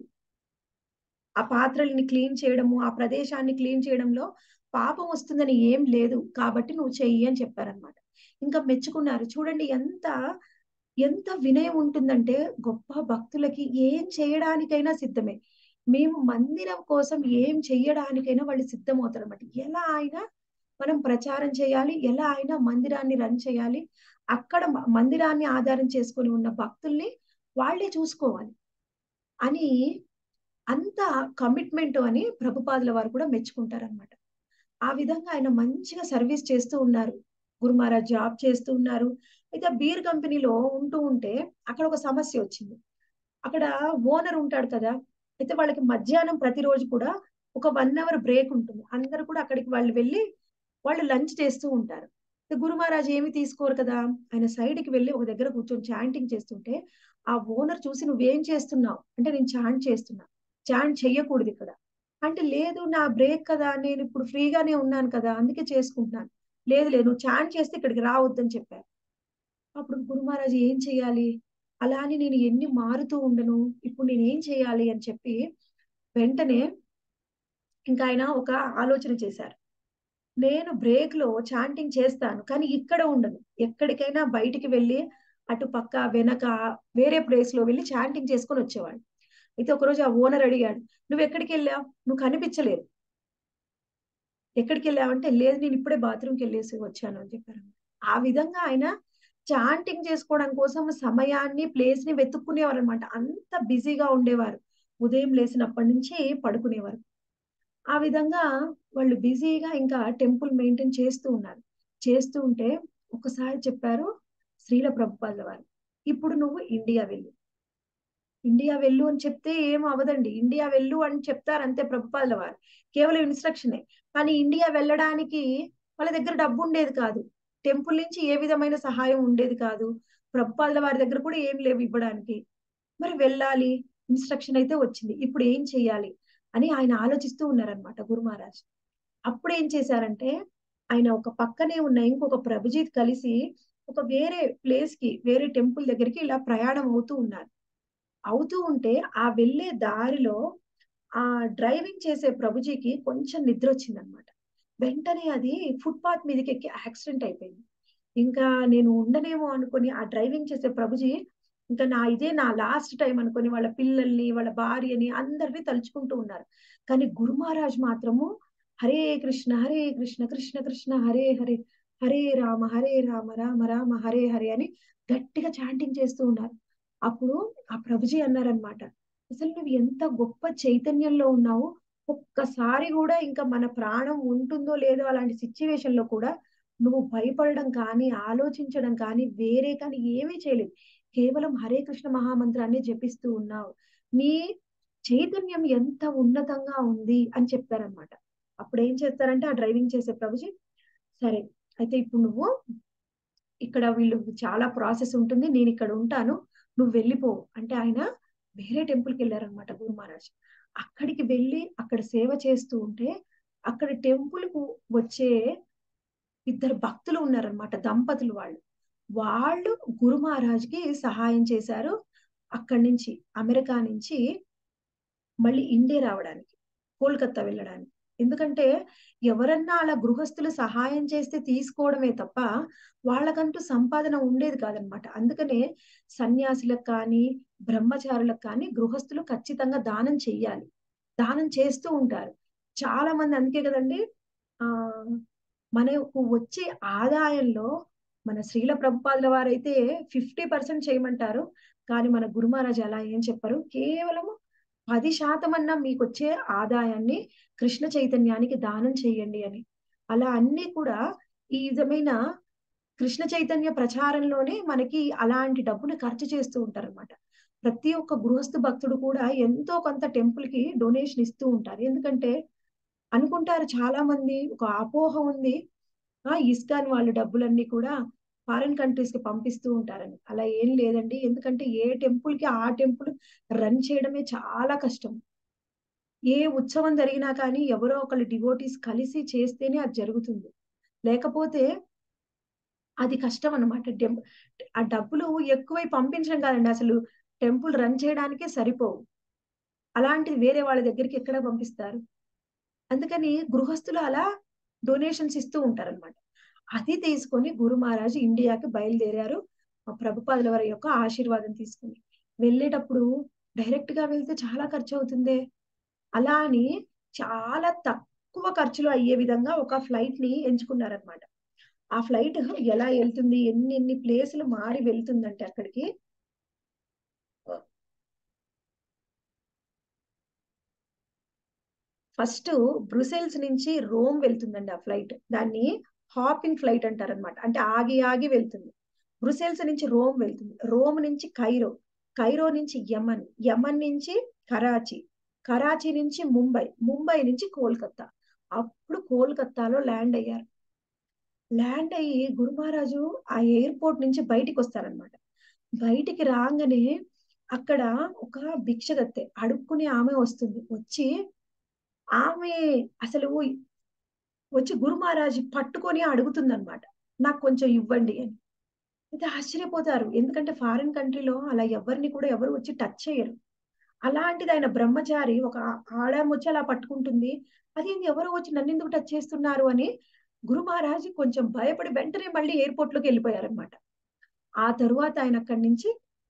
ఆ పాత్రల్ని క్లీన్ చేయడము ఆ ప్రదేశాన్ని క్లీన్ చేయడంలో పాపం వస్తుందని ఏం లేదు కాబట్టి నువ్వు చెయ్యి అని చెప్పారనమాట ఇంకా మెచ్చుకున్నారు చూడండి ఎంత ఎంత వినయం ఉంటుందంటే గొప్ప భక్తులకి ఏం చేయడానికైనా సిద్ధమే మేము మందిరం కోసం ఏం చెయ్యడానికైనా వాళ్ళు సిద్ధమవుతారు అనమాట ఎలా అయినా మనం ప్రచారం చేయాలి ఎలా అయినా మందిరాన్ని రన్ చేయాలి అక్కడ మ- మందిరాన్ని ఆధారం చేసుకొని ఉన్న భక్తుల్ని వాళ్ళే చూసుకోవాలి అని అంత కమిట్మెంట్ అని ప్రభుపాదుల వారు కూడా మెచ్చుకుంటారన్నమాట ఆ విధంగా ఆయన మంచిగా సర్వీస్ చేస్తూ ఉన్నారు గురు మహారాజ్ జాబ్ చేస్తూ ఉన్నారు అయితే ఆ బీర్ కంపెనీలో ఉంటూ ఉంటే అక్కడ ఒక సమస్య వచ్చింది అక్కడ ఓనర్ ఉంటాడు కదా అయితే వాళ్ళకి మధ్యాహ్నం ప్రతిరోజు కూడా ఒక వన్ అవర్ బ్రేక్ ఉంటుంది అందరూ కూడా అక్కడికి వాళ్ళు వెళ్ళి వాళ్ళు లంచ్ చేస్తూ ఉంటారు అయితే గురు మహారాజ్ ఏమి తీసుకోరు కదా ఆయన సైడ్ కి వెళ్ళి ఒక దగ్గర కూర్చొని చాంటింగ్ చేస్తుంటే ఆ ఓనర్ చూసి నువ్వేం చేస్తున్నావు అంటే నేను చాంట్ చేస్తున్నా చాంట్ చెయ్యకూడదు ఇక్కడ అంటే లేదు నా బ్రేక్ కదా నేను ఇప్పుడు ఫ్రీగానే ఉన్నాను కదా అందుకే చేసుకుంటున్నాను లేదు లేదు నువ్వు చాంట్ చేస్తే ఇక్కడికి రావద్దని చెప్పారు అప్పుడు గురు మహారాజ్ ఏం చెయ్యాలి అలా అని నేను ఎన్ని మారుతూ ఉండను ఇప్పుడు నేను ఏం చేయాలి అని చెప్పి వెంటనే ఇంకా ఆయన ఒక ఆలోచన చేశారు నేను బ్రేక్ లో చాంటింగ్ చేస్తాను కానీ ఇక్కడ ఉండను ఎక్కడికైనా బయటికి వెళ్ళి అటు పక్క వెనక వేరే ప్లేస్ లో వెళ్ళి చాంటింగ్ చేసుకొని వచ్చేవాడు అయితే ఒకరోజు ఆ ఓనర్ అడిగాడు నువ్వు ఎక్కడికి వెళ్ళావు నువ్వు కనిపించలేదు ఎక్కడికి వెళ్ళావంటే లేదు నేను ఇప్పుడే బాత్రూమ్కి వెళ్ళేసి వచ్చాను అని చెప్పారు ఆ విధంగా ఆయన చాంటింగ్ చేసుకోవడం కోసం సమయాన్ని ప్లేస్ ని వెతుక్కునేవారు అనమాట అంత బిజీగా ఉండేవారు ఉదయం లేచినప్పటి నుంచి పడుకునేవారు ఆ విధంగా వాళ్ళు బిజీగా ఇంకా టెంపుల్ మెయింటైన్ చేస్తూ ఉన్నారు చేస్తూ ఉంటే ఒకసారి చెప్పారు శ్రీల ప్రభుపాదుల వారు ఇప్పుడు నువ్వు ఇండియా వెళ్ళు ఇండియా వెళ్ళు అని చెప్తే ఏం అవదండి ఇండియా వెళ్ళు అని చెప్తారు అంతే ప్రభుపాదుల వారు కేవలం ఇన్స్ట్రక్షనే కానీ ఇండియా వెళ్ళడానికి వాళ్ళ దగ్గర డబ్బు ఉండేది కాదు టెంపుల్ నుంచి ఏ విధమైన సహాయం ఉండేది కాదు ప్రభుపాదుల వారి దగ్గర కూడా ఏం లేవు ఇవ్వడానికి మరి వెళ్ళాలి ఇన్స్ట్రక్షన్ అయితే వచ్చింది ఇప్పుడు ఏం చెయ్యాలి అని ఆయన ఆలోచిస్తూ ఉన్నారనమాట గురు మహారాజ్ అప్పుడు ఏం చేశారంటే ఆయన ఒక పక్కనే ఉన్న ఇంకొక ప్రభుజీత్ కలిసి ఒక వేరే ప్లేస్ కి వేరే టెంపుల్ దగ్గరికి ఇలా ప్రయాణం అవుతూ ఉన్నారు అవుతూ ఉంటే ఆ వెళ్ళే దారిలో ఆ డ్రైవింగ్ చేసే ప్రభుజీకి కొంచెం నిద్ర వచ్చిందనమాట వెంటనే అది ఫుట్పాత్ మీదకి ఎక్కి యాక్సిడెంట్ అయిపోయింది ఇంకా నేను ఉండనేమో అనుకుని ఆ డ్రైవింగ్ చేసే ప్రభుజీ ఇంకా నా ఇదే నా లాస్ట్ టైం అనుకుని వాళ్ళ పిల్లల్ని వాళ్ళ భార్యని అందరినీ తలుచుకుంటూ ఉన్నారు కానీ గురు మహారాజ్ మాత్రము హరే కృష్ణ హరే కృష్ణ కృష్ణ కృష్ణ హరే హరే హరే రామ హరే రామ రామ రామ హరే హరే అని గట్టిగా చాంటింగ్ చేస్తూ ఉన్నారు అప్పుడు ఆ ప్రభుజీ అన్నారనమాట అసలు నువ్వు ఎంత గొప్ప చైతన్యంలో ఉన్నావు ఒక్కసారి కూడా ఇంకా మన ప్రాణం ఉంటుందో లేదో అలాంటి సిచ్యువేషన్ లో కూడా నువ్వు భయపడడం కానీ ఆలోచించడం కానీ వేరే కానీ ఏమీ చేయలేదు కేవలం హరే కృష్ణ మహామంత్రాన్ని జపిస్తూ ఉన్నావు నీ చైతన్యం ఎంత ఉన్నతంగా ఉంది అని చెప్పారనమాట అప్పుడు ఏం చేస్తారంటే ఆ డ్రైవింగ్ చేసే ప్రభుజీ సరే అయితే ఇప్పుడు నువ్వు ఇక్కడ వీళ్ళు చాలా ప్రాసెస్ ఉంటుంది నేను ఇక్కడ ఉంటాను నువ్వు వెళ్ళిపో అంటే ఆయన వేరే టెంపుల్కి వెళ్ళారనమాట గురు మహారాజ్ అక్కడికి వెళ్ళి అక్కడ సేవ చేస్తూ ఉంటే అక్కడ టెంపుల్ కు వచ్చే ఇద్దరు భక్తులు ఉన్నారనమాట దంపతులు వాళ్ళు వాళ్ళు గురు మహారాజ్కి సహాయం చేశారు అక్కడి నుంచి అమెరికా నుంచి మళ్ళీ ఇండియా రావడానికి కోల్కత్తా వెళ్ళడానికి ఎందుకంటే ఎవరన్నా అలా గృహస్థులు సహాయం చేస్తే తీసుకోవడమే తప్ప వాళ్ళకంటూ సంపాదన ఉండేది కాదనమాట అందుకనే సన్యాసులకు కానీ బ్రహ్మచారులకు కానీ గృహస్థులు ఖచ్చితంగా దానం చెయ్యాలి దానం చేస్తూ ఉంటారు చాలా మంది అందుకే కదండి ఆ మనకు వచ్చే ఆదాయంలో మన శ్రీల ప్రభుపాదుల వారైతే ఫిఫ్టీ పర్సెంట్ చేయమంటారు కానీ మన గురు మహారాజ్ అలా ఏం చెప్పారు కేవలము పది శాతం అన్నా మీకు వచ్చే ఆదాయాన్ని కృష్ణ చైతన్యానికి దానం చేయండి అని అలా అన్ని కూడా ఈ విధమైన కృష్ణ చైతన్య ప్రచారంలోనే మనకి అలాంటి డబ్బుని ఖర్చు చేస్తూ ఉంటారు అనమాట ప్రతి ఒక్క గృహస్థు భక్తుడు కూడా ఎంతో కొంత టెంపుల్ కి డొనేషన్ ఇస్తూ ఉంటారు ఎందుకంటే అనుకుంటారు చాలా మంది ఒక అపోహ ఉంది ఆ ఇస్కాన్ వాళ్ళు డబ్బులన్నీ కూడా ఫారిన్ కంట్రీస్ కి పంపిస్తూ ఉంటారని అలా ఏం లేదండి ఎందుకంటే ఏ టెంపుల్ కి ఆ టెంపుల్ రన్ చేయడమే చాలా కష్టం ఏ ఉత్సవం జరిగినా కానీ ఎవరో ఒకళ్ళు డివోటీస్ కలిసి చేస్తేనే అది జరుగుతుంది లేకపోతే అది కష్టం అనమాట ఆ డబ్బులు ఎక్కువై పంపించడం కాదండి అసలు టెంపుల్ రన్ చేయడానికే సరిపోవు అలాంటిది వేరే వాళ్ళ దగ్గరికి ఎక్కడ పంపిస్తారు అందుకని గృహస్థులు అలా డొనేషన్స్ ఇస్తూ ఉంటారనమాట అది తీసుకొని గురు మహారాజు ఇండియాకి బయలుదేరారు ప్రభుపాదుల వారి యొక్క ఆశీర్వాదం తీసుకుని వెళ్ళేటప్పుడు డైరెక్ట్ గా వెళ్తే చాలా ఖర్చు అవుతుందే అలా అని చాలా తక్కువ ఖర్చులో అయ్యే విధంగా ఒక ఫ్లైట్ ని ఎంచుకున్నారనమాట ఆ ఫ్లైట్ ఎలా వెళ్తుంది ఎన్ని ఎన్ని ప్లేసులు మారి వెళ్తుందంటే అక్కడికి ఫస్ట్ బ్రుసెల్స్ నుంచి రోమ్ వెళ్తుందండి ఆ ఫ్లైట్ దాన్ని హాపింగ్ ఫ్లైట్ అంటారనమాట అంటే ఆగి ఆగి వెళ్తుంది బ్రుసెల్స్ నుంచి రోమ్ వెళ్తుంది రోమ్ నుంచి కైరో కైరో నుంచి యమన్ యమన్ నుంచి కరాచీ కరాచీ నుంచి ముంబై ముంబై నుంచి కోల్కత్తా అప్పుడు కోల్కత్తాలో ల్యాండ్ అయ్యారు ల్యాండ్ అయ్యి గురు మహారాజు ఆ ఎయిర్పోర్ట్ నుంచి బయటికి వస్తారనమాట బయటికి రాగానే అక్కడ ఒక భిక్షగత్తె అడుక్కునే ఆమె వస్తుంది వచ్చి ఆమె అసలు వచ్చి గురు మహారాజు పట్టుకొని అడుగుతుందన్నమాట నాకు కొంచెం ఇవ్వండి అని అయితే ఆశ్చర్యపోతారు ఎందుకంటే ఫారిన్ కంట్రీలో అలా ఎవరిని కూడా ఎవరు వచ్చి టచ్ చేయరు అలాంటిది ఆయన బ్రహ్మచారి ఒక ఆడామ వచ్చి అలా పట్టుకుంటుంది అది ఎవరు వచ్చి నన్ను ఎందుకు టచ్ చేస్తున్నారు అని గురు మహారాజు కొంచెం భయపడి వెంటనే మళ్ళీ ఎయిర్పోర్ట్ లోకి వెళ్ళిపోయారనమాట ఆ తరువాత ఆయన అక్కడి నుంచి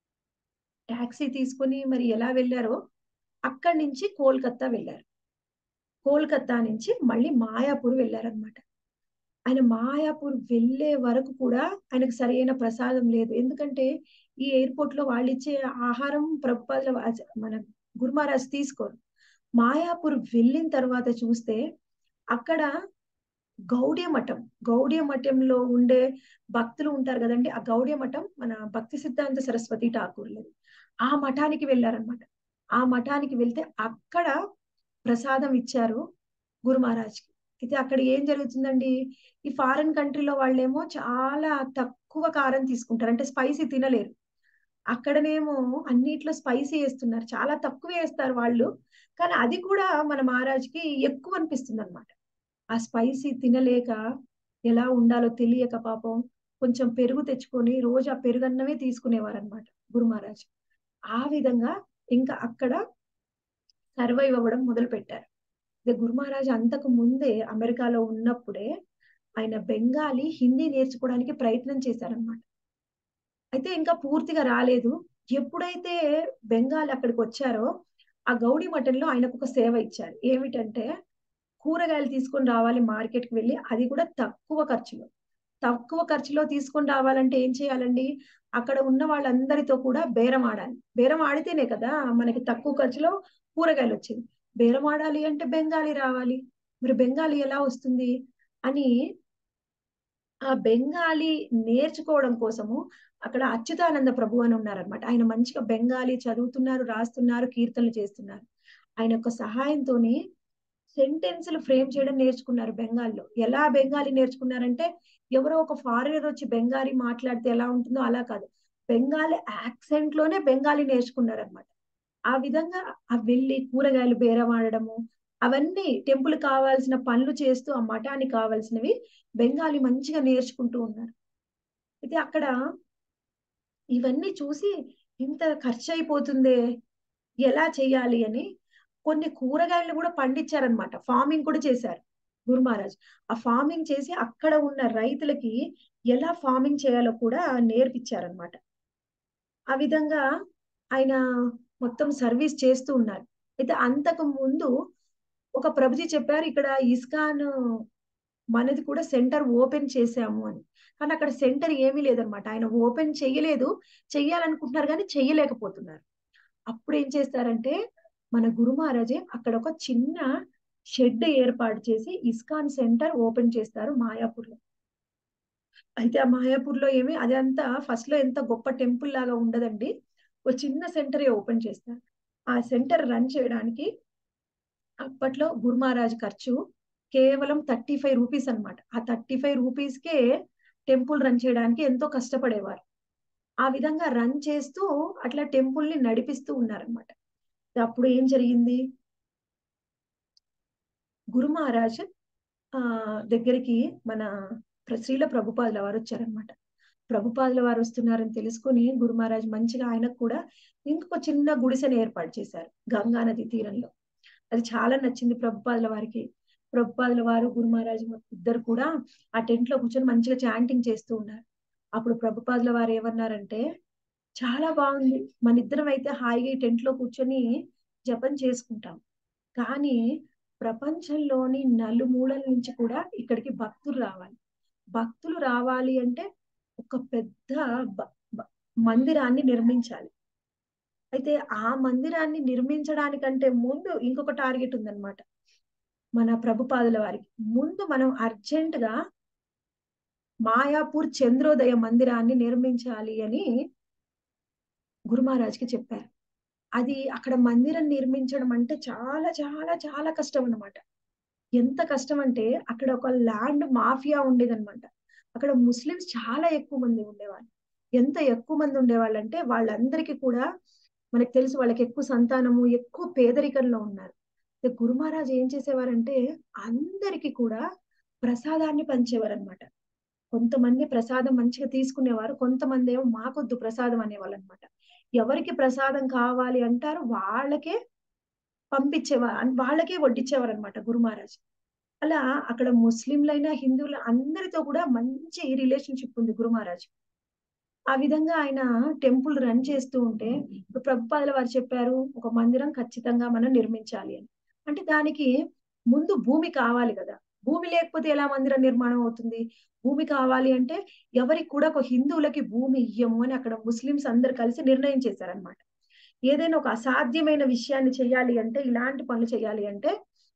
ట్యాక్సీ తీసుకుని మరి ఎలా వెళ్ళారో అక్కడి నుంచి కోల్కత్తా వెళ్ళారు కోల్కత్తా నుంచి మళ్ళీ మాయాపూర్ వెళ్ళారనమాట ఆయన మాయాపూర్ వెళ్ళే వరకు కూడా ఆయనకు సరైన ప్రసాదం లేదు ఎందుకంటే ఈ ఎయిర్పోర్ట్ లో వాళ్ళు ఇచ్చే ఆహారం ప్రభుపాదుల మన గురు మహారాజ్ తీసుకోరు మాయాపూర్ వెళ్ళిన తర్వాత చూస్తే అక్కడ గౌడీయ మఠం గౌడీయ మఠంలో ఉండే భక్తులు ఉంటారు కదండి ఆ గౌడీయ మఠం మన భక్తి సిద్ధాంత సరస్వతి ఠాకూర్లది ఆ మఠానికి వెళ్ళారనమాట ఆ మఠానికి వెళ్తే అక్కడ ప్రసాదం ఇచ్చారు గురు మహారాజ్కి అయితే అక్కడ ఏం జరుగుతుందండి ఈ ఫారిన్ కంట్రీలో వాళ్ళేమో చాలా తక్కువ కారం తీసుకుంటారు అంటే స్పైసీ తినలేరు అక్కడనేమో అన్నిట్లో స్పైసీ వేస్తున్నారు చాలా తక్కువ వేస్తారు వాళ్ళు కానీ అది కూడా మన మహారాజ్కి ఎక్కువ అనిపిస్తుంది అనమాట ఆ స్పైసీ తినలేక ఎలా ఉండాలో తెలియక పాపం కొంచెం పెరుగు తెచ్చుకొని రోజు ఆ పెరుగన్నమే తీసుకునేవారు అనమాట గురు మహారాజ్ ఆ విధంగా ఇంకా అక్కడ సర్వైవ్ అవ్వడం మొదలు పెట్టారు గురు మహారాజ్ అంతకు ముందే అమెరికాలో ఉన్నప్పుడే ఆయన బెంగాలీ హిందీ నేర్చుకోవడానికి ప్రయత్నం చేశారనమాట అయితే ఇంకా పూర్తిగా రాలేదు ఎప్పుడైతే బెంగాల్ అక్కడికి వచ్చారో ఆ గౌడీ మఠంలో ఆయనకు ఒక సేవ ఇచ్చారు ఏమిటంటే కూరగాయలు తీసుకొని రావాలి మార్కెట్ కి వెళ్ళి అది కూడా తక్కువ ఖర్చులో తక్కువ ఖర్చులో తీసుకొని రావాలంటే ఏం చేయాలండి అక్కడ ఉన్న వాళ్ళందరితో కూడా బేరం ఆడాలి బేరం ఆడితేనే కదా మనకి తక్కువ ఖర్చులో కూరగాయలు వచ్చింది బేరం ఆడాలి అంటే బెంగాలీ రావాలి మరి బెంగాలీ ఎలా వస్తుంది అని ఆ బెంగాలీ నేర్చుకోవడం కోసము అక్కడ అచ్యుతానంద ప్రభు అని ఉన్నారనమాట ఆయన మంచిగా బెంగాలీ చదువుతున్నారు రాస్తున్నారు కీర్తనలు చేస్తున్నారు ఆయన యొక్క సహాయంతోని సెంటెన్స్‌లు ఫ్రేమ్ చేయడం నేర్చుకున్నారు బెంగాల్లో. ఎలా బెంగాలీ నేర్చుకున్నారంటే, ఎవరో ఒక ఫారినర్ వచ్చి బెంగాలీ మాట్లాడితే ఎలా ఉంటుందో అలా కాదు. బెంగాలీ యాక్సెంట్‌లోనే బెంగాలీ నేర్చుకున్నారనమాట. ఆ విధంగా ఆ వెళ్లి కూరగాయలు బేరమాడడము, అవన్నీ టెంపుల్‌కి కావాల్సిన పనులు చేస్తూ, ఆ మఠానికి కావాల్సినవి బెంగాలీ మంచిగా నేర్చుకుంటూ ఉన్నారు. అయితే అక్కడ ఇవన్నీ చూసి ఇంత ఖర్చయిపోతుందే, ఎలా చేయాలి అని కొన్ని కూరగాయలను గూడా పండించారనమాట. ఫార్మింగ్ కూడా చేశారు గురు మహారాజ్. ఆ ఫార్మింగ్ చేసి అక్కడ ఉన్న రైతులకి ఎలా ఫార్మింగ్ చేయాలో కూడా నేర్పిచ్చారనమాట. ఆ విధంగా ఆయన మొత్తం సర్వీస్ చేస్తూ ఉన్నారు. అయితే అంతకు ముందు ఒక ప్రభుజీ చెప్పారు ఇక్కడ ఇస్కాన్ మనది కూడా సెంటర్ ఓపెన్ చేశాము అని. కానీ అక్కడ సెంటర్ ఏమీ లేదనమాట. ఆయన ఓపెన్ చెయ్యలేదు. చెయ్యాలనుకుంటున్నారు గానీ చెయ్యలేకపోతున్నారు. అప్పుడేం చేస్తారంటే, మన గురు మహారాజే అక్కడ ఒక చిన్న షెడ్ ఏర్పాటు చేసి ఇస్కాన్ సెంటర్ ఓపెన్ చేస్తారు మాయాపూర్‌లో. అయితే ఆ మాయాపూర్‌లో ఏమి అదంతా ఫస్ట్‌లో ఎంత గొప్ప టెంపుల్ లాగా ఉండదండి. ఓ చిన్న సెంటరే ఓపెన్ చేస్తారు. ఆ సెంటర్ రన్ చేయడానికి అప్పట్లో గురు మహారాజ్ ఖర్చు కేవలం రూ. 35 అన్నమాట. ఆ రూ. 35కే టెంపుల్ రన్ చేయడానికి ఎంతో కష్టపడేవారు. ఆ విధంగా రన్ చేస్తూ అట్లా టెంపుల్‌ని నడిపిస్తూ ఉన్నారన్నమాట. అప్పుడు ఏం జరిగింది? గురు మహారాజ్ ఆహ్, దగ్గరికి మన ప్ర శ్రీల ప్రభుపాదుల వారొచ్చారన్నమాట. ప్రభుపాదుల వారొస్తున్నారని తెలుసుకొని గురు మహారాజ్ మంచిగా ఆయనకు కూడా ఇంకొక చిన్న గుడిసెని ఏర్పాటు చేశారు. గంగా నది తీరంలో. అది చాలా నచ్చింది ప్రభుపాదుల వారికి. ప్రభుపాదుల వారు, గురు మహారాజ్ ఇద్దరు కూడా ఆ టెంట్‌లో కూర్చొని మంచిగా చాంటింగ్ చేస్తూ ఉన్నారు. అప్పుడు ప్రభుపాదుల వారు ఏమన్నారంటే, "చాలా బాగుంది. మనిద్దరం అయితే హాయిగా ఈ టెంట్‌లో కూర్చొని జపం చేసుకుంటాం. కానీ ప్రపంచంలోని నలుమూలల నుంచి కూడా ఇక్కడికి భక్తులు రావాలి. భక్తులు రావాలి అంటే ఒక పెద్ద బ బ మందిరాన్ని నిర్మించాలి. అయితే ఆ మందిరాన్ని నిర్మించడానికంటే ముందు ఇంకొక టార్గెట్ ఉందన్నమాట. మన ప్రభుపాదుల వారికి. ముందు మనం అర్జెంట్‌గా మాయాపూర్ చంద్రోదయ మందిరాన్ని నిర్మించాలి అని గురు మహారాజ్‌కి చెప్పారు. అది అక్కడ మందిరం నిర్మించడం అంటే చాలా చాలా చాలా కష్టం అన్నమాట. ఎంత కష్టం అంటే అక్కడ ఒక ల్యాండ్ మాఫియా ఉండేదన్నమాట. అక్కడ ముస్లిమ్స్ చాలా ఎక్కువ మంది ఉండేవాళ్ళు. ఎంత ఎక్కువ మంది ఉండేవాళ్ళంటే వాళ్ళందరికీ కూడా మనకు తెలుసు వాళ్ళకి ఎక్కువ సంతానము, ఎక్కువ పేదరికంలో ఉన్నారు. గురు మహారాజ్ ఏం చేసేవారంటే అందరికి కూడా ప్రసాదాన్ని పంచేవారన్నమాట. కొంతమంది ప్రసాదం మంచిగా తీసుకునేవారు. కొంతమందేమో మాకొద్దు ప్రసాదం అనేవాళ్ళన్నమాట. ఎవరికి ప్రసాదం కావాలి అంటారో వాళ్ళకే పంపించేవా వాళ్ళకే వడ్డించేవారన్నమాట గురు మహారాజ్. అలా అక్కడ ముస్లింలైనా, హిందువులు అందరితో కూడా మంచి రిలేషన్‌షిప్ ఉంది గురు మహారాజ్. ఆ విధంగా ఆయన టెంపుల్ రన్ చేస్తూ ఉంటే, ఇప్పుడు ప్రభుపాదుల వారు చెప్పారు, ఒక మందిరం ఖచ్చితంగా మనం నిర్మించాలి అని. అంటే దానికి ముందు భూమి కావాలి గదా! భూమి లేకపోతే ఎలా మందిరం నిర్మాణం అవుతుంది? భూమి కావాలి అంటే ఎవరికి కూడా ఒక హిందువులకి భూమి ఇయ్యము అని అక్కడ ముస్లిమ్స్ అందరూ కలిసి నిర్ణయం చేశారన్నమాట. ఏదైనా ఒక అసాధ్యమైన విషయాన్ని చేయాలి అంటే, ఇలాంటి పనులు చేయాలి అంటే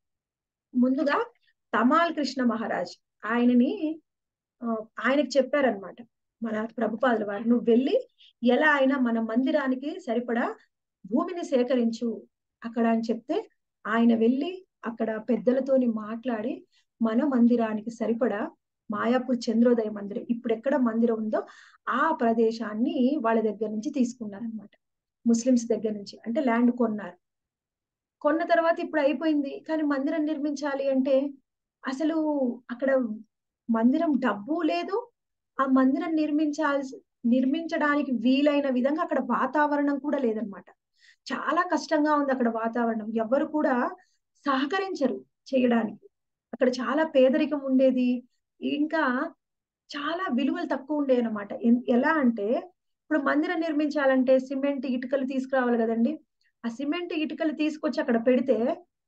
ముందుగా తమాల్ కృష్ణ మహారాజ్ ఆయనని ఆహ్, ఆయనకి చెప్పారన్నమాట. మన ప్రభుపాదుల వారు. "నువ్వు వెళ్లి ఎలా అయినా మన మందిరానికి సరిపడా భూమిని సేకరించు" అక్కడ అని చెప్తే, ఆయన వెళ్లి అక్కడ పెద్దలతోని మాట్లాడి మన మందిరానికి సరిపడా మాయాపూర్ చంద్రోదయ మందిరం ఇప్పుడెక్కడ మందిరం ఉందో ఆ ప్రదేశాన్ని వాళ్ళ దగ్గర నుంచి తీసుకున్నారన్నమాట. ముస్లిమ్స్ దగ్గర నుంచి. అంటే ల్యాండ్ కొన్నారు. కొన్న తర్వాత ఇప్పుడు అయిపోయింది. కానీ మందిరం నిర్మించాలి అంటే అసలు అక్కడ మందిరం డబ్బు లేదు. ఆ మందిరం నిర్మించాల్సి నిర్మించడానికి వీలైన విధంగా అక్కడ వాతావరణం కూడా లేదన్నమాట. చాలా కష్టంగా ఉంది అక్కడ వాతావరణం. ఎవ్వరు కూడా సహకరించరు చేయడానికి. అక్కడ చాలా పేదరికం ఉండేది. ఇంకా చాలా విలువలు తక్కువ ఉండేవన్నమాట. ఎన్ ఎలా అంటే ఇప్పుడు మందిరం నిర్మించాలంటే సిమెంట్, ఇటుకలు తీసుకురావాలి గదండీ! ఆ సిమెంట్, ఇటుకలు తీసుకొచ్చి అక్కడ పెడితే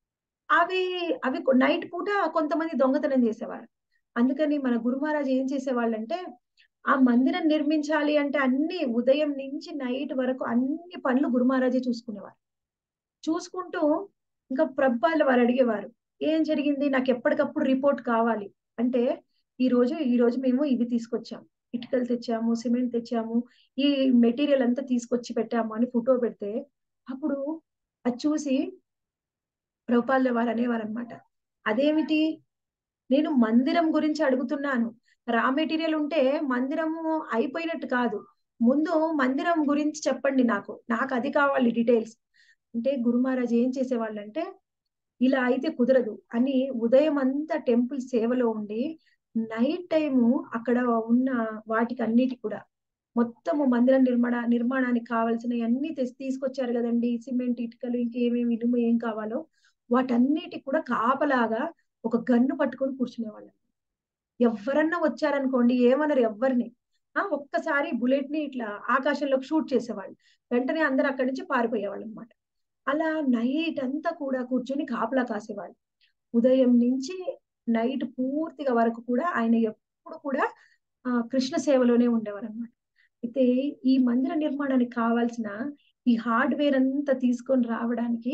అవి అవి కొ నైట్ పూట కొంతమంది దొంగతనం జేసేవారు. అందుకని మన గురు మహారాజ్ ఏం చేసేవాళ్ళంటే, ఆ మందిరం నిర్మించాలి అంటే అన్నీ ఉదయం నుంచి నైట్ వరకు అన్ని పనులు గురు మహారాజే చూసుకునేవారు. చూసుకుంటూ ఇంకా ప్రభుపాదుల వారు అడిగేవారు. "ఏం జరిగింది? నాకెప్పటికప్పుడు రిపోర్ట్ కావాలి." అంటే ఈరోజు, ఈరోజు మేము ఇవి తీసుకొచ్చాం. ఇటుకలు తెచ్చాము, సిమెంట్ తెచ్చాము, ఈ మెటీరియల్ అంతా తీసుకొచ్చి పెట్టాము అని ఫోటో పెడితే, అప్పుడు అది చూసి ప్రభుపాదుల వారు అనేవారన్నమాట. అదేమిటి నేను మందిరం గురించి అడుగుతున్నాను రా మెటీరియల్ ఉంటే మందిరము అయిపోయినట్టు కాదు ముందు మందిరం గురించి చెప్పండి నాకు నాకు అది కావాలి డీటెయిల్స్ అంటే గురు మహారాజ్ ఏం చేసేవాళ్ళంటే ఇలా అయితే కుదరదు అని ఉదయం అంతా టెంపుల్ సేవలో ఉండి నైట్ టైము అక్కడ ఉన్న వాటికి అన్నిటి కూడా మొత్తము మందిర నిర్మాణ నిర్మాణానికి కావాల్సిన అన్ని తెచ్చి తీసుకొచ్చారు కదండి సిమెంట్ ఇటుకలు ఇంకేమేమి ఇనుము ఏం కావాలో వాటన్నిటికి కూడా కాపలాగా ఒక గన్ను పట్టుకొని కూర్చునేవాళ్ళం ఎవరన్నా వచ్చారనుకోండి ఏమన్నారు ఎవరిని ఆ ఒక్కసారి బుల్లెట్ ని ఇట్లా ఆకాశంలోకి షూట్ చేసేవాళ్ళు వెంటనే అందరు అక్కడి నుంచి పారిపోయేవాళ్ళు అనమాట అలా నైట్ అంతా కూడా కూర్చొని కాపలా కాసేవాళ్ళు ఉదయం నుంచి నైట్ పూర్తిగా వరకు కూడా ఆయన ఎప్పుడు కూడా ఆ కృష్ణ సేవలోనే ఉండేవారు అనమాట అయితే ఈ మందిర నిర్మాణానికి కావాల్సిన ఈ హార్డ్వేర్ అంతా తీసుకొని రావడానికి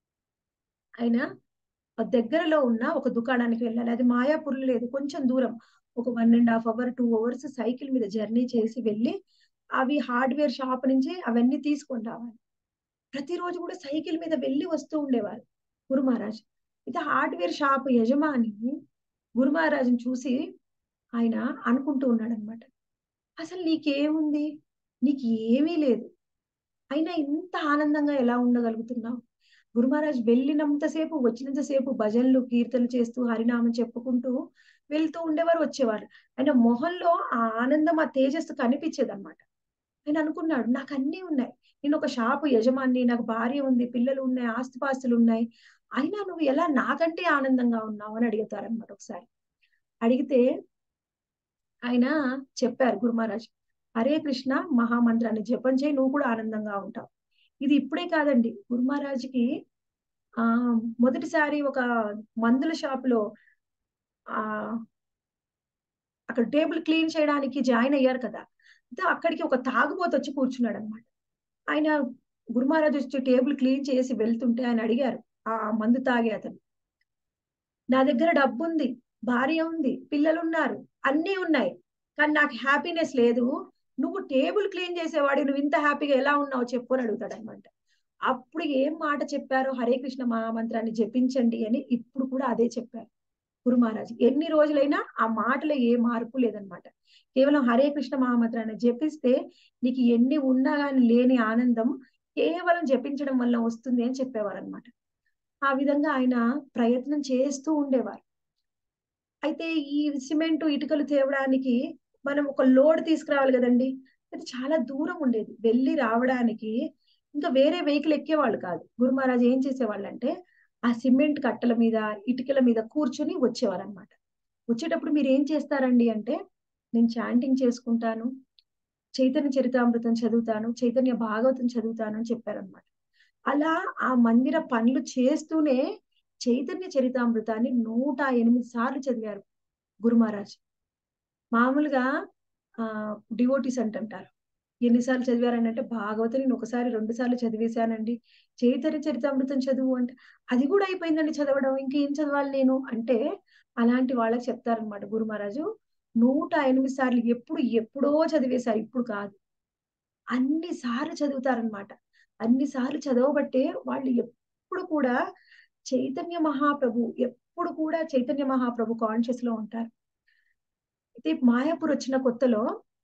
ఆయన దగ్గరలో ఉన్న ఒక దుకాణానికి వెళ్ళాలి అది మాయాపూర్లో లేదు కొంచెం దూరం ఒక one and half hour two hours cycle మీద జర్నీ చేసి వెళ్ళి అవి హార్డ్వేర్ షాప్ నుంచి అవన్నీ తీసుకొని రావాలి ప్రతిరోజు కూడా సైకిల్ మీద వెళ్ళి వస్తూ ఉండేవారు గురు మహారాజ్ అయితే హార్డ్వేర్ షాప్ యజమాని గురు మహారాజుని చూసి ఆయన అనుకుంటూ ఉన్నాడు అనమాట అసలు నీకేముంది నీకు ఏమీ లేదు అయినా ఇంత ఆనందంగా ఎలా ఉండగలుగుతున్నావు గురు మహారాజ్ వెళ్ళినంతసేపు వచ్చినంతసేపు భజనలు కీర్తనలు చేస్తూ హరినామం చెప్పుకుంటూ వెళ్తూ ఉండేవారు వచ్చేవారు ఆయన మొహంలో ఆ ఆనందం ఆ తేజస్సు కనిపించేది అనమాట ఆయన అనుకున్నాడు నాకు అన్నీ ఉన్నాయి నేను ఒక షాపు యజమాని నాకు భార్య ఉంది పిల్లలు ఉన్నాయి ఆస్తిపాస్తులు ఉన్నాయి అయినా నువ్వు ఎలా నాకంటే ఆనందంగా ఉన్నావు అని అడుగుతారనమాట ఒకసారి అడిగితే ఆయన చెప్పారు గురు మహారాజ్ హరే కృష్ణ మహామంత్రాన్ని జపం చేయి నువ్వు కూడా ఆనందంగా ఉంటావు ఇది ఇప్పుడే కాదండి గురు మహారాజ్కి ఆ మొదటిసారి ఒక మందుల షాప్ లో ఆ అక్కడ టేబుల్ క్లీన్ చేయడానికి జాయిన్ అయ్యారు కదా అయితే అక్కడికి ఒక తాగుబోతు వచ్చి కూర్చున్నాడు అనమాట ఆయన గురు మహారాజ్ వచ్చి టేబుల్ క్లీన్ చేసి వెళ్తుంటే ఆయన అడిగారు ఆ మందు తాగే అతను నా దగ్గర డబ్బు ఉంది భార్య ఉంది పిల్లలు ఉన్నారు అన్నీ ఉన్నాయి కానీ నాకు హ్యాపీనెస్ లేదు నువ్వు టేబుల్ క్లీన్ చేసేవాడు నువ్వు ఇంత హ్యాపీగా ఎలా ఉన్నావు చెప్పు అని అడుగుతాడు అనమాట అప్పుడు ఏం మాట చెప్పారో హరే కృష్ణ మహామంత్రాన్ని జపించండి అని ఇప్పుడు కూడా అదే చెప్పారు గురు మహారాజ్ ఎన్ని రోజులైనా ఆ మాటలో ఏ మార్పు లేదనమాట కేవలం హరే కృష్ణ మహామంత్రాన్ని జపిస్తే నీకు ఎన్ని ఉన్నా కానీ లేని ఆనందం కేవలం జపించడం వల్ల వస్తుంది అని చెప్పేవారు అనమాట ఆ విధంగా ఆయన ప్రయత్నం చేస్తూ ఉండేవారు అయితే ఈ సిమెంట్ ఇటుకలు తేవడానికి మనం ఒక లోడ్ తీసుకురావాలి కదండి అది చాలా దూరం ఉండేది వెళ్ళి రావడానికి ఇంకా వేరే వెహికల్ ఎక్కేవాళ్ళు కాదు గురు మహారాజ్ ఏం చేసేవాళ్ళు అంటే ఆ సిమెంట్ కట్టల మీద ఇటుకల మీద కూర్చొని వచ్చేవారు అనమాట వచ్చేటప్పుడు మీరు ఏం చేస్తారండి అంటే నేను చాంటింగ్ చేసుకుంటాను చైతన్య చరితామృతం చదువుతాను చైతన్య భాగవతం చదువుతాను అని చెప్పారనమాట అలా ఆ మందిర పనులు చేస్తూనే చైతన్య చరితామృతాన్ని నూట ఎనిమిది సార్లు చదివారు గురు మహారాజ్ మామూలుగా ఆ డివోటీస్ అంటుంటారు ఎన్నిసార్లు చదివారని అంటే భాగవతం నేను ఒకసారి రెండు సార్లు చదివేశానండి చైతన్య చరితామృతం చదువు అంటే అది కూడా అయిపోయిందండి చదవడం ఇంకేం చదవాలి నేను అంటే అలాంటి వాళ్ళకి చెప్తారనమాట గురు మహారాజు నూట ఎనిమిది సార్లు ఎప్పుడు ఎప్పుడో చదివేశారు ఇప్పుడు కాదు అన్ని సార్లు చదువుతారనమాట అన్ని సార్లు చదవబట్టే వాళ్ళు ఎప్పుడు కూడా చైతన్య మహాప్రభు ఎప్పుడు కూడా చైతన్య మహాప్రభు కాన్షియస్ లో ఉంటారు అయితే మాయాపూర్ వచ్చిన కొత్తలో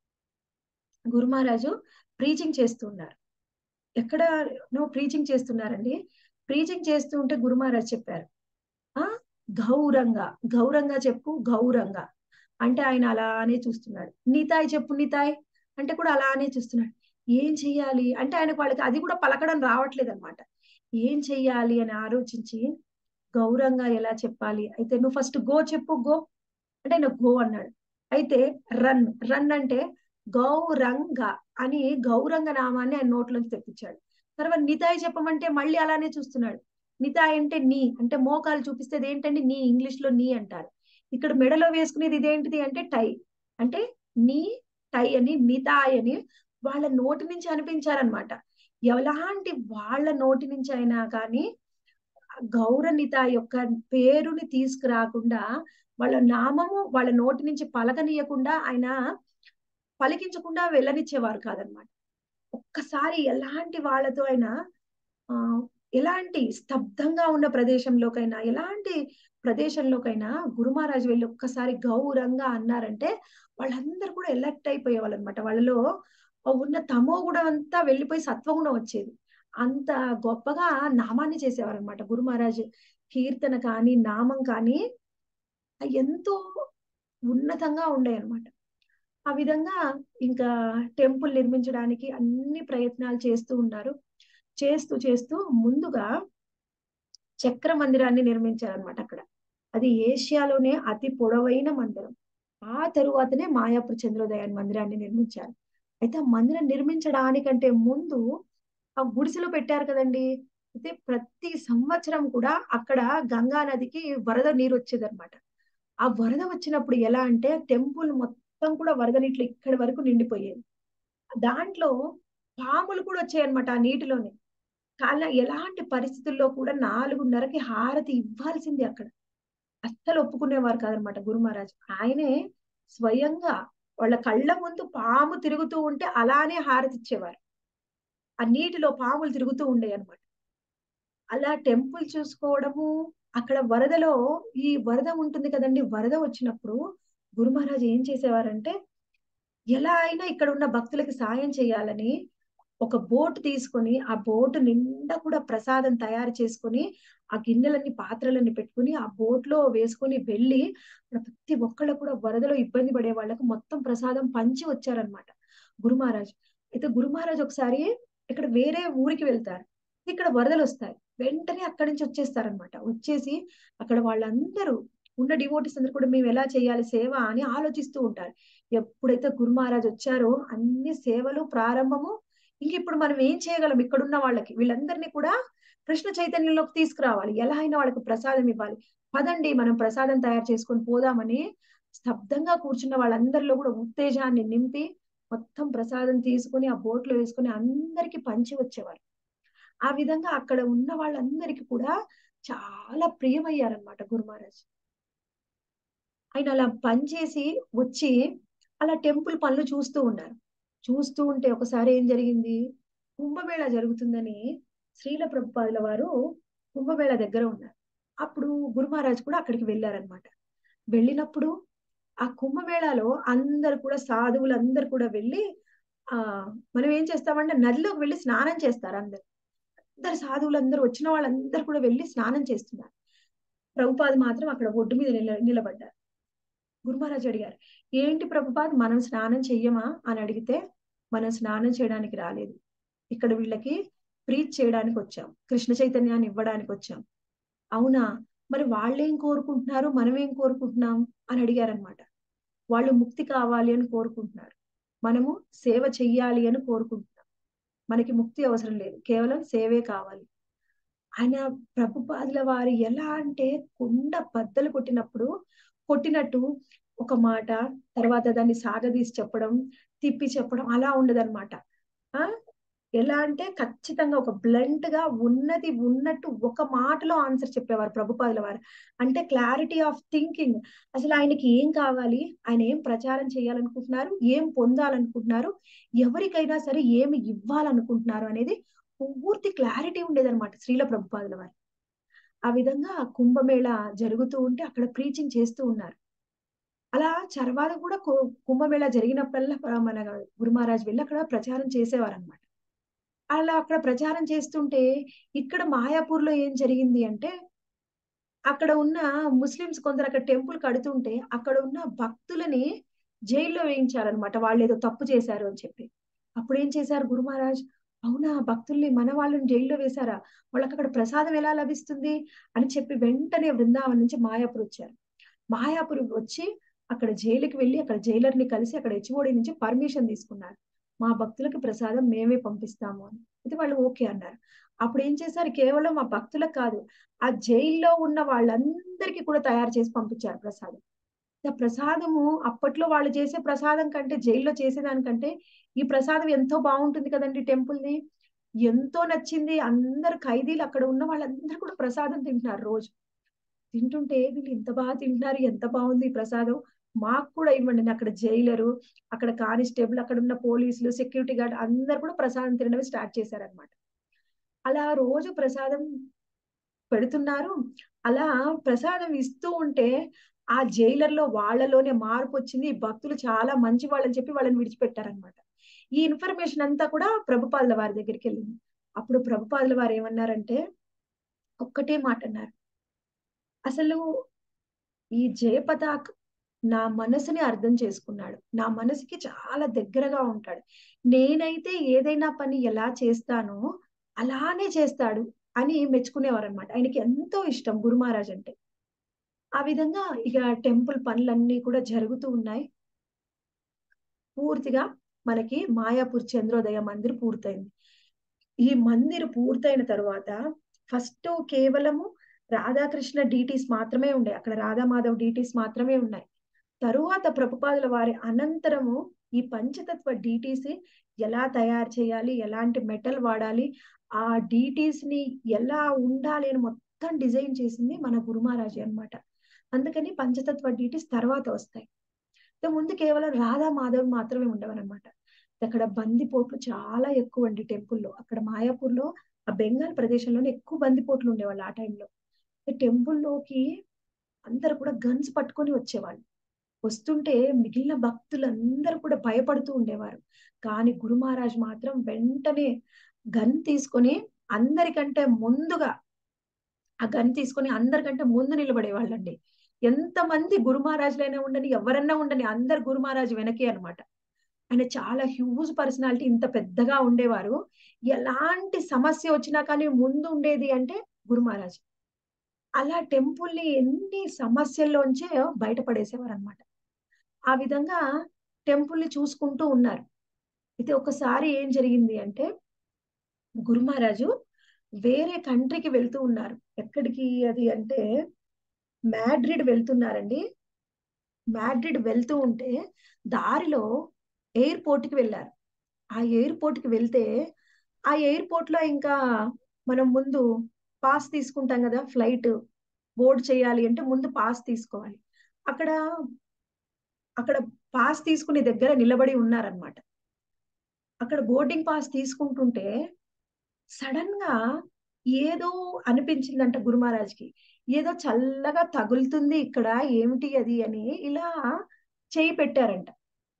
గురు మహారాజు ప్రీచింగ్ చేస్తున్నారు ఎక్కడ నో ప్రీచింగ్ చేస్తున్నారండి ప్రీచింగ్ చేస్తూ ఉంటే గురు మహారాజ్ చెప్పారు ఆ గౌరంగా గౌరంగా చెప్పు గౌరంగా అంటే ఆయన అలానే చూస్తున్నాడు నీతాయ్ చెప్పు నీతాయ్ అంటే కూడా అలానే చూస్తున్నాడు ఏం చెయ్యాలి అంటే ఆయనకు వాళ్ళకి అది కూడా పలకడం రావట్లేదు అనమాట ఏం చెయ్యాలి అని ఆలోచించి గౌరంగా ఎలా చెప్పాలి అయితే నువ్వు ఫస్ట్ గో చెప్పు గో అంటే ఆయన గో అన్నాడు అయితే రన్ రన్ అంటే గౌరంగ అని గౌరంగ నామాన్ని ఆయన నోట్లోంచి తెప్పించాడు తర్వాత నితాయ్ చెప్పమంటే మళ్ళీ అలానే చూస్తున్నాడు నితాయ్ అంటే నీ అంటే మోకాలు చూపిస్తే ఏంటంటే నీ ఇంగ్లీష్ లో నీ అంటారు ఇక్కడ మెడలో వేసుకునేది ఇదేంటిది అంటే టై అంటే నీ టై అని నితాయ్ అని వాళ్ళ నోటి నుంచి అనిపించారనమాట ఎలాంటి వాళ్ళ నోటి నుంచి అయినా కానీ గౌరనిత యొక్క పేరుని తీసుకురాకుండా వాళ్ళ నామము వాళ్ళ నోటి నుంచి పలకనీయకుండా ఆయన పలికించకుండా వెళ్ళనిచ్చేవారు కాదనమాట ఒక్కసారి ఎలాంటి వాళ్ళతో అయినా ఆ ఎలాంటి స్తబ్దంగా ఉన్న ప్రదేశంలోకైనా ఎలాంటి ప్రదేశంలోకైనా గురు మహారాజ్ వెళ్ళి ఒక్కసారి గౌరంగా అన్నారంటే వాళ్ళందరూ కూడా ఎలక్ట్ అయిపోయేవాళ్ళు అనమాట వాళ్ళలో ఉన్న తమో గుణం అంతా వెళ్ళిపోయి సత్వగుణం వచ్చేది అంత గొప్పగా నామాన్ని చేసేవారు అనమాట గురు మహారాజ్ కీర్తన కానీ నామం కానీ ఎంతో ఉన్నతంగా ఉండే అనమాట ఆ విధంగా ఇంకా టెంపుల్ నిర్మించడానికి అన్ని ప్రయత్నాలు చేస్తూ ఉన్నారు చేస్తూ చేస్తూ ముందుగా చక్ర మందిరాన్ని నిర్మించారనమాట అక్కడ అది ఏషియాలోనే అతి పొడవైన మందిరం ఆ తరువాతనే మాయాపూర్ చంద్రోదయాన్ మందిరాన్ని నిర్మించారు అయితే ఆ మందిరం నిర్మించడానికంటే ముందు ఆ గుడిసెలో పెట్టారు కదండి అయితే ప్రతి సంవత్సరం కూడా అక్కడ గంగా నదికి వరద నీరు వచ్చేది అనమాట ఆ వరద వచ్చినప్పుడు ఎలా అంటే టెంపుల్ మొత్తం కూడా వరద నీటిలో ఇక్కడి వరకు నిండిపోయేది దాంట్లో పాములు కూడా వచ్చాయన్నమాట ఆ నీటిలోనే కాల ఎలాంటి పరిస్థితుల్లో కూడా నాలుగున్నరకి హారతి ఇవ్వాల్సింది అక్కడ అస్సలు ఒప్పుకునేవారు కాదనమాట గురు మహారాజ్ ఆయనే స్వయంగా వాళ్ళ కళ్ళ ముందు పాము తిరుగుతూ ఉంటే అలానే హారతి ఇచ్చేవారు ఆ నీటిలో పాములు తిరుగుతూ ఉండే అనమాట అలా టెంపుల్ చూసుకోవడము అక్కడ వరదలో ఈ వరద ఉంటుంది కదండి వరద వచ్చినప్పుడు గురు మహారాజ్ ఏం చేసేవారంటే ఎలా అయినా ఇక్కడ ఉన్న భక్తులకి సాయం చేయాలని ఒక బోట్ తీసుకొని ఆ బోట్ నిండా కూడా ప్రసాదం తయారు చేసుకొని ఆ గిన్నెలన్నీ పాత్రలన్నీ పెట్టుకుని ఆ బోట్ లో వేసుకొని వెళ్ళి ప్రతి ఒక్కళ్ళు కూడా వరదలో ఇబ్బంది పడే వాళ్ళకు మొత్తం ప్రసాదం పంచి వచ్చారనమాట గురు మహారాజ్ అయితే గురు మహారాజ్ ఒకసారి ఇక్కడ వేరే ఊరికి వెళ్తారు ఇక్కడ వరదలు వస్తాయి వెంటనే అక్కడి నుంచి వచ్చేస్తారనమాట వచ్చేసి అక్కడ వాళ్ళందరూ ఉన్న డివోటీస్ అందరూ కూడా మేము ఎలా చేయాలి సేవ అని ఆలోచిస్తూ ఉంటారు ఎప్పుడైతే గురు మహారాజ్ వచ్చారో అన్ని సేవలు ప్రారంభము ఇంక ఇప్పుడు మనం ఏం చేయగలం ఇక్కడున్న వాళ్ళకి వీళ్ళందరినీ కూడా కృష్ణ చైతన్యంలోకి తీసుకురావాలి ఎలా అయినా వాళ్ళకి ప్రసాదం ఇవ్వాలి పదండి మనం ప్రసాదం తయారు చేసుకొని పోదామని స్తబ్దంగా కూర్చున్న వాళ్ళందరిలో కూడా ఉత్తేజాన్ని నింపి మొత్తం ప్రసాదం తీసుకుని ఆ బోట్లో వేసుకుని అందరికి పంచి వచ్చేవారు ఆ విధంగా అక్కడ ఉన్న వాళ్ళందరికీ కూడా చాలా ప్రియమయ్యారనమాట గురు మహారాజ్ ఆయన అలా పనిచేసి వచ్చి అలా టెంపుల్ పనులు చూస్తూ ఉన్నారు చూస్తూ ఉంటే ఒకసారి ఏం జరిగింది కుంభమేళ జరుగుతుందని శ్రీల ప్రభుపాదుల వారు కుంభమేళ దగ్గర ఉన్నారు అప్పుడు గురు మహారాజ్ కూడా అక్కడికి వెళ్ళారనమాట వెళ్ళినప్పుడు ఆ కుంభమేళాలో అందరు కూడా సాధువులు అందరు కూడా వెళ్ళి ఆ మనం ఏం చేస్తామంటే నదిలోకి వెళ్ళి స్నానం చేస్తారు అందరు అందరు సాధువులు అందరూ వచ్చిన వాళ్ళందరూ కూడా వెళ్ళి స్నానం చేస్తున్నారు ప్రభుపాద్ మాత్రం అక్కడ ఒడ్డు మీద నిల నిలబడ్డారు గురు మహారాజ్ అడిగారు ఏంటి ప్రభుపాద్ మనం స్నానం చెయ్యమా అని అడిగితే మనం స్నానం చేయడానికి రాలేదు ఇక్కడ వీళ్ళకి ప్రీచ్ చేయడానికి వచ్చాం కృష్ణ చైతన్యాన్ని ఇవ్వడానికి వచ్చాం అవునా మరి వాళ్ళేం కోరుకుంటున్నారు మనం ఏం కోరుకుంటున్నాం అని అడిగారనమాట వాళ్ళు ముక్తి కావాలి అని కోరుకుంటున్నారు మనము సేవ చెయ్యాలి అని కోరుకుంటున్నాం మనకి ముక్తి అవసరం లేదు కేవలం సేవే కావాలి ఆయన ప్రభుపాదుల వారు ఎలా అంటే కుండ బద్దలు కొట్టినప్పుడు కొట్టినట్టు ఒక మాట తర్వాత దాన్ని సాగదీసి చెప్పడం తిప్పి చెప్పడం అలా ఉండదన్నమాట ఆ ఎలా అంటే ఖచ్చితంగా ఒక బ్లంట్ గా ఉన్నది ఉన్నట్టు ఒక మాటలో ఆన్సర్ చెప్పేవారు ప్రభుపాదుల వారు అంటే క్లారిటీ ఆఫ్ థింకింగ్ అసలు ఆయనకి ఏం కావాలి ఆయన ఏం ప్రచారం చేయాలనుకుంటున్నారు ఏం పొందాలనుకుంటున్నారు ఎవరికైనా సరే ఏమి ఇవ్వాలనుకుంటున్నారు అనేది పూర్తి క్లారిటీ ఉండేదన్నమాట శ్రీల ప్రభుపాదుల వారు ఆ విధంగా కుంభమేళ జరుగుతూ ఉంటే అక్కడ ప్రీచింగ్ చేస్తూ ఉన్నారు అలా చర్వాత కూడా కుంభమేళ జరిగినప్పుడల్లా మన గురు మహారాజ్ వెళ్ళి అక్కడ ప్రచారం చేసేవారు అనమాట అలా అక్కడ ప్రచారం చేస్తుంటే ఇక్కడ మాయాపూర్ లో ఏం జరిగింది అంటే అక్కడ ఉన్న ముస్లిమ్స్ కొందరు అక్కడ టెంపుల్ కడుతుంటే అక్కడ ఉన్న భక్తులని జైల్లో వేయించారనమాట వాళ్ళు ఏదో తప్పు చేశారు అని చెప్పి అప్పుడు ఏం చేశారు గురు మహారాజ్ అవునా భక్తుల్ని మన వాళ్ళని జైల్లో వేశారా వాళ్ళకి అక్కడ ప్రసాదం ఎలా లభిస్తుంది అని చెప్పి వెంటనే బృందావనం నుంచి మాయాపూర్ వచ్చారు మాయాపూర్ వచ్చి అక్కడ జైలుకి వెళ్ళి అక్కడ జైలర్ ని కలిసి అక్కడ హెచ్ఓడి నుంచి పర్మిషన్ తీసుకున్నారు మా భక్తులకి ప్రసాదం మేమే పంపిస్తాము అని అయితే వాళ్ళు ఓకే అన్నారు అప్పుడు ఏం చేశారు కేవలం మా భక్తులకు కాదు ఆ జైల్లో ఉన్న వాళ్ళందరికీ కూడా తయారు చేసి పంపించారు ప్రసాదం ప్రసాదము అప్పట్లో వాళ్ళు చేసే ప్రసాదం కంటే జైల్లో చేసేదానికంటే ఈ ప్రసాదం ఎంతో బాగుంటుంది కదండి టెంపుల్ది ఎంతో నచ్చింది అందరు ఖైదీలు అక్కడ ఉన్న వాళ్ళందరూ కూడా ప్రసాదం తింటున్నారు రోజు తింటుంటే వీళ్ళు ఇంత బాగా తింటున్నారు ఎంత బాగుంది ఈ ప్రసాదం మాకు కూడా ఇవ్వండి అక్కడ జైలరు అక్కడ కానిస్టేబుల్ అక్కడ ఉన్న పోలీసులు సెక్యూరిటీ గార్డ్ అందరు కూడా ప్రసాదం తినడం స్టార్ట్ చేశారనమాట అలా రోజు ప్రసాదం పెడుతున్నారు. అలా ప్రసాదం ఇస్తూ ఉంటే ఆ జైలర్‌లో వాళ్ళలోనే మార్పొచ్చింది. ఈ భక్తులు చాలా మంచి వాళ్ళని చెప్పి వాళ్ళని విడిచిపెట్టారనమాట. ఈ ఇన్ఫర్మేషన్ అంతా కూడా ప్రభుపాదుల వారి దగ్గరికెళ్ళింది. అప్పుడు ప్రభుపాదుల వారు ఏమన్నారంటే ఒక్కటే మాటన్నారు. అసలు ఈ జయపతాక్ నా మనసుని అర్థం చేసుకున్నాడు. నా మనసుకి చాలా దగ్గరగా ఉంటాడు. నేనైతే ఏదైనా పని ఎలా చేస్తానో అలానే చేస్తాడు అని మెచ్చుకునేవారనమాట. ఆయనకి ఎంతో ఇష్టం గురు మహారాజ్ అంటే. ఆ విధంగా ఇక టెంపుల్ పనులన్నీ కూడా జరుగుతూ ఉన్నాయి. పూర్తిగా మనకి మాయాపూర్ చంద్రోదయ మందిర్ పూర్తయింది. ఈ మందిర్ పూర్తయిన తరువాత ఫస్టు కేవలము రాధాకృష్ణ డీటీస్ మాత్రమే ఉండే. అక్కడ రాధామాధవ్ డీటీస్ మాత్రమే ఉన్నాయి. తరువాత ప్రభుపాదుల వారి అనంతరము ఈ పంచతత్వ డీటీస్ ఎలా తయారు చేయాలి? ఎలాంటి మెటల్ వాడాలి? ఆ డీటీస్‌ని ఎలా ఉండాలి అని మొత్తం డిజైన్ చేసింది మన గురు మహారాజే అన్నమాట. అందుకని పంచతత్వ డీటీస్ తర్వాత వస్తాయి. ముందు కేవలం రాధా, మాధవ్ మాత్రమే ఉండేవారన్నమాట. అక్కడ బందిపోట్లు చాలా ఎక్కువండి టెంపుల్‌లో. అక్కడ మాయాపూర్‌లో ఆ బెంగాల్ ప్రదేశంలోనే ఎక్కువ బందిపోట్లు ఉండేవాళ్ళు ఆ టైంలో. టెంపుల్‌లోకి అందరూ కూడా గన్స్ పట్టుకొని వచ్చేవాళ్ళు. వస్తుంటే మిగిలిన భక్తులందరూ కూడా భయపడుతూ ఉండేవారు. కానీ గురు మహారాజ్ మాత్రం వెంటనే గన్ తీసుకొని అందరికంటే ముందుగా ఆ గన్ తీసుకొని అందరికంటే ముందు నిలబడేవాళ్ళండి. ఎంతమంది గురు మహారాజులైనా ఉండని, ఎవరన్నా ఉండని అందరు గురు మహారాజ్ వెనకే అన్నమాట. ఆయన చాలా హ్యూజ్ పర్సనాలిటీ ఇంత పెద్దగా ఉండేవారు. ఎలాంటి సమస్య వచ్చినా కానీ ముందు ఉండేది అంటే గురు మహారాజ్. అలా టెంపుల్‌ని ఎన్ని సమస్యల్లోంచే బయట పడేసేవారన్నమాట. ఆ విధంగా టెంపుల్‌ని చూసుకుంటూ ఉన్నారు. అయితే ఒకసారి ఏం జరిగింది అంటే గురు మహారాజు వేరే కంట్రీకి వెళ్తూ ఉన్నారు. ఎక్కడికి అది అంటే మాడ్రిడ్ వెళ్తున్నారండి. మాడ్రిడ్ వెళ్తూ ఉంటే దారిలో ఎయిర్‌పోర్ట్‌కి వెళ్లారు. ఆ ఎయిర్‌పోర్ట్‌కి వెళ్తే ఆ ఎయిర్‌పోర్ట్‌లో ఇంకా మనం ముందు పాస్ తీసుకుంటాం గదా! ఫ్లైట్ బోర్డ్ చేయాలి అంటే ముందు పాస్ తీసుకోవాలి. అక్కడ అక్కడ పాస్ తీసుకునే దగ్గర నిలబడి ఉన్నారన్నమాట. అక్కడ బోర్డింగ్ పాస్ తీసుకుంటుంటే సడెన్‌గా ఏదో అనిపించిందంట గురు మహారాజ్‌కి. ఏదో చల్లగా తగులుతుంది ఇక్కడ ఏమిటి అది అని ఇలా చెయ్యి పెట్టారంట.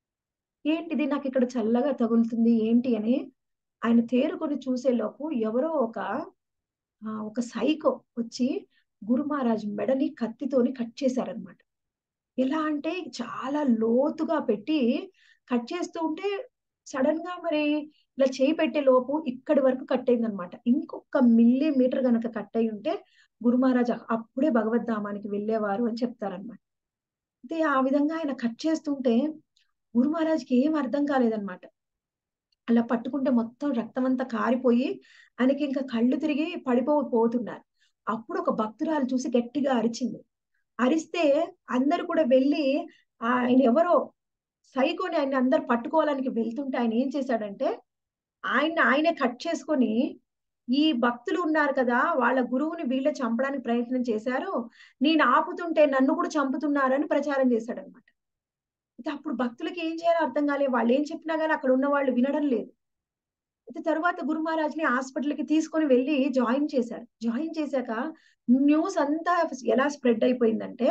ఏంటిది నాకిక్కడ చల్లగా తగులుతుంది ఏంటి అని ఆయన తేరుకొని చూసేలోపు ఎవరో ఒక ఆహ్, ఒక సైకో వచ్చి గురు మహారాజ్ మెడని కత్తితోని కట్ చేశారన్నమాట. ఎలా అంటే చాలా లోతుగా పెట్టి కట్ చేస్తూ ఉంటే సడెన్‌గా మరి ఇలా చేయి పెట్టే లోపు ఇక్కడి వరకు కట్ అయిందన్నమాట. ఇంకొక మిల్లీమీటర్ గనక కట్ అయ్యుంటే గురు మహారాజ్ అప్పుడే భగవద్ధామానికి వెళ్ళేవారు అని చెప్తారన్నమాట. అయితే ఆ విధంగా ఆయన కట్ చేస్తుంటే గురు మహారాజ్‌కి ఏం అర్థం కాలేదన్నమాట. అలా పట్టుకుంటే మొత్తం రక్తమంతా కారిపోయి ఆయనకింక కళ్ళు తిరిగి పడిపో పోతున్నారు. అప్పుడు ఒక భక్తురాలు చూసి గట్టిగా అరిచింది. అరిస్తే అందరూ కూడా వెళ్లి ఆయనెవరో సైకోని ఆయన్ని అందరూ పట్టుకోవడానికి వెళ్తుంటే ఆయన ఏం చేశాడంటే ఆయన్ని ఆయనే కట్ చేసుకొని ఈ భక్తులు ఉన్నారు కదా! వాళ్ళ గురువుని వీళ్ళే చంపడానికి ప్రయత్నం చేశారు. నేను ఆపుతుంటే నన్ను కూడా చంపుతున్నారని ప్రచారం చేశాడన్నమాట. అయితే అప్పుడు భక్తులకి ఏం చేయాలో అర్థం కాలే. వాళ్ళేం చెప్పినా గాని అక్కడ ఉన్న వాళ్ళు వినడం లేదు. అయితే తరువాత గురు మహారాజ్‌ని హాస్పిటల్‌కి తీసుకొని వెళ్లి జాయిన్ చేశారు. జాయిన్ చేశాక న్యూస్ అంతా ఎలా స్ప్రెడ్ అయిపోయిందంటే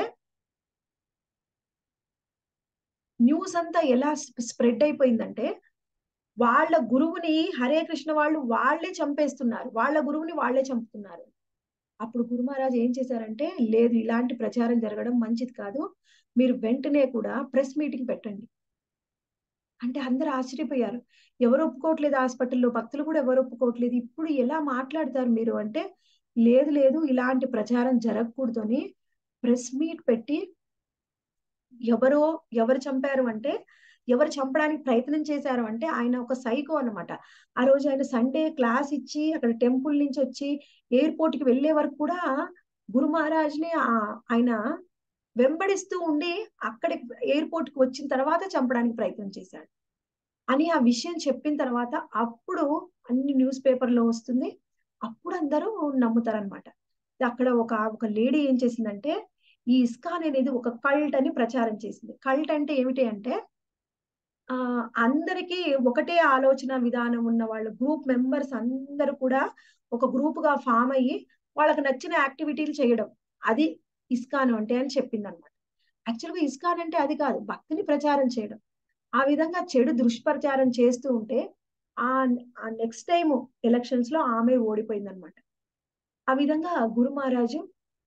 న్యూస్ అంతా ఎలా స్ స్ప్రెడ్ అయిపోయిందంటే వాళ్ళ గురువుని హరే కృష్ణ వాళ్ళు వాళ్ళే చంపేస్తున్నారు. వాళ్ళ గురువుని వాళ్ళే చంపుతున్నారు. అప్పుడు గురు మహారాజ్ ఏం చేశారంటే లేదు ఇలాంటి ప్రచారం జరగడం మంచిది కాదు. మీరు వెంటనే కూడా ప్రెస్ మీటింగ్ పెట్టండి. అంటే అందరూ ఆశ్చర్యపోయారు. ఎవరు ఒప్పుకోవట్లేదు హాస్పిటల్‌లో భక్తులు కూడా ఎవరు ఒప్పుకోవట్లేదు. ఇప్పుడు ఎలా మాట్లాడతారు మీరు అంటే లేదు లేదు ఇలాంటి ప్రచారం జరగకూడదు అని ప్రెస్ మీట్ పెట్టి ఎవరో ఎవరు చంపారు అంటే ఎవరు చంపడానికి ప్రయత్నం చేశారు అంటే ఆయన ఒక సైకో అన్నమాట. ఆ రోజు ఆయన సండే క్లాస్ ఇచ్చి అక్కడ టెంపుల్ నుంచి వచ్చి ఎయిర్‌పోర్ట్‌కి వెళ్ళే వరకు కూడా గురు మహారాజ్‌ని ఆహ్, ఆయన వెంబడిస్తూ ఉండి అక్కడికి ఎయిర్‌పోర్ట్‌కి వచ్చిన తర్వాత చంపడానికి ప్రయత్నం చేశాడు. అని ఆ విషయం చెప్పిన తర్వాత అప్పుడు అన్ని న్యూస్ పేపర్‌లో వస్తుంది. అప్పుడు అందరూ నమ్ముతారన్నమాట. అక్కడ ఒక ఒక లేడీ ఏం చేసిందంటే ఈ ఇస్కాన్ అనేది ఒక కల్ట్ అని ప్రచారం చేసింది. కల్ట్ అంటే ఏమిటి అంటే ఆహ్, అందరికీ ఒకటే ఆలోచన విధానం ఉన్న వాళ్ళు గ్రూప్ మెంబర్స్ అందరూ కూడా ఒక గ్రూప్‌గా ఫార్మ్ అయ్యి వాళ్ళకి నచ్చిన యాక్టివిటీలు చేయడం అది ఇస్కాన్ అంటే అని చెప్పింది అనమాట యాక్చువల్గా ఇస్కాన్ అంటే అది కాదు భక్తిని ప్రచారం చేయడం ఆ విధంగా చెడు దుష్ప్రచారం చేస్తూ ఉంటే ఆ నెక్స్ట్ టైం ఎలక్షన్స్ లో ఆమె ఓడిపోయింది అనమాట ఆ విధంగా గురు మహారాజు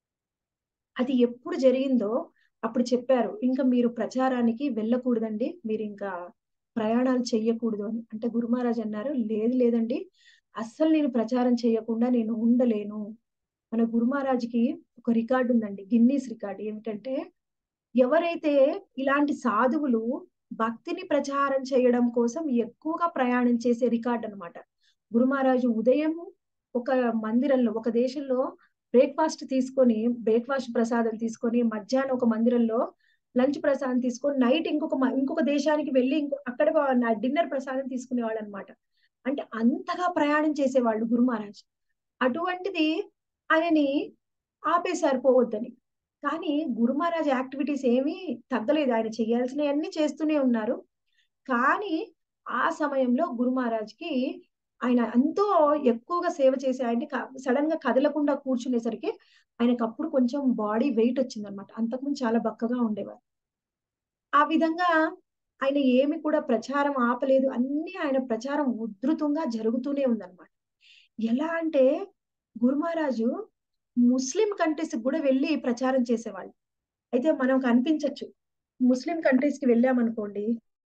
అది ఎప్పుడు జరిగిందో అప్పుడు చెప్పారు ఇంకా మీరు ప్రచారానికి వెళ్ళకూడదండి మీరు ఇంకా ప్రయాణాలు చెయ్యకూడదు అని అంటే గురు మహారాజ్ అన్నారు లేదు లేదండి అస్సలు నేను ప్రచారం చేయకుండా నేను ఉండలేను మన గురు మహారాజ్కి ఒక రికార్డు ఉందండి గిన్నీస్ రికార్డు ఏమిటంటే ఎవరైతే ఇలాంటి సాధువులు భక్తిని ప్రచారం చేయడం కోసం ఎక్కువగా ప్రయాణం చేసే రికార్డు అనమాట గురు మహారాజు ఉదయం ఒక మందిరంలో ఒక దేశంలో బ్రేక్ఫాస్ట్ తీసుకొని బ్రేక్ఫాస్ట్ ప్రసాదం తీసుకొని మధ్యాహ్నం ఒక మందిరంలో లంచ్ ప్రసాదం తీసుకొని నైట్ ఇంకొక ఇంకొక దేశానికి వెళ్ళి ఇంకో అక్కడ డిన్నర్ ప్రసాదం తీసుకునేవాళ్ళు అనమాట అంటే అంతగా ప్రయాణం చేసేవాళ్ళు గురు మహారాజ్ అటువంటిది ఆయనని ఆపేశారు పోవద్దని కానీ గురు మహారాజ్ యాక్టివిటీస్ ఏమీ తగ్గలేదు ఆయన చేయాల్సినవన్నీ చేస్తూనే ఉన్నారు కానీ ఆ సమయంలో గురు మహారాజ్కి ఆయన ఎంతో ఎక్కువగా సేవ చేసి ఆయన్ని సడన్ గా కదలకుండా కూర్చునేసరికి ఆయనకు అప్పుడు కొంచెం బాడీ వెయిట్ వచ్చింది అనమాట అంతకుముందు చాలా బక్కగా ఉండేవారు ఆ విధంగా ఆయన ఏమి కూడా ప్రచారం ఆపలేదు అన్ని ఆయన ప్రచారం ఉధృతంగా జరుగుతూనే ఉందన్నమాట ఎలా అంటే గురు మహారాజు ముస్లిం కంట్రీస్ కూడా వెళ్ళి ప్రచారం చేసేవాళ్ళు అయితే మనం కనిపించవచ్చు ముస్లిం కంట్రీస్ కి వెళ్ళామనుకోండి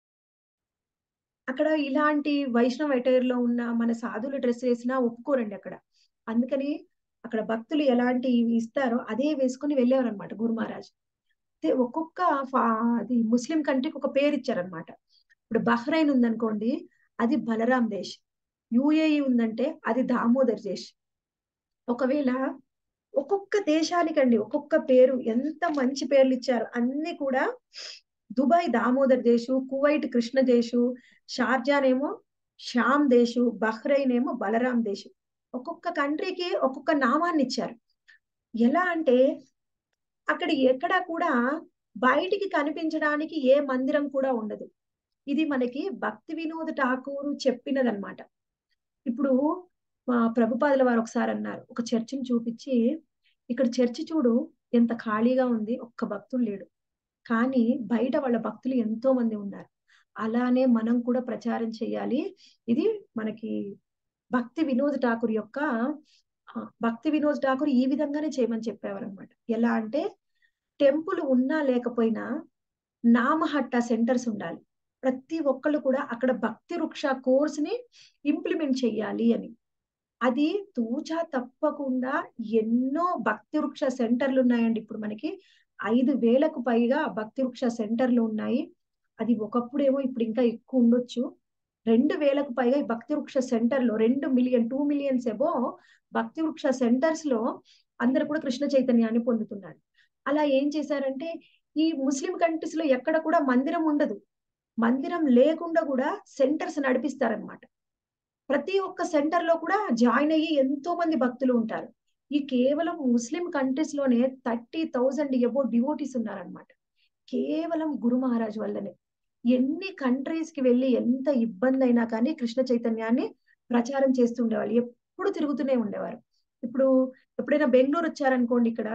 అక్కడ ఇలాంటి వైష్ణవ్ అటైర్ లో ఉన్న మన సాధువులు డ్రెస్ వేసినా ఒప్పుకోరండి అక్కడ అందుకని అక్కడ భక్తులు ఎలాంటి ఇస్తారో అదే వేసుకుని వెళ్ళేవారు అనమాట గురు మహారాజ్ ఒక్కొక్క అది ముస్లిం కంట్రీకి ఒక పేరు ఇచ్చారనమాట ఇప్పుడు బహ్రైన్ ఉందనుకోండి అది బలరాం దేశ్ యుఏఈ ఉందంటే అది దామోదర్ దేశ్ ఒకవేళ ఒక్కొక్క దేశానికండి ఒక్కొక్క పేరు ఎంత మంచి పేర్లు ఇచ్చారు అన్ని కూడా దుబాయ్ దామోదర్ దేశు కువైట్ కృష్ణ దేశు షార్జానేమో శ్యామ్ దేశు బహ్రైన్ ఏమో బలరాం దేశు ఒక్కొక్క కంట్రీకి ఒక్కొక్క నామాన్ని ఇచ్చారు ఎలా అంటే అక్కడ ఎక్కడా కూడా బయటికి కనిపించడానికి ఏ మందిరం కూడా ఉండదు ఇది మనకి భక్తి వినోద్ ఠాకూరు చెప్పినదన్నమాట ఇప్పుడు మా ప్రభుపాదుల వారు ఒకసారి అన్నారు ఒక చర్చిని చూపించి ఇక్కడ చర్చి చూడు ఎంత ఖాళీగా ఉంది ఒక్క భక్తులు లేడు కానీ బయట వాళ్ళ భక్తులు ఎంతో మంది ఉన్నారు అలానే మనం కూడా ప్రచారం చేయాలి ఇది మనకి భక్తి వినోద్ ఠాకూర్ యొక్క భక్తి వినోద్ ఠాకూర్ ఈ విధంగానే చేయమని చెప్పేవారు అనమాట ఎలా అంటే టెంపుల్ ఉన్నా లేకపోయినా నామహట్ట సెంటర్స్ ఉండాలి ప్రతి ఒక్కళ్ళు కూడా అక్కడ భక్తి వృక్ష కోర్స్ ని ఇంప్లిమెంట్ చేయాలి అని అది తూచా తప్పకుండా ఎన్నో భక్తి వృక్ష సెంటర్లు ఉన్నాయండి ఇప్పుడు మనకి ఐదు వేలకు పైగా భక్తి వృక్ష సెంటర్లు ఉన్నాయి అది ఒకప్పుడేమో ఇప్పుడు ఇంకా ఎక్కువ ఉండొచ్చు రెండు వేలకు పైగా ఈ భక్తి వృక్ష సెంటర్ లో రెండు మిలియన్ టూ మిలియన్స్ ఏవో భక్తి వృక్ష సెంటర్స్ లో అందరు కూడా కృష్ణ చైతన్యాన్ని పొందుతున్నారు అలా ఏం చేశారంటే ఈ ముస్లిం కంట్రీస్ లో ఎక్కడ కూడా మందిరం ఉండదు మందిరం లేకుండా కూడా సెంటర్స్ నడిపిస్తారనమాట ప్రతి ఒక్క సెంటర్ లో కూడా జాయిన్ అయ్యి ఎంతో మంది భక్తులు ఉంటారు ఈ కేవలం ముస్లిం కంట్రీస్ లోనే థర్టీ థౌజండ్ ఎబో డివోటీస్ ఉన్నారనమాట కేవలం గురు మహారాజ్ వల్లనే ఎన్ని కంట్రీస్ కి వెళ్ళి ఎంత ఇబ్బంది అయినా కానీ కృష్ణ చైతన్యాన్ని ప్రచారం చేస్తుండేవాళ్ళు ఎప్పుడు తిరుగుతూనే ఉండేవారు ఇప్పుడు ఎప్పుడైనా బెంగళూరు వచ్చారనుకోండి ఇక్కడ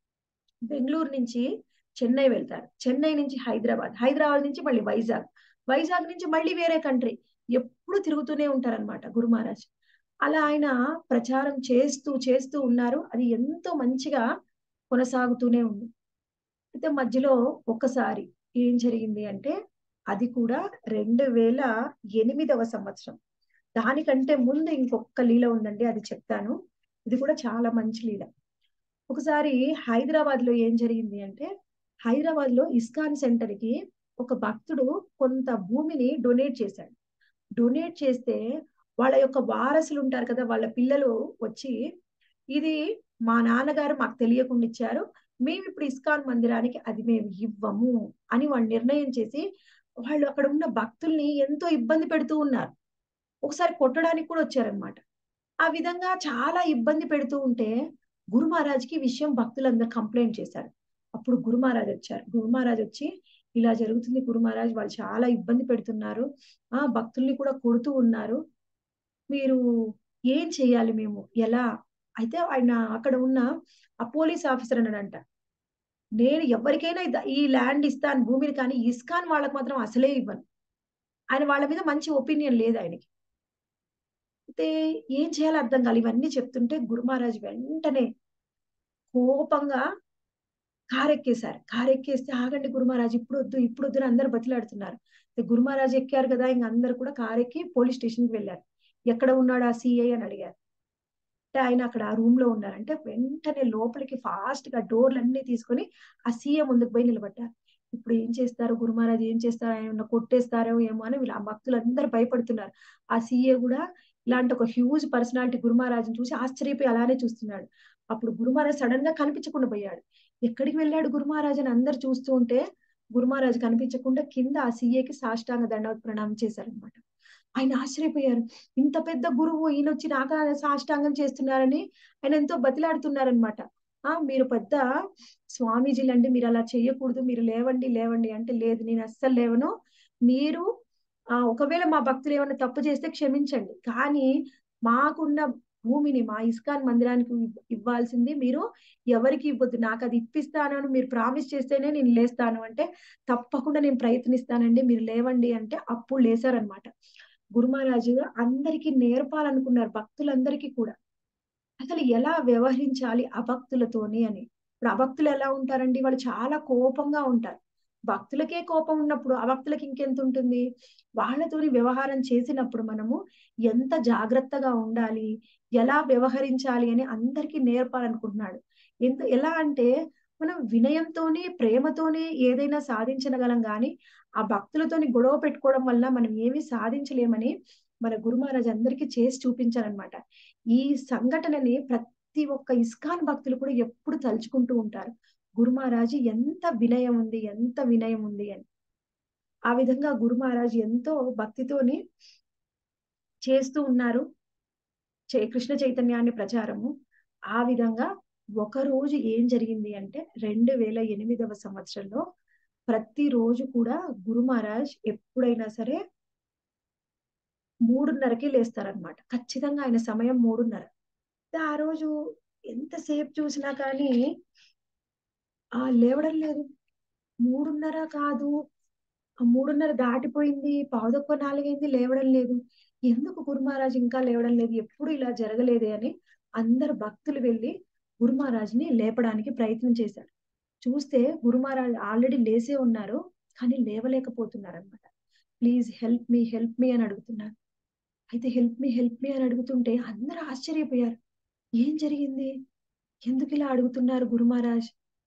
బెంగళూరు నుంచి చెన్నై వెళ్తారు చెన్నై నుంచి హైదరాబాద్ హైదరాబాద్ నుంచి మళ్ళీ వైజాగ్ వైజాగ్ నుంచి మళ్ళీ వేరే కంట్రీ ఎప్పుడు తిరుగుతూనే ఉంటారనమాట గురు మహారాజ్ అలా ఆయన ప్రచారం చేస్తూ చేస్తూ ఉన్నారు అది ఎంతో మంచిగా కొనసాగుతూనే ఉంది అయితే మధ్యలో ఒక్కసారి ఏం జరిగింది అంటే అది కూడా రెండు వేల ఎనిమిదవ సంవత్సరం దానికంటే ముందు ఇంకొక లీల ఉందండి అది చెప్తాను ఇది కూడా చాలా మంచి లీల ఒకసారి హైదరాబాద్ లో ఏం జరిగింది అంటే హైదరాబాద్ లో ఇస్కాన్ సెంటర్ కి ఒక భక్తుడు కొంత భూమిని డొనేట్ చేశాడు డొనేట్ చేస్తే వాళ్ళ యొక్క వారసులు ఉంటారు కదా వాళ్ళ పిల్లలు వచ్చి ఇది మా నాన్నగారు మాకు తెలియకుండా ఇచ్చారు మేము ఇప్పుడు ఇస్కాన్ మందిరానికి అది మేము ఇవ్వము అని వాళ్ళు నిర్ణయం చేసి వాళ్ళు అక్కడ ఉన్న భక్తుల్ని ఎంతో ఇబ్బంది పెడుతూ ఉన్నారు ఒకసారి కొట్టడానికి కూడా వచ్చారనమాట ఆ విధంగా చాలా ఇబ్బంది పెడుతూ ఉంటే గురు మహారాజ్కి విషయం భక్తులందరూ కంప్లైంట్ చేశారు అప్పుడు గురు మహారాజ్ వచ్చారు గురు మహారాజ్ వచ్చి ఇలా జరుగుతుంది గురు మహారాజ్ వాళ్ళు చాలా ఇబ్బంది పెడుతున్నారు ఆ భక్తుల్ని కూడా కొడుతూ ఉన్నారు మీరు ఏం చేయాలి మేము ఎలా అయితే ఆయన అక్కడ ఉన్న ఆ పోలీస్ ఆఫీసర్ అన్నాడంట నేను ఎవరికైనా ఇద- ఈ ల్యాండ్ ఇస్తాను భూమిని కానీ ఇస్కాన్ వాళ్ళకి మాత్రం అసలే ఇవ్వను ఆయన వాళ్ళ మీద మంచి ఒపీనియన్ లేదు ఆయనకి అయితే ఏం చేయాలో అర్థం కాదు ఇవన్నీ చెప్తుంటే గురు మహారాజ్ వెంటనే కోపంగా కారెక్కేశారు కారెక్కేస్తే ఆగండి గురు మహారాజ్ ఇప్పుడు వద్దు ఇప్పుడు వద్దు అని అందరు బతిలాడుతున్నారు అయితే గురు మహారాజ్ ఎక్కారు కదా ఇంక అందరు కూడా కారెక్కి పోలీస్ స్టేషన్ కి వెళ్ళారు ఎక్కడ ఉన్నాడు ఆ సిఐ అని అడిగారు అంటే ఆయన అక్కడ ఆ రూమ్ లో ఉన్నారంటే వెంటనే లోపలికి ఫాస్ట్ గా డోర్లు అన్ని తీసుకొని ఆ సీఎం ముందుకు పోయి నిలబడ్డారు ఇప్పుడు ఏం చేస్తారు గురు మహారాజ్ ఏం చేస్తారు ఆయన కొట్టేస్తారో ఏమో అని వీళ్ళు ఆ భక్తులు అందరూ భయపడుతున్నారు ఆ సీఏ కూడా ఇలాంటి ఒక హ్యూజ్ పర్సనాలిటీ గురు మహారాజ్ని చూసి ఆశ్చర్యపోయి అలానే చూస్తున్నాడు అప్పుడు గురు మహారాజ్ సడన్ గా కనిపించకుండా పోయాడు ఎక్కడికి వెళ్ళాడు గురు మహారాజ్ అని అందరు చూస్తూ ఉంటే గురు మహారాజ్ కనిపించకుండా కింద ఆ సీఏకి సాష్టాంగ దండ ప్రణామం చేశారనమాట ఆయన ఆశ్చర్యపోయారు ఇంత పెద్ద గురువు ఈయన వచ్చి నాకు సాష్టాంగం చేస్తున్నారని ఆయన ఎంతో బతిలాడుతున్నారనమాట ఆ మీరు పెద్ద స్వామీజీలండి మీరు అలా చేయకూడదు మీరు లేవండి లేవండి అంటే లేదు నేను అస్సలు లేవను మీరు ఆ ఒకవేళ మా భక్తులు ఏమైనా తప్పు చేస్తే క్షమించండి కానీ మాకున్న భూమిని మా ఇస్కాన్ మందిరానికి ఇవ్- ఇవ్వాల్సింది మీరు ఎవరికి ఇవ్వద్దు నాకు అది ఇప్పిస్తాను అని మీరు ప్రామిస్ చేస్తేనే నేను లేస్తాను అంటే తప్పకుండా నేను ప్రయత్నిస్తానండి మీరు లేవండి అంటే అప్పుడు లేసారనమాట గురు మహారాజు అందరికీ నేర్పాలనుకున్నారు భక్తులందరికీ కూడా అసలు ఎలా వ్యవహరించాలి అభక్తులతోని అని ఇప్పుడు అభక్తులు ఎలా ఉంటారండి వాళ్ళు చాలా కోపంగా ఉంటారు భక్తులకే కోపం ఉన్నప్పుడు అభక్తులకి ఇంకెంత ఉంటుంది వాళ్ళతోని వ్యవహారం చేసినప్పుడు మనము ఎంత జాగ్రత్తగా ఉండాలి ఎలా వ్యవహరించాలి అని అందరికీ నేర్పాలనుకుంటున్నాడు ఎంత ఎలా అంటే మనం వినయంతోని ప్రేమతోని ఏదైనా సాధించగలం కానీ ఆ భక్తులతోని గొడవ పెట్టుకోవడం వల్ల మనం ఏమీ సాధించలేమని మన గురు మహారాజ్ అందరికీ చేసి చూపించారనమాట ఈ సంఘటనని ప్రతి ఒక్క ఇస్కాన్ భక్తులు కూడా ఎప్పుడు తలుచుకుంటూ ఉంటారు గురు మహారాజ్ ఎంత వినయం ఉంది ఎంత వినయం ఉంది అని ఆ విధంగా గురు మహారాజ్ ఎంతో భక్తితోని చేస్తూ ఉన్నారు చే- కృష్ణ చైతన్యాన్ని ప్రచారము ఆ విధంగా ఒక రోజు ఏం జరిగింది అంటే రెండు వేల ఎనిమిదవ సంవత్సరంలో ప్రతిరోజు కూడా గురు మహారాజ్ ఎప్పుడైనా సరే మూడున్నరకే లేస్తారనమాట ఖచ్చితంగా ఆయన సమయం మూడున్నర ఆ రోజు ఎంతసేపు చూసినా కానీ ఆ లేవడం లేదు మూడున్నర కాదు ఆ మూడున్నర దాటిపోయింది పావుదొక్క నాలుగైంది లేవడం లేదు ఎందుకు గురు మహారాజ్ ఇంకా లేవడం లేదు ఎప్పుడు ఇలా జరగలేదే అని అందరు భక్తులు వెళ్ళి గురు మహారాజ్ని లేపడానికి ప్రయత్నం చేశారు చూస్తే గురు మహారాజ్ ఆల్రెడీ లేసే ఉన్నారు కానీ లేవలేకపోతున్నారు అనమాట please help me help me అని అడుగుతున్నారు అయితే హెల్ప్ మీ హెల్ప్ మీ అని అడుగుతుంటే అందరూ ఆశ్చర్యపోయారు ఏం జరిగింది ఎందుకు ఇలా అడుగుతున్నారు గురు మహారాజ్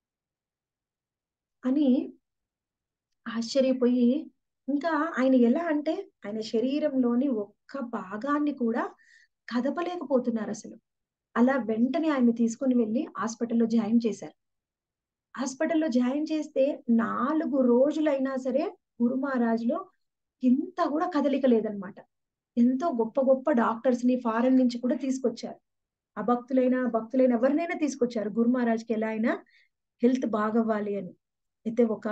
అని ఆశ్చర్యపోయి ఇంకా ఆయన ఎలా అంటే ఆయన శరీరంలోని ఒక్క భాగాన్ని కూడా కదపలేకపోతున్నారు అసలు అలా వెంటనే ఆయన తీసుకొని వెళ్ళి హాస్పిటల్లో జాయిన్ చేశారు హాస్పిటల్లో జాయిన్ చేస్తే నాలుగు రోజులైనా సరే గురు మహారాజ్లో ఇంత కూడా కదలిక లేదనమాట ఎంతో గొప్ప గొప్ప డాక్టర్స్ ని ఫారెన్ నుంచి కూడా తీసుకొచ్చారు అభక్తులైన భక్తులైన ఎవరినైనా తీసుకొచ్చారు గురు మహారాజ్కి ఎలా అయినా హెల్త్ బాగవ్వాలి అని అయితే ఒక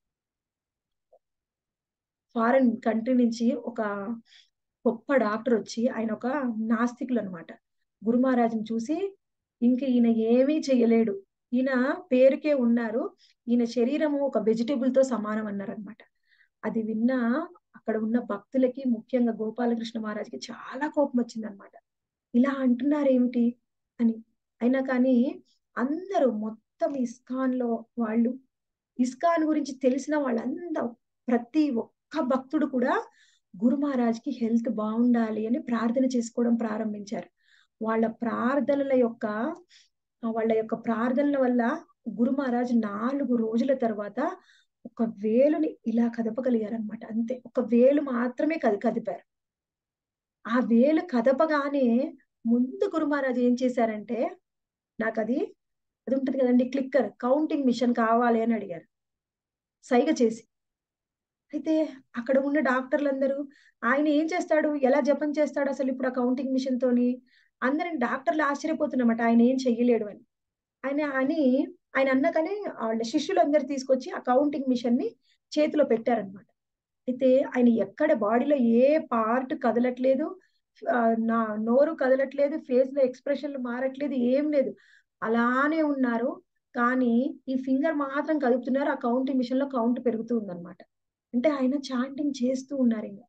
ఫారెన్ కంట్రీ నుంచి ఒక గొప్ప డాక్టర్ వచ్చి ఆయన ఒక నాస్తికులు అనమాట గురు మహారాజుని చూసి ఇంక ఈయన ఏమీ చెయ్యలేడు ఈయన పేరుకే ఉన్నారు ఈయన శరీరము ఒక వెజిటేబుల్ తో సమానం అన్నారనమాట అది విన్న అక్కడ ఉన్న భక్తులకి ముఖ్యంగా గోపాలకృష్ణ మహారాజ్కి చాలా కోపం వచ్చిందనమాట ఇలా అంటున్నారు ఏమిటి అని అయినా కానీ అందరూ మొత్తం ఇస్కాన్ లో వాళ్ళు ఇస్కాన్ గురించి తెలిసిన వాళ్ళందరూ ప్రతి ఒక్క భక్తుడు కూడా గురు మహారాజ్కి హెల్త్ బాగుండాలి అని ప్రార్థన చేసుకోవడం ప్రారంభించారు వాళ్ళ ప్రార్థనల యొక్క వాళ్ళ యొక్క ప్రార్థనల వల్ల గురు మహారాజ్ నాలుగు రోజుల తర్వాత ఒక వేలుని ఇలా కదపగలిగారనమాట అంతే ఒక వేలు మాత్రమే కది కదిపారు ఆ వేలు కదపగానే ముందు గురు మహారాజ్ ఏం చేశారంటే నాకు అది అది ఉంటుంది కదండి క్లిక్కర్ కౌంటింగ్ మిషన్ కావాలి అని అడిగారు సైగ చేసి అయితే అక్కడ ఉన్న డాక్టర్లందరూ ఆయన ఏం చేస్తాడు ఎలా జపం చేస్తాడు అసలు ఇప్పుడు ఆ కౌంటింగ్ మిషన్ తోని అందరిని డాక్టర్లు ఆశ్చర్యపోతున్నమాట ఆయన ఏం చెయ్యలేడు అని ఆయన అని ఆయన అన్నకనే వాళ్ళ శిష్యులందరూ తీసుకొచ్చి ఆ కౌంటింగ్ మిషన్ ని చేతిలో పెట్టారనమాట అయితే ఆయన ఎక్కడ బాడీలో ఏ పార్ట్ కదలట్లేదు ఆహ్, నా నోరు కదలట్లేదు. ఫేస్‌లో ఎక్స్‌ప్రెషన్‌లు మారట్లేదు. ఏం లేదు. అలానే ఉన్నారు. కానీ ఈ ఫింగర్ మాత్రం కదుపుతున్నారు. ఆ కౌంటింగ్ మిషన్‌లో కౌంట్ పెరుగుతూ ఉందన్నమాట. అంటే ఆయన చాంటింగ్ చేస్తూ ఉన్నారింక.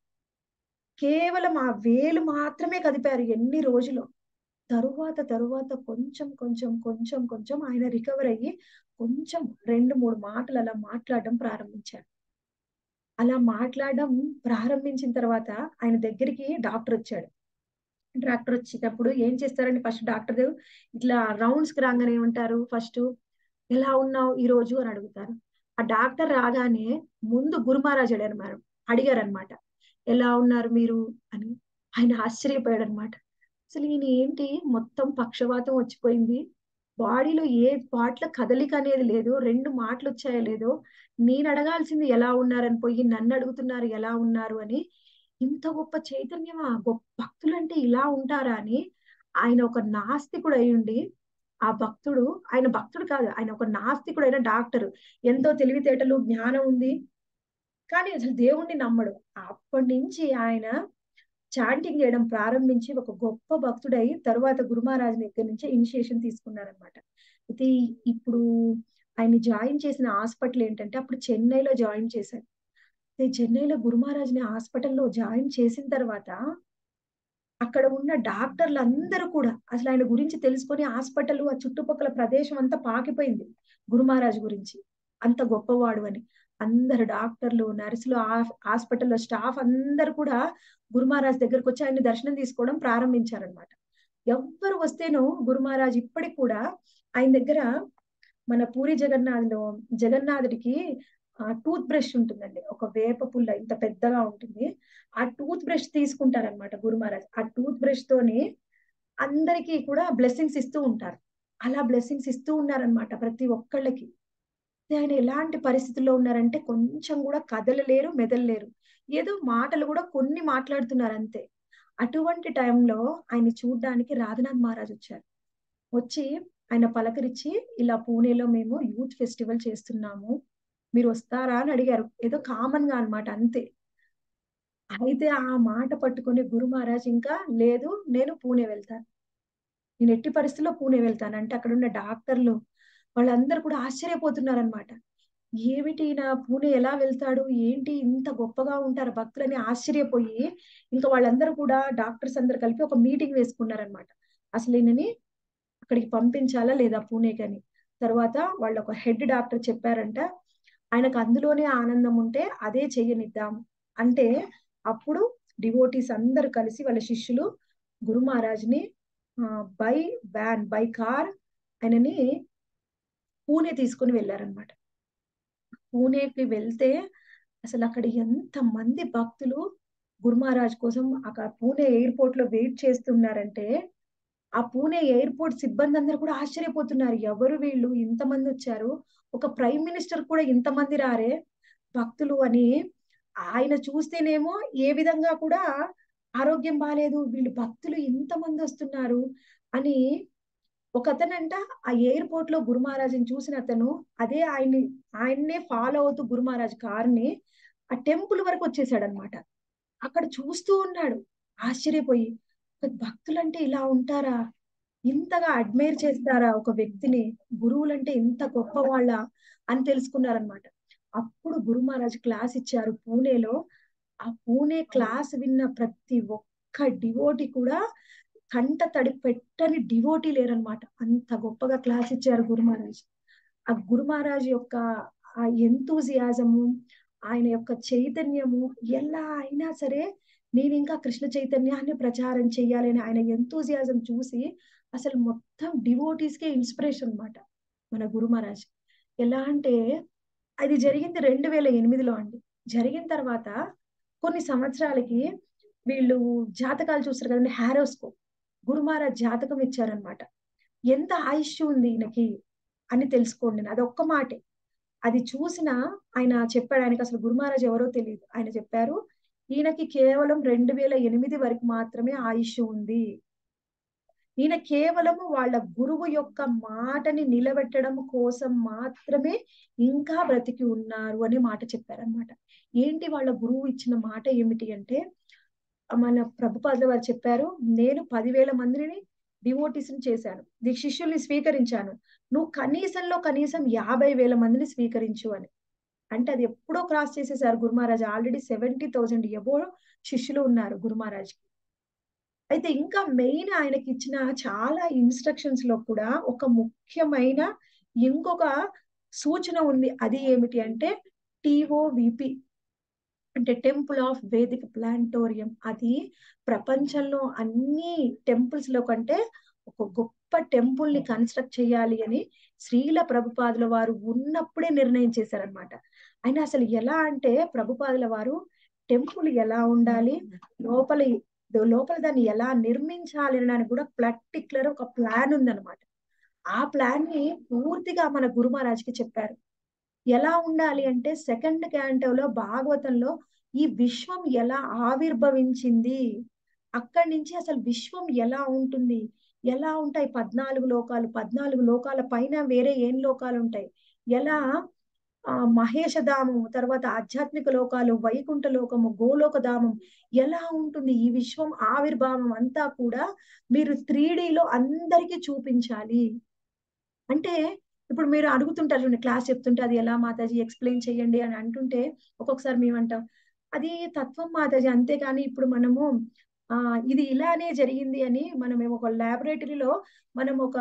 కేవలం ఆ వేలు మాత్రమే కదిపారు ఎన్ని రోజులో. తరువాత, తరువాత కొంచెం, కొంచెం, కొంచెం, కొంచెం ఆయన రికవర్ అయ్యి కొంచెం 2, 3 మాటలు అలా మాట్లాడడం ప్రారంభించారు. అలా మాట్లాడడం ప్రారంభించిన తర్వాత ఆయన దగ్గరికి డాక్టరొచ్చాడు. డాక్టరొచ్చేటప్పుడు ఏం చేస్తారంటే ఫస్ట్ డాక్టర్ దగ్గర ఇట్లా రౌండ్స్‌కి రాంగానే ఏమంటారు ఫస్టు, "ఎలా ఉన్నావు ఈరోజు" అని అడుగుతారు. ఆ డాక్టర్ రాగానే ముందు గురు మహారాజ్ అడిగారు మేడం అడిగారనమాట. "ఎలా ఉన్నారు మీరు" అని. ఆయన ఆశ్చర్యపోయాడనమాట. అసలు ఈయన ఏంటి మొత్తం పక్షవాతం వచ్చిపోయింది. బాడీలో ఏ పార్ట్‌ల కదలిక అనేది లేదు. 2 మాటలొచ్చాయో లేదో, నేను అడగాల్సింది ఎలా ఉన్నారని పోయి నన్నడుగుతున్నారు ఎలా ఉన్నారు అని. ఇంత గొప్ప చైతన్యమా! గొప్ప భక్తులంటే ఇలా ఉంటారా అని ఆయన ఒక నాస్తికుడయ్యుండి, ఆ భక్తుడు ఆయన భక్తుడు కాదు. ఆయన ఒక నాస్తికుడైన డాక్టరు. ఎంతో తెలివితేటలు, జ్ఞానం ఉంది. కానీ అసలు దేవుడిని నమ్మడు. అప్పటినుంచి ఆయన చాంటింగ్ చేయడం ప్రారంభించి ఒక గొప్ప భక్తుడై తరువాత గురు మహారాజ్ దగ్గర నుంచి ఇనిషియేషన్ తీసుకున్నారనమాట. అయితే ఇప్పుడు ఆయన్ని జాయిన్ చేసిన హాస్పిటల్ ఏంటంటే అప్పుడు చెన్నైలో జాయిన్ చేశారు. అయితే చెన్నైలో గురు మహారాజ్‌ని హాస్పిటల్‌లో జాయిన్ చేసిన తర్వాత అక్కడ ఉన్న డాక్టర్లందరూ కూడా అసలు ఆయన గురించి తెలుసుకొని హాస్పిటలు, ఆ చుట్టుపక్కల ప్రదేశం అంతా పాకిపోయింది. గురు మహారాజ్ గురించి. అంత గొప్పవాడు అని. అందరు డాక్టర్లు, నర్సులు హాస్ హాస్పిటల్‌లో స్టాఫ్ అందరూ కూడా గురు మహారాజ్ దగ్గరకొచ్చి ఆయన్ని దర్శనం తీసుకోవడం ప్రారంభించారనమాట. ఎవ్వరు వస్తేను గురు మహారాజ్ ఇప్పటికి కూడా ఆయన దగ్గర మన పూరి జగన్నాథ్‌లో జగన్నాథుడికి ఆహ్, టూత్ బ్రష్ ఉంటుందండి. ఒక వేప పుల్ల ఇంత పెద్దగా ఉంటుంది. ఆ టూత్ బ్రష్ తీసుకుంటారనమాట గురు మహారాజ్. ఆ టూత్ బ్రష్‌తోని అందరికీ కూడా బ్లెస్సింగ్స్ ఇస్తూ ఉంటారు. అలా బ్లెస్సింగ్స్ ఇస్తూ ఉన్నారనమాట ప్రతి ఒక్కళ్ళకి. అయితే ఆయన ఎలాంటి పరిస్థితుల్లో ఉన్నారంటే కొంచెం గూడా కదలలేరు, మెదలలేరు. ఏదో మాటలు గూడా కొన్ని మాట్లాడుతున్నారంతే. అటువంటి టైంలో ఆయన్ని చూడ్డానికి రాధనాథ్ మహారాజ్ వచ్చారు. వచ్చి ఆయన పలకరించి, "ఇలా పూణేలో మేము యూత్ ఫెస్టివల్ చేస్తున్నాము. మీరొస్తారా?" అని అడిగారు. ఏదో కామన్‌గా అన్నమాట అంతే. అయితే ఆ మాట పట్టుకొని గురు మహారాజ్ ఇంకా లేదు నేను పూణే వెళ్తాను. నేను ఎట్టి పరిస్థితిలో పూణే వెళ్తాను. అంటే అక్కడున్న డాక్టర్లు వాళ్ళందరూ కూడా ఆశ్చర్యపోతున్నారనమాట. ఏమిటి ఈయన పూణే ఎలా వెళ్తాడు? ఏంటి ఇంత గొప్పగా ఉంటారు భక్తులని ఆశ్చర్యపోయి, ఇంకా వాళ్ళందరూ కూడా డాక్టర్స్ అందరూ కలిపి ఒక మీటింగ్ వేసుకున్నారనమాట. అసలు ఈయనని అక్కడికి పంపించాలా లేదా పూణేకని. తర్వాత వాళ్ళొక హెడ్ డాక్టర్ చెప్పారంట, ఆయనకు అందులోనే ఆనందం ఉంటే అదే చెయ్యనిద్దాం. అంటే అప్పుడు డివోటీస్ అందరూ కలిసి వాళ్ళ శిష్యులు గురు మహారాజ్‌ని ఆహ్, బై వ్యాన్, బై కార్ ఆయనని పూణే తీసుకొని వెళ్లారనమాట. పూణేకి వెళ్తే అసలక్కడ ఎంతమంది భక్తులు గురు మహారాజ్ కోసం అక్కడ పూణే ఎయిర్‌పోర్ట్‌లో వెయిట్ చేస్తున్నారంటే, ఆ పూణే ఎయిర్‌పోర్ట్ సిబ్బందందరూ కూడా ఆశ్చర్యపోతున్నారు. ఎవరు వీళ్ళు ఇంతమందొచ్చారు. ఒక ప్రైమ్ మినిస్టర్ కూడా ఇంతమంది రారే భక్తులు అని. ఆయన చూస్తేనేమో ఏ విధంగా కూడా ఆరోగ్యం బాలేదు. వీళ్ళు భక్తులు ఇంతమందొస్తున్నారు అని ఒకతనంట ఆ ఎయిర్‌పోర్ట్‌లో గురు మహారాజ్‌ని చూసిన అతను అదే ఆయన్ని ఆయన్నే ఫాలో అవుతూ గురు మహారాజ్ కార్‌ని ఆ టెంపుల్ వరకు వచ్చేసాడన్నమాట. అక్కడ చూస్తూ ఉన్నాడు ఆశ్చర్యపోయి. భక్తులంటే ఇలా ఉంటారా? ఇంతగా అడ్మైర్ చేస్తారా ఒక వ్యక్తిని? గురువులంటే ఇంత గొప్పవాళ్ళా? అని తెలుసుకున్నారన్నమాట. అప్పుడు గురు మహారాజ్ క్లాస్ ఇచ్చారు పూణేలో. ఆ పూణే క్లాస్ విన్న ప్రతి ఒక్క డివోటీ కూడా కంట తడి పెట్టని డివోటీ లేరన్నమాట. అంత గొప్పగా క్లాస్ ఇచ్చారు గురు మహారాజ్. ఆ గురు మహారాజ్ యొక్క ఆ ఎంతూజియాజము, ఆయన యొక్క చైతన్యము ఎలా అయినా సరే నేనింకా కృష్ణ చైతన్యాన్ని ప్రచారం చేయాలని ఆయన ఎంతూజియాజం చూసి అసలు మొత్తం డివోటీస్‌కే ఇన్‌స్పిరేషన్ అన్నమాట. మన గురు మహారాజ్. ఎలా అంటే అది జరిగింది 2008లో అండి. జరిగిన తర్వాత కొన్ని సంవత్సరాలకి వీళ్ళు జాతకాలు చూస్తారు కదండీ! హారోస్కోప్. గురు మహారాజ్ జాతకం ఇచ్చారన్నమాట. ఎంత ఆయుష్షు ఉంది ఈయనకి అని తెలుసుకోండి. అదొక్క మాటే. అది చూసిన ఆయన చెప్పాడు. ఆయనకసలు గురు మహారాజ్ ఎవరో తెలీదు. ఆయన చెప్పారు, "ఈయనకి కేవలం 2008 వరకు మాత్రమే ఆయుష్షు ఉంది. ఈయన కేవలము వాళ్ళ గురువు యొక్క మాటని నిలబెట్టడం కోసం మాత్రమే ఇంకా బ్రతికి ఉన్నారు" అనే మాట చెప్పారన్నమాట. ఏంటి వాళ్ళ గురువు ఇచ్చిన మాట ఏమిటి అంటే మన ప్రభుపాదుల వారు చెప్పారు నేను పదివేల మందిని డివోటీస్ చేశాను నీ శిష్యుల్ని స్వీకరించాను నువ్వు కనీసంలో కనీసం యాభై వేల మందిని స్వీకరించు అని అంటే అది ఎప్పుడో క్రాస్ చేసేసారు Guru Maharaj already seventy thousand above శిష్యులు ఉన్నారు గురు మహారాజ్కి అయితే ఇంకా మెయిన్ ఆయనకి ఇచ్చిన చాలా ఇన్స్ట్రక్షన్స్ లో కూడా ఒక ముఖ్యమైన ఇంకొక సూచన ఉంది అది ఏమిటి అంటే టిఓవిపి అంటే టెంపుల్ ఆఫ్ వేదిక్ ప్లాంటోరియం అది ప్రపంచంలో అన్ని టెంపుల్స్ లో కంటే ఒక గొప్ప టెంపుల్ ని కన్స్ట్రక్ట్ చేయాలి అని శ్రీల ప్రభుపాదుల వారు ఉన్నప్పుడే నిర్ణయం చేశారనమాట ఆయన అసలు ఎలా అంటే ప్రభుపాదుల వారు టెంపుల్ ఎలా ఉండాలి లోపల లోపల దాన్ని ఎలా నిర్మించాలి అనడానికి కూడా పర్టికులర్ ఒక ప్లాన్ ఉందన్నమాట ఆ ప్లాన్ ని పూర్తిగా మన గురు మహారాజ్కి చెప్పారు ఎలా ఉండాలి అంటే సెకండ్ క్యాంటోలో భాగవతంలో ఈ విశ్వం ఎలా ఆవిర్భవించింది అక్కడి నుంచి అసలు విశ్వం ఎలా ఉంటుంది ఎలా ఉంటాయి పద్నాలుగు లోకాలు పద్నాలుగు లోకాల పైన వేరే ఏం లోకాలు ఉంటాయి ఎలా ఆ మహేషధామం తర్వాత ఆధ్యాత్మిక లోకాలు వైకుంఠ లోకము గోలోక ధామం ఎలా ఉంటుంది ఈ విశ్వం ఆవిర్భావం అంతా కూడా మీరు త్రీ లో అందరికీ చూపించాలి అంటే ఇప్పుడు మీరు అడుగుతుంటారు చూడండి క్లాస్ చెప్తుంటే అది ఎలా మాతాజీ ఎక్స్ప్లెయిన్ చేయండి అని అంటుంటే ఒక్కొక్కసారి మేమంటాం అది తత్వం మాతాజీ అంతేకాని ఇప్పుడు మనము ఆ ఇది ఇలానే జరిగింది అని మనం ఒక ల్యాబొరేటరీలో మనం ఒక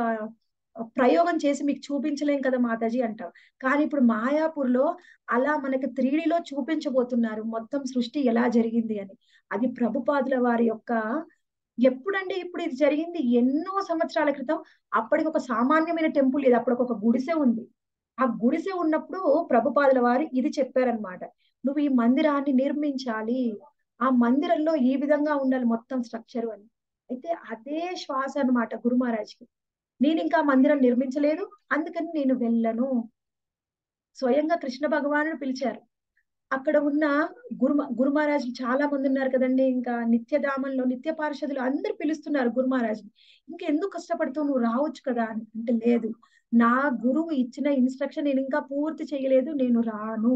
ప్రయోగం చేసి మీకు చూపించలేం కదా మాతాజీ అంటాం కానీ ఇప్పుడు మాయాపూర్లో అలా మనకి త్రీడీలో చూపించబోతున్నారు మొత్తం సృష్టి ఎలా జరిగింది అని అది ప్రభుపాదుల వారి యొక్క ఎప్పుడండి ఇప్పుడు ఇది జరిగింది ఎన్నో సంవత్సరాల క్రితం అప్పటికి ఒక సామాన్యమైన టెంపుల్ లేదు అప్పటికి ఒక గుడిసె ఉంది ఆ గుడిసె ఉన్నప్పుడు ప్రభుపాదుల వారు ఇది చెప్పారనమాట నువ్వు ఈ మందిరాన్ని నిర్మించాలి ఆ మందిరంలో ఈ విధంగా ఉండాలి మొత్తం స్ట్రక్చర్ అని అయితే అదే శ్వాస అనమాట గురు మహారాజ్కి నేను ఇంకా మందిరం నిర్మించలేదు అందుకని నేను వెళ్ళను స్వయంగా కృష్ణ భగవానుడు పిలిచారు అక్కడ ఉన్న గురు గురు మహారాజు చాలా మంది ఉన్నారు కదండి ఇంకా నిత్యధామంలో నిత్య పార్షదులు అందరు పిలుస్తున్నారు గురు మహారాజు ఇంకా ఎందుకు కష్టపడుతూ నువ్వు రావచ్చు కదా అని అంటే లేదు నా గురువు ఇచ్చిన ఇన్స్ట్రక్షన్ నేను ఇంకా పూర్తి చేయలేదు నేను రాను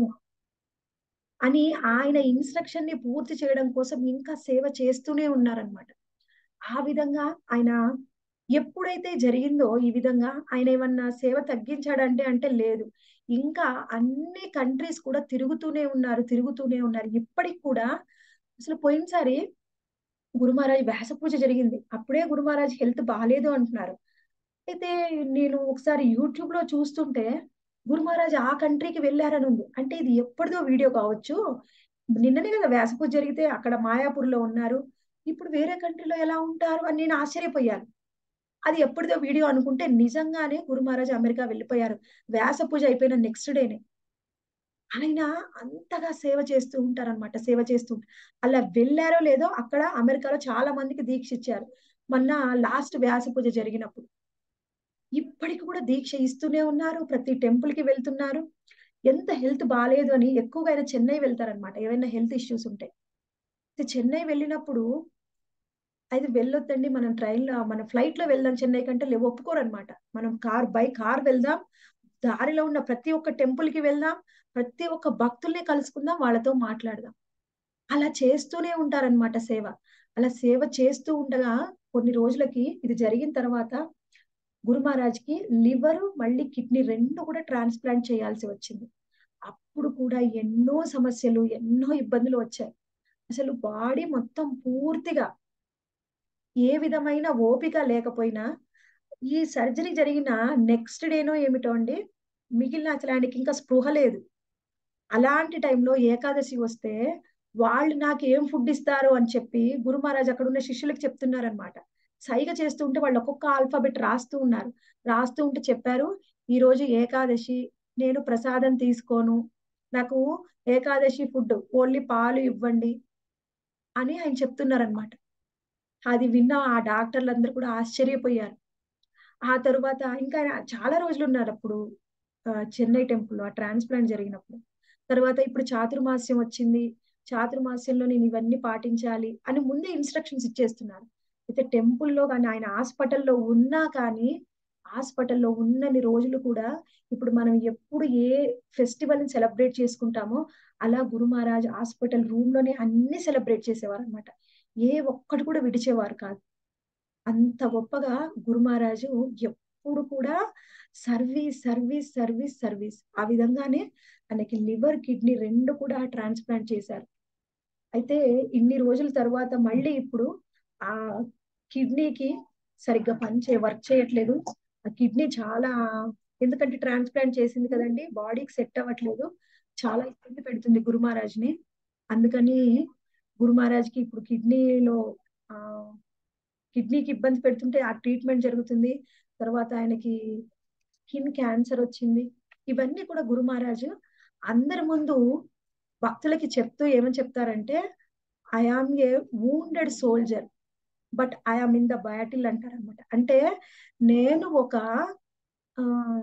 అని ఆయన ఇన్స్ట్రక్షన్ ని పూర్తి చేయడం కోసం ఇంకా సేవ చేస్తూనే ఉన్నారనమాట ఆ విధంగా ఆయన ఎప్పుడైతే జరిగిందో ఈ విధంగా ఆయన ఏమన్నా సేవ తగ్గించాడంటే అంటే లేదు ఇంకా అన్ని కంట్రీస్ కూడా తిరుగుతూనే ఉన్నారు తిరుగుతూనే ఉన్నారు ఇప్పటికి కూడా అసలు పోయినసారి గురు మహారాజ్ వ్యాస పూజ జరిగింది అప్పుడే గురు మహారాజ్ హెల్త్ బాగాలేదు అంటున్నారు అయితే నేను ఒకసారి యూట్యూబ్ లో చూస్తుంటే గురు మహారాజ్ ఆ కంట్రీకి వెళ్ళారని ఉంది అంటే ఇది ఎప్పటిదో వీడియో కావచ్చు నిన్ననే కదా వ్యాస పూజ జరిగితే అక్కడ మాయాపూర్లో ఉన్నారు ఇప్పుడు వేరే కంట్రీలో ఎలా ఉంటారు అని నేను ఆశ్చర్యపోయాను అది ఎప్పటిదో వీడియో అనుకుంటే నిజంగానే గురు మహారాజ్ అమెరికా వెళ్ళిపోయారు వ్యాస పూజ అయిపోయిన నెక్స్ట్ డేనే ఆయన అంతగా సేవ చేస్తూ ఉంటారనమాట సేవ చేస్తూ అలా వెళ్ళారో లేదో అక్కడ అమెరికాలో చాలా మందికి దీక్ష ఇచ్చారు మొన్న లాస్ట్ వ్యాస పూజ జరిగినప్పుడు ఇప్పటికి కూడా దీక్ష ఇస్తూనే ఉన్నారు ప్రతి టెంపుల్ కి వెళ్తున్నారు ఎంత హెల్త్ బాగాలేదు అని ఎక్కువగా ఆయన చెన్నై వెళ్తారనమాట ఏవైనా హెల్త్ ఇష్యూస్ ఉంటే చెన్నై వెళ్ళినప్పుడు అయితే వెళ్ళొద్దండి మనం ట్రైన్ లో మన ఫ్లైట్ లో వెళ్దాం చెన్నై కంటే లేవు ఒప్పుకోరనమాట మనం కార్ బై కార్ వెళ్దాం దారిలో ఉన్న ప్రతి ఒక్క టెంపుల్ కి వెళ్దాం ప్రతి ఒక్క భక్తుల్ని కలుసుకుందాం వాళ్ళతో మాట్లాడదాం అలా చేస్తూనే ఉంటారనమాట సేవ అలా సేవ చేస్తూ ఉండగా కొన్ని రోజులకి ఇది జరిగిన తర్వాత గురు మహారాజ్కి లివర్ మళ్ళీ కిడ్నీ రెండు కూడా ట్రాన్స్ప్లాంట్ చేయాల్సి వచ్చింది అప్పుడు కూడా ఎన్నో సమస్యలు ఎన్నో ఇబ్బందులు వచ్చాయి అసలు బాడీ మొత్తం పూర్తిగా ఏ విధమైన ఓపిక లేకపోయినా ఈ సర్జరీ జరిగిన నెక్స్ట్ డేనో ఏమిటో అండి మిగిలిన అసలు ఆయనకి ఇంకా స్పృహ లేదు అలాంటి టైంలో ఏకాదశి వస్తే వాళ్ళు నాకు ఏం ఫుడ్ ఇస్తారు అని చెప్పి గురు మహారాజ్ అక్కడ ఉన్న శిష్యులకు చెప్తున్నారనమాట సైగ చేస్తూ ఉంటే వాళ్ళు ఒక్కొక్క ఆల్ఫాబెట్ రాస్తూ ఉన్నారు రాస్తూ ఉంటే చెప్పారు ఈ రోజు ఏకాదశి నేను ప్రసాదం తీసుకోను నాకు ఏకాదశి ఫుడ్ ఓన్లీ పాలు ఇవ్వండి అని ఆయన చెప్తున్నారనమాట అది విన్న ఆ డాక్టర్లందరూ కూడా ఆశ్చర్యపోయారు ఆ తరువాత ఇంకా చాలా రోజులు ఉన్నారు అప్పుడు చెన్నై టెంపుల్ ఆ ట్రాన్స్ప్లాంట్ జరిగినప్పుడు తర్వాత ఇప్పుడు చాతుర్మాస్యం వచ్చింది చాతుర్మాస్యంలో నేను ఇవన్నీ పాటించాలి అని ముందే ఇన్స్ట్రక్షన్స్ ఇచ్చేస్తున్నారు అయితే టెంపుల్లో కానీ ఆయన హాస్పిటల్లో ఉన్నా కానీ హాస్పిటల్లో ఉన్నన్ని రోజులు కూడా ఇప్పుడు మనం ఎప్పుడు ఏ ఫెస్టివల్ ని సెలబ్రేట్ చేసుకుంటామో అలా గురు మహారాజ్ హాస్పిటల్ రూమ్ లోనే అన్ని సెలబ్రేట్ చేసేవారు అనమాట ఏ ఒక్కటి కూడా విడిచేవారు కాదు అంత గొప్పగా గురు మహారాజు ఎప్పుడు కూడా సర్వీస్ సర్వీస్ సర్వీస్ సర్వీస్ ఆ విధంగానే ఆయనకి లివర్ కిడ్నీ రెండు కూడా ట్రాన్స్ప్లాంట్ చేశారు అయితే ఇన్ని రోజుల తర్వాత మళ్ళీ ఇప్పుడు ఆ కిడ్నీకి సరిగ్గా పని చే వర్క్ చేయట్లేదు ఆ కిడ్నీ చాలా ఎందుకంటే ట్రాన్స్ప్లాంట్ చేసింది కదండి బాడీకి సెట్ అవ్వట్లేదు చాలా ఇబ్బంది పెడుతుంది గురు మహారాజ్ని అందుకని గురు మహారాజ్కి ఇప్పుడు కిడ్నీలో ఆ కిడ్నీకి ఇబ్బంది పెడుతుంటే ఆ ట్రీట్మెంట్ జరుగుతుంది తర్వాత ఆయనకి స్కిన్ క్యాన్సర్ వచ్చింది ఇవన్నీ కూడా గురు మహారాజు అందరి ముందు భక్తులకి చెప్తూ ఏమని చెప్తారంటే I am a wounded soldier but I am in the battle అంటారు అనమాట అంటే నేను ఒక ఆ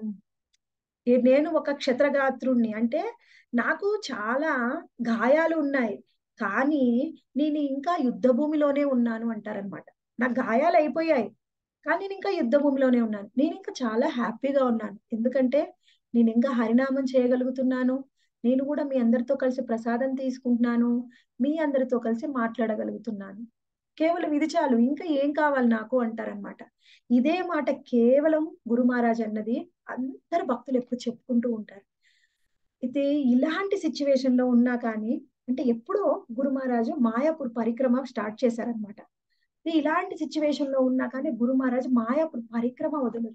నేను ఒక క్షత్రగాత్రుణ్ణి అంటే నాకు చాలా గాయాలు ఉన్నాయి కానీ నేను ఇంకా యుద్ధ భూమిలోనే ఉన్నాను అంటారనమాట నాకు గాయాలు అయిపోయాయి కానీ నేను ఇంకా యుద్ధ భూమిలోనే ఉన్నాను నేను ఇంకా చాలా హ్యాపీగా ఉన్నాను ఎందుకంటే నేను ఇంకా హరినామం చేయగలుగుతున్నాను నేను కూడా మీ అందరితో కలిసి ప్రసాదం తీసుకుంటున్నాను మీ అందరితో కలిసి మాట్లాడగలుగుతున్నాను కేవలం ఇది చాలు ఇంకా ఏం కావాలి నాకు అంటారనమాట ఇదే మాట కేవలం గురు మహారాజ్ అన్నది అందరు భక్తులు ఎప్పుడు చెప్పుకుంటూ ఉంటారు అయితే ఇలాంటి సిచ్యువేషన్ లో ఉన్నా కానీ అంటే ఎప్పుడో గురు మహారాజు మాయాపూర్ పరిక్రమ స్టార్ట్ చేశారనమాట ఇలాంటి సిచ్యువేషన్ లో ఉన్నా కానీ గురు మహారాజ్ మాయాపూర్ పరిక్రమ వదలరు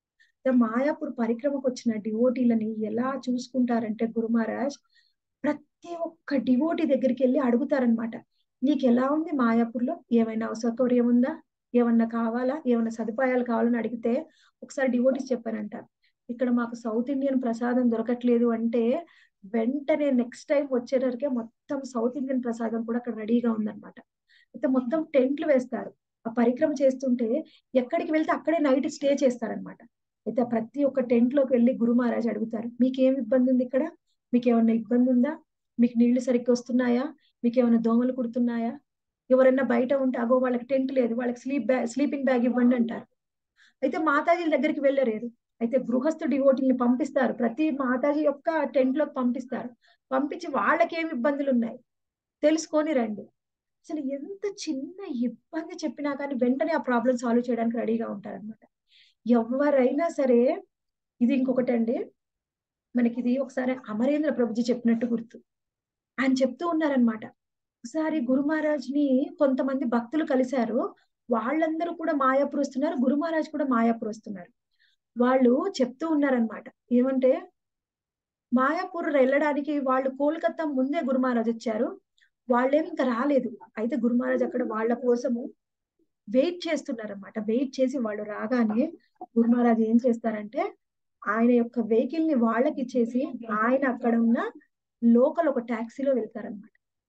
మాయాపూర్ పరిక్రమకు వచ్చిన డివోటీలని ఎలా చూసుకుంటారంటే గురు మహారాజ్ ప్రతి ఒక్క డివోటీ దగ్గరికి వెళ్ళి అడుగుతారనమాట నీకు ఎలా ఉంది మాయాపూర్లో ఏమైనా అసౌకర్యం ఉందా ఏమన్నా కావాలా ఏమన్నా సదుపాయాలు కావాలని అడిగితే ఒకసారి డివోటీస్ చెప్పారంట ఇక్కడ మాకు సౌత్ ఇండియన్ ప్రసాదం దొరకట్లేదు అంటే వెంటనే నెక్స్ట్ టైం వచ్చేటరికే మొత్తం సౌత్ ఇండియన్ ప్రసాదం కూడా అక్కడ రెడీగా ఉందన్నమాట అయితే మొత్తం టెంట్లు వేస్తారు ఆ పరిక్రమ చేస్తుంటే ఎక్కడికి వెళ్తే అక్కడే నైట్ స్టే చేస్తారనమాట అయితే ప్రతి ఒక్క టెంట్ లోకి వెళ్ళి గురు మహారాజ్ అడుగుతారు మీకేం ఇబ్బంది ఉంది ఇక్కడ మీకు ఏమన్నా ఇబ్బంది ఉందా మీకు నీళ్లు సరిగ్గా వస్తున్నాయా మీకు ఏమైనా దోమలు కుడుతున్నాయా ఎవరైనా బయట ఉంటే అగో వాళ్ళకి టెంట్ లేదు వాళ్ళకి స్లీప్ బ్యాగ్ స్లీపింగ్ బ్యాగ్ ఇవ్వండి అంటారు అయితే మాతాజీల దగ్గరికి వెళ్ళలేరు అయితే గృహస్థు డివోటీని పంపిస్తారు ప్రతి మాతాజీ యొక్క టెంట్ లోకి పంపిస్తారు పంపించి వాళ్ళకి ఏమి ఇబ్బందులు ఉన్నాయి తెలుసుకొని రండి అసలు ఎంత చిన్న ఇబ్బంది చెప్పినా కానీ వెంటనే ఆ ప్రాబ్లం సాల్వ్ చేయడానికి రెడీగా ఉంటారనమాట ఎవరైనా సరే ఇది ఇంకొకటి అండి మనకి ఇది ఒకసారి అమరేంద్ర ప్రభుజీ చెప్పినట్టు గుర్తు ఆయన చెప్తూ ఉన్నారనమాట ఒకసారి గురు మహారాజ్ ని కొంతమంది భక్తులు కలిశారు వాళ్ళందరూ కూడా మాయాపూర్ వస్తున్నారు గురు మహారాజ్ కూడా మాయాపూర్ వస్తున్నారు వాళ్ళు చెప్తూ ఉన్నారనమాట ఏమంటే మాయాపూర్ వెళ్ళడానికి వాళ్ళు కోల్కతా ముందే గురు మహారాజ్ వచ్చారు వాళ్ళేమి ఇంకా రాలేదు అయితే గురు మహారాజ్ అక్కడ వాళ్ళ కోసము వెయిట్ చేస్తున్నారన్నమాట వెయిట్ చేసి వాళ్ళు రాగానే గురు మహారాజ్ ఏం చేస్తారంటే ఆయన యొక్క వెహికల్ ని వాళ్ళకి ఇచ్చేసి ఆయన అక్కడ ఉన్న లోకల్ ఒక ట్యాక్సీలో వెళ్తారనమాట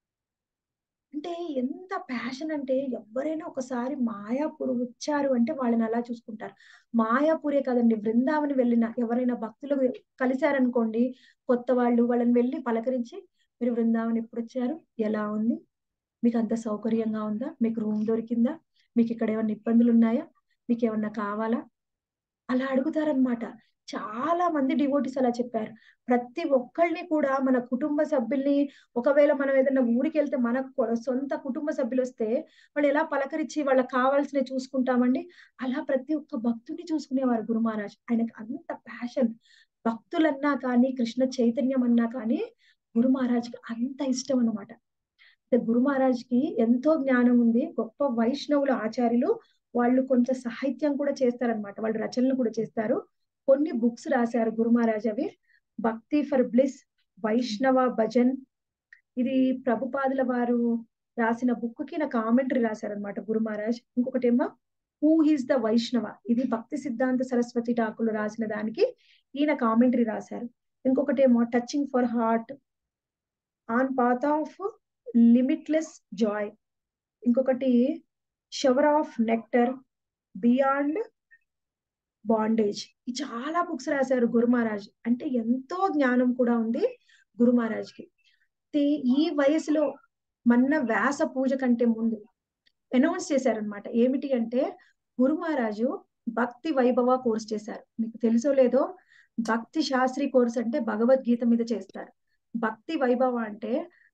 అంటే ఎంత ప్యాషన్ అంటే ఎవరైనా ఒకసారి మాయాపూర్ వచ్చారు అంటే వాళ్ళని అలా చూసుకుంటారు మాయాపూరే కదండి బృందావని వెళ్ళిన ఎవరైనా భక్తులు కలిశారనుకోండి కొత్త వాళ్ళు వాళ్ళని వెళ్ళి పలకరించి మీరు బృందావన్ ఎప్పుడు వచ్చారు ఎలా ఉంది మీకు అంత సౌకర్యంగా ఉందా మీకు రూమ్ దొరికిందా మీకు ఇక్కడ ఏమైనా ఇబ్బందులు ఉన్నాయా మీకు ఏమన్నా కావాలా అలా అడుగుతారనమాట చాలా మంది డివోటీస్ అలా చెప్పారు ప్రతి ఒక్కళ్ళని కూడా మన కుటుంబ సభ్యుల్ని ఒకవేళ మనం ఏదైనా ఊరికి వెళ్తే మన సొంత కుటుంబ సభ్యులు వస్తే వాళ్ళు ఎలా పలకరించి వాళ్ళకి కావాల్సినవి చూసుకుంటామండి అలా ప్రతి ఒక్క భక్తుడిని చూసుకునేవారు గురు మహారాజ్ ఆయనకు అంత ప్యాషన్ భక్తులన్నా కానీ కృష్ణ చైతన్యం అన్నా కానీ గురు మహారాజ్కి అంత ఇష్టం అనమాట గురు మహారాజ్కి ఎంతో జ్ఞానం ఉంది గొప్ప వైష్ణవుల ఆచార్యులు వాళ్ళు కొంచెం సాహిత్యం కూడా చేస్తారనమాట వాళ్ళు రచనలు కూడా చేస్తారు కొన్ని బుక్స్ రాశారు గురు మహారాజ్ అవి భక్తి ఫర్ బ్లిస్ వైష్ణవ భజన్ ఇది ప్రభుపాదుల వారు రాసిన బుక్ కి నా కామెంటరీ రాశారనమాట గురు మహారాజ్ ఇంకొకటేమో హూ హీస్ ద వైష్ణవ ఇది భక్తి సిద్ధాంత సరస్వతి ఠాకులు రాసిన దానికి ఈయన కామెంటరీ రాశారు ఇంకొకటేమో touching for heart on path of limitless joy ఇంకొకటి shower of nectar beyond bondage ఈ చాలా బుక్స్ రాశారు గురు మహారాజ్ అంటే ఎంతో జ్ఞానం కూడా ఉంది గురు మహారాజ్ కి ఈ వయసులో మన్న వ్యాస పూజ కంటే ముందు అనౌన్స్ చేశారనమాట ఏమిటి అంటే గురు మహారాజు భక్తి వైభవ కోర్స్ చేశారు మీకు తెలుసో లేదో భక్తి శాస్త్రి కోర్స్ అంటే భగవద్గీత మీద చేస్తారు భక్తి వైభవ అంటే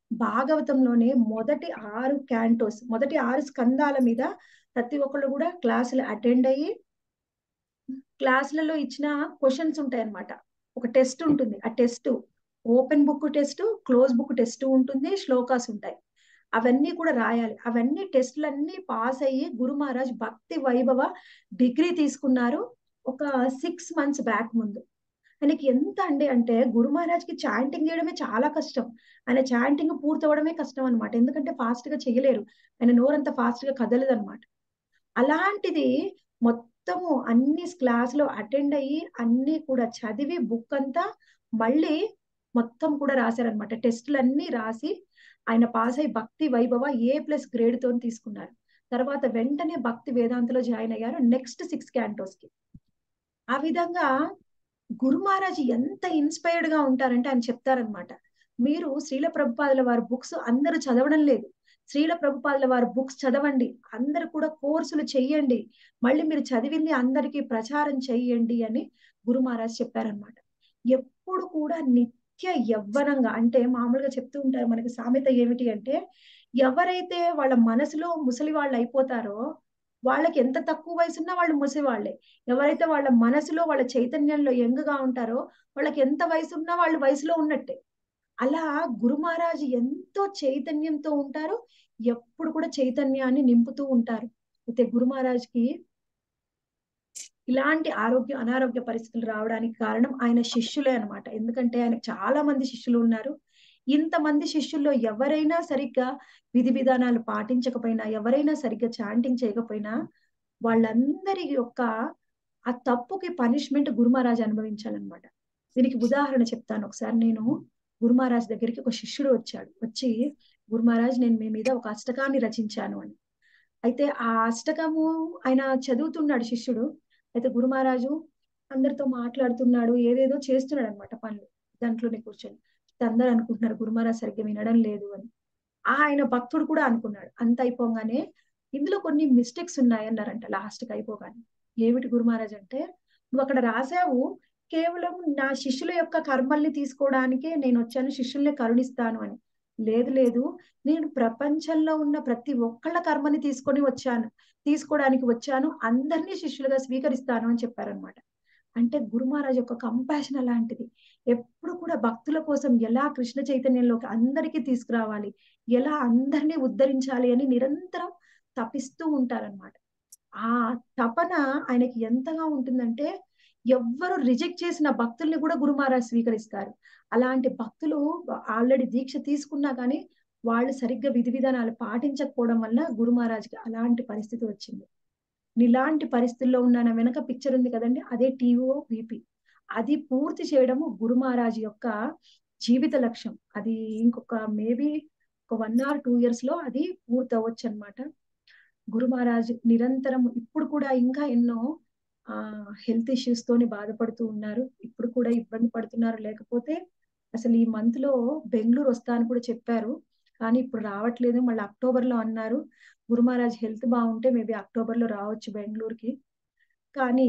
భాగవతంలోనే మొదటి ఆరు క్యాంటోస్ మొదటి ఆరు స్కందాల మీద ప్రతి ఒక్కళ్ళు కూడా క్లాసులు అటెండ్ అయ్యి క్లాసులలో ఇచ్చిన క్వశ్చన్స్ ఉంటాయి అన్నమాట ఒక టెస్ట్ ఉంటుంది ఆ test open book test close book test ఉంటుంది శ్లోకాస్ ఉంటాయి అవన్నీ కూడా రాయాలి అవన్నీ టెస్టులన్నీ పాస్ అయ్యి గురు మహారాజ్ భక్తి వైభవ డిగ్రీ తీసుకున్నారు ఒక సిక్స్ మంత్స్ బ్యాక్ ముందు ఆయనకి ఎంత అండి అంటే గురు మహారాజ్కి చాంటింగ్ చేయడమే చాలా కష్టం ఆయన చాంటింగ్ పూర్తవడమే కష్టం అనమాట ఎందుకంటే ఫాస్ట్ గా చేయలేరు ఆయన నోరంత ఫాస్ట్ గా కదలదు అనమాట అలాంటిది మొత్తము అన్ని క్లాస్ లో అటెండ్ అయ్యి అన్ని కూడా చదివి బుక్ అంతా మళ్ళీ మొత్తం కూడా రాశారనమాట టెస్టులు అన్ని రాసి ఆయన పాస్ అయ్యి భక్తి వైభవ ఏ ప్లస్ గ్రేడ్ తో తీసుకున్నారు తర్వాత వెంటనే భక్తి వేదాంతలో జాయిన్ అయ్యారు నెక్స్ట్ సిక్స్ క్యాంటోస్ కి ఆ విధంగా గురు మహారాజ్ ఎంత ఇన్స్పైర్డ్ గా ఉంటారంటే ఆయన చెప్తారనమాట మీరు శ్రీల ప్రభుపాదుల వారి బుక్స్ అందరూ చదవడం లేదు శ్రీల ప్రభుపాదుల వారి బుక్స్ చదవండి అందరు కూడా కోర్సులు చెయ్యండి మళ్ళీ మీరు చదివింది అందరికీ ప్రచారం చెయ్యండి అని గురు మహారాజ్ చెప్పారనమాట ఎప్పుడు కూడా నిత్య యవ్వనంగా అంటే మామూలుగా చెప్తూ ఉంటారు మనకి సామెత ఏమిటి అంటే ఎవరైతే వాళ్ళ మనసులో ముసలి వాళ్ళు అయిపోతారో వాళ్ళకి ఎంత తక్కువ వయసు ఉన్నా వాళ్ళు ముసలి వాళ్ళే ఎవరైతే వాళ్ళ మనసులో వాళ్ళ చైతన్యంలో యంగ్గా ఉంటారో వాళ్ళకి ఎంత వయసు ఉన్నా వాళ్ళు వయసులో ఉన్నట్టే అలా గురు మహారాజ్ ఎంతో చైతన్యంతో ఉంటారు ఎప్పుడు కూడా చైతన్యాన్ని నింపుతూ ఉంటారు అయితే గురు మహారాజ్కి ఇలాంటి ఆరోగ్య అనారోగ్య పరిస్థితులు రావడానికి కారణం ఆయన శిష్యులే అనమాట ఎందుకంటే ఆయనకు చాలా మంది శిష్యులు ఉన్నారు ఇంతమంది శిష్యుల్లో ఎవరైనా సరిగ్గా విధి విధానాలు పాటించకపోయినా ఎవరైనా సరిగ్గా చాంటింగ్ చేయకపోయినా వాళ్ళందరి యొక్క ఆ తప్పుకి పనిష్మెంట్ గురుమహారాజ్ అనుభవించాలన్నమాట దీనికి ఉదాహరణ చెప్తాను ఒకసారి నేను గురుమహారాజ్ దగ్గరికి ఒక శిష్యుడు వచ్చాడు వచ్చి గురుమహారాజ్ నేను మీ మీద ఒక అష్టకాన్ని రచించాను అని అయితే ఆ అష్టకము ఆయన చదువుతున్నాడు శిష్యుడు అయితే గురుమహారాజు అందరితో మాట్లాడుతున్నాడు ఏదేదో చేస్తున్నాడు అనమాట పనులు దాంట్లోనే కూర్చొని అందరూ అనుకుంటున్నారు గురుమహారాజ్ సరిగ్గా వినడం లేదు అని ఆయన భక్తుడు కూడా అనుకున్నాడు అంత అయిపోగానే ఇందులో కొన్ని మిస్టేక్స్ ఉన్నాయన్నారంట లాస్ట్ కి అయిపోగానే ఏమిటి గురుమహారాజ్ అంటే నువ్వు అక్కడ రాసావు కేవలం నా శిష్యుల యొక్క కర్మల్ని తీసుకోవడానికే నేను వచ్చాను శిష్యుల్ని కరుణిస్తాను అని లేదు లేదు నేను ప్రపంచంలో ఉన్న ప్రతి ఒక్కళ్ళ కర్మని తీసుకొని వచ్చాను తీసుకోవడానికి వచ్చాను అందరినీ శిష్యులుగా స్వీకరిస్తాను అని చెప్పారనమాట అంటే గురు మహారాజ్ యొక్క కంపాషన్ అలాంటిది ఎప్పుడు కూడా భక్తుల కోసం ఎలా కృష్ణ చైతన్యంలోకి అందరికీ తీసుకురావాలి ఎలా అందరినీ ఉద్ధరించాలి అని నిరంతరం తపిస్తూ ఉంటారనమాట ఆ తపన ఆయనకి ఎంతగా ఉంటుందంటే ఎవ్వరు రిజెక్ట్ చేసిన భక్తుల్ని కూడా గురు మహారాజ్ స్వీకరిస్తారు అలాంటి భక్తులు ఆల్రెడీ దీక్ష తీసుకున్నా కానీ వాళ్ళు సరిగ్గా విధి విధానాలు పాటించకపోవడం వల్ల గురు మహారాజ్కి అలాంటి పరిస్థితి వచ్చింది ఇలాంటి పరిస్థితుల్లో ఉన్న వెనక పిక్చర్ ఉంది కదండి అదే టీఓ విపి అది పూర్తి చేయడము గురు మహారాజ్ యొక్క జీవిత లక్ష్యం అది ఇంకొక మేబీ ఒక వన్ ఆర్ టూ ఇయర్స్ లో అది పూర్తి అవ్వచ్చు అనమాట గురు మహారాజ్ నిరంతరం ఇప్పుడు కూడా ఇంకా ఎన్నో ఆ హెల్త్ ఇష్యూస్ తోని బాధపడుతూ ఉన్నారు ఇప్పుడు కూడా ఇబ్బంది పడుతున్నారు లేకపోతే అసలు ఈ మంత్ లో బెంగళూరు వస్తా అని కూడా చెప్పారు కానీ ఇప్పుడు రావట్లేదు మళ్ళీ అక్టోబర్ లో అన్నారు గురు మహారాజ్ హెల్త్ బాగుంటే మేబీ అక్టోబర్ లో రావచ్చు బెంగళూరుకి కానీ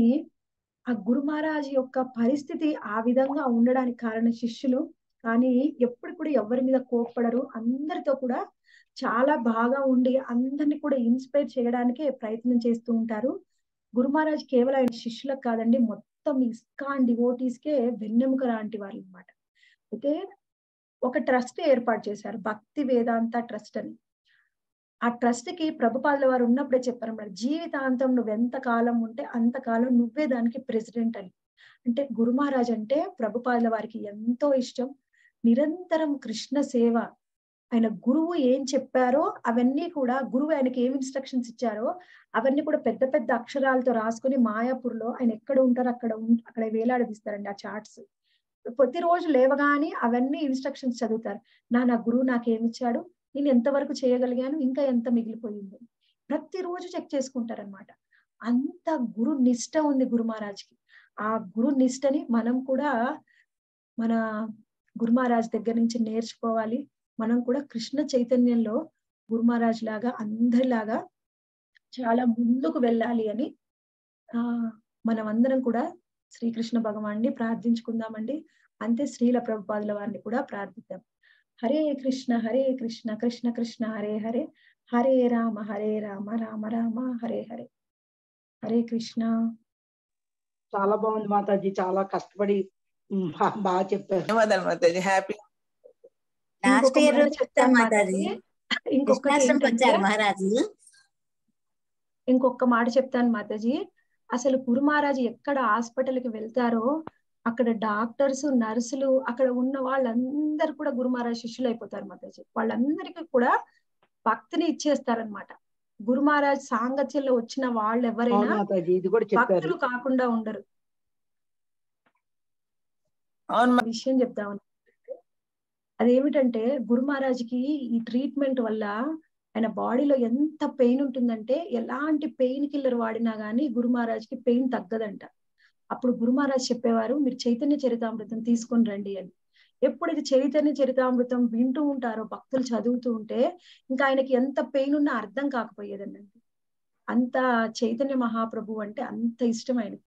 ఆ గురు మహారాజ్ యొక్క పరిస్థితి ఆ విధంగా ఉండడానికి కారణం శిష్యులు కానీ ఎప్పుడు కూడా ఎవరి మీద కోప్పడరు అందరితో కూడా చాలా బాగా ఉండి అందరిని కూడా ఇన్స్పైర్ చేయడానికే ప్రయత్నం చేస్తూ ఉంటారు గురు మహారాజ్ కేవలం ఆయన శిష్యులకు కాదండి మొత్తం ఇస్కాన్ డివోటీస్ కే వెన్నెముక లాంటి వాళ్ళు అనమాట అయితే ఒక ట్రస్ట్ ఏర్పాటు చేశారు భక్తి వేదాంత ట్రస్ట్ అని ఆ ట్రస్ట్ కి ప్రభుపాదుల వారు ఉన్నప్పుడే చెప్పారు మరి జీవితాంతం నువ్వు ఎంత కాలం ఉంటే అంతకాలం నువ్వే దానికి ప్రెసిడెంట్ అని అంటే గురు మహారాజ్ అంటే ప్రభుపాదుల వారికి ఎంతో ఇష్టం నిరంతరం కృష్ణ సేవ ఆయన గురువు ఏం చెప్పారో అవన్నీ కూడా గురువు ఆయనకి ఏం ఇన్స్ట్రక్షన్స్ ఇచ్చారో అవన్నీ కూడా పెద్ద పెద్ద అక్షరాలతో రాసుకొని మాయాపూర్లో ఆయన ఎక్కడ ఉంటారో అక్కడ అక్కడ వేలాడదీస్తారండి ఆ చార్ట్స్ ప్రతిరోజు లేవగానే అవన్నీ ఇన్స్ట్రక్షన్స్ చదువుతారు నా నా గురువు నాకేమిచ్చాడు నేను ఎంతవరకు చేయగలిగాను ఇంకా ఎంత మిగిలిపోయింది ప్రతిరోజు చెక్ చేసుకుంటారనమాట అంత గురు నిష్ట ఉంది గురు మహారాజ్కి ఆ గురు నిష్టని మనం కూడా మన గురు మహారాజ్ దగ్గర నుంచి నేర్చుకోవాలి మనం కూడా కృష్ణ చైతన్యంలో గురు మహారాజ్ లాగా అందరిలాగా చాలా ముందుకు వెళ్ళాలి అని ఆ మనం అందరం కూడా శ్రీకృష్ణ భగవాన్ని ప్రార్థించుకుందామండి అంతే శ్రీల ప్రభుపాదుల వారిని కూడా ప్రార్థిద్దాం హరే కృష్ణ హరే కృష్ణ కృష్ణ కృష్ణ హరే హరే హరే రామ హరే రామ రామ రామ హరే హరే హరే కృష్ణ చాలా బాగుంది మాతాజీ చాలా కష్టపడి ఉమ్, బా- బాగా చెప్పారు ధన్యవాదాలు మాతాజీ హ్యాపీ లాస్ట్ ఇంకొక ఇయర్ మాట చెప్తాను చెప్తాను మాతాజీ మాతాజీ ఇంకొకటి కృష్ణాశ్రమకి ఏంటంటే వచ్చారు మహారాజు ఇంకొక మాట చెప్తాను మాతాజీ అసలు గురు మహారాజ్ ఎక్కడ హాస్పిటల్కి వెళ్తారో అక్కడ డాక్టర్స్ నర్సులు అక్కడ ఉన్న వాళ్ళందరూ కూడా గురు మహారాజ్ శిష్యులు అయిపోతారు మాతాజీ వాళ్ళందరికీ కూడా భక్తిని ఇచ్చేస్తారనమాట గురు మహారాజ్ సాంగత్యంలో వచ్చిన వాళ్ళు అవును ఎవరైనా మాతాజీ ఇది కూడా చెప్పారు భక్తులు కాకుండా ఉండరు అవును ఒక విషయం చెప్దామని అదేమిటంటే గురు మహారాజ్కి ఈ ట్రీట్మెంట్ వల్ల ఆయన బాడీలో ఎంత పెయిన్ ఉంటుందంటే ఎలాంటి పెయిన్ కిల్లర్ వాడినా గానీ గురు మహారాజ్కి పెయిన్ తగ్గదంట అప్పుడు గురు మహారాజ్ చెప్పేవారు మీరు చైతన్య చరితామృతం తీసుకొని రండి అని ఎప్పుడైతే చైతన్య చరితామృతం వింటూ ఉంటారో భక్తులు చదువుతూ ఉంటే ఇంకా ఆయనకి ఎంత పెయిన్ ఉన్నా అర్థం కాకపోయేదండి అంత చైతన్య మహాప్రభు అంటే అంత ఇష్టం ఆయనకి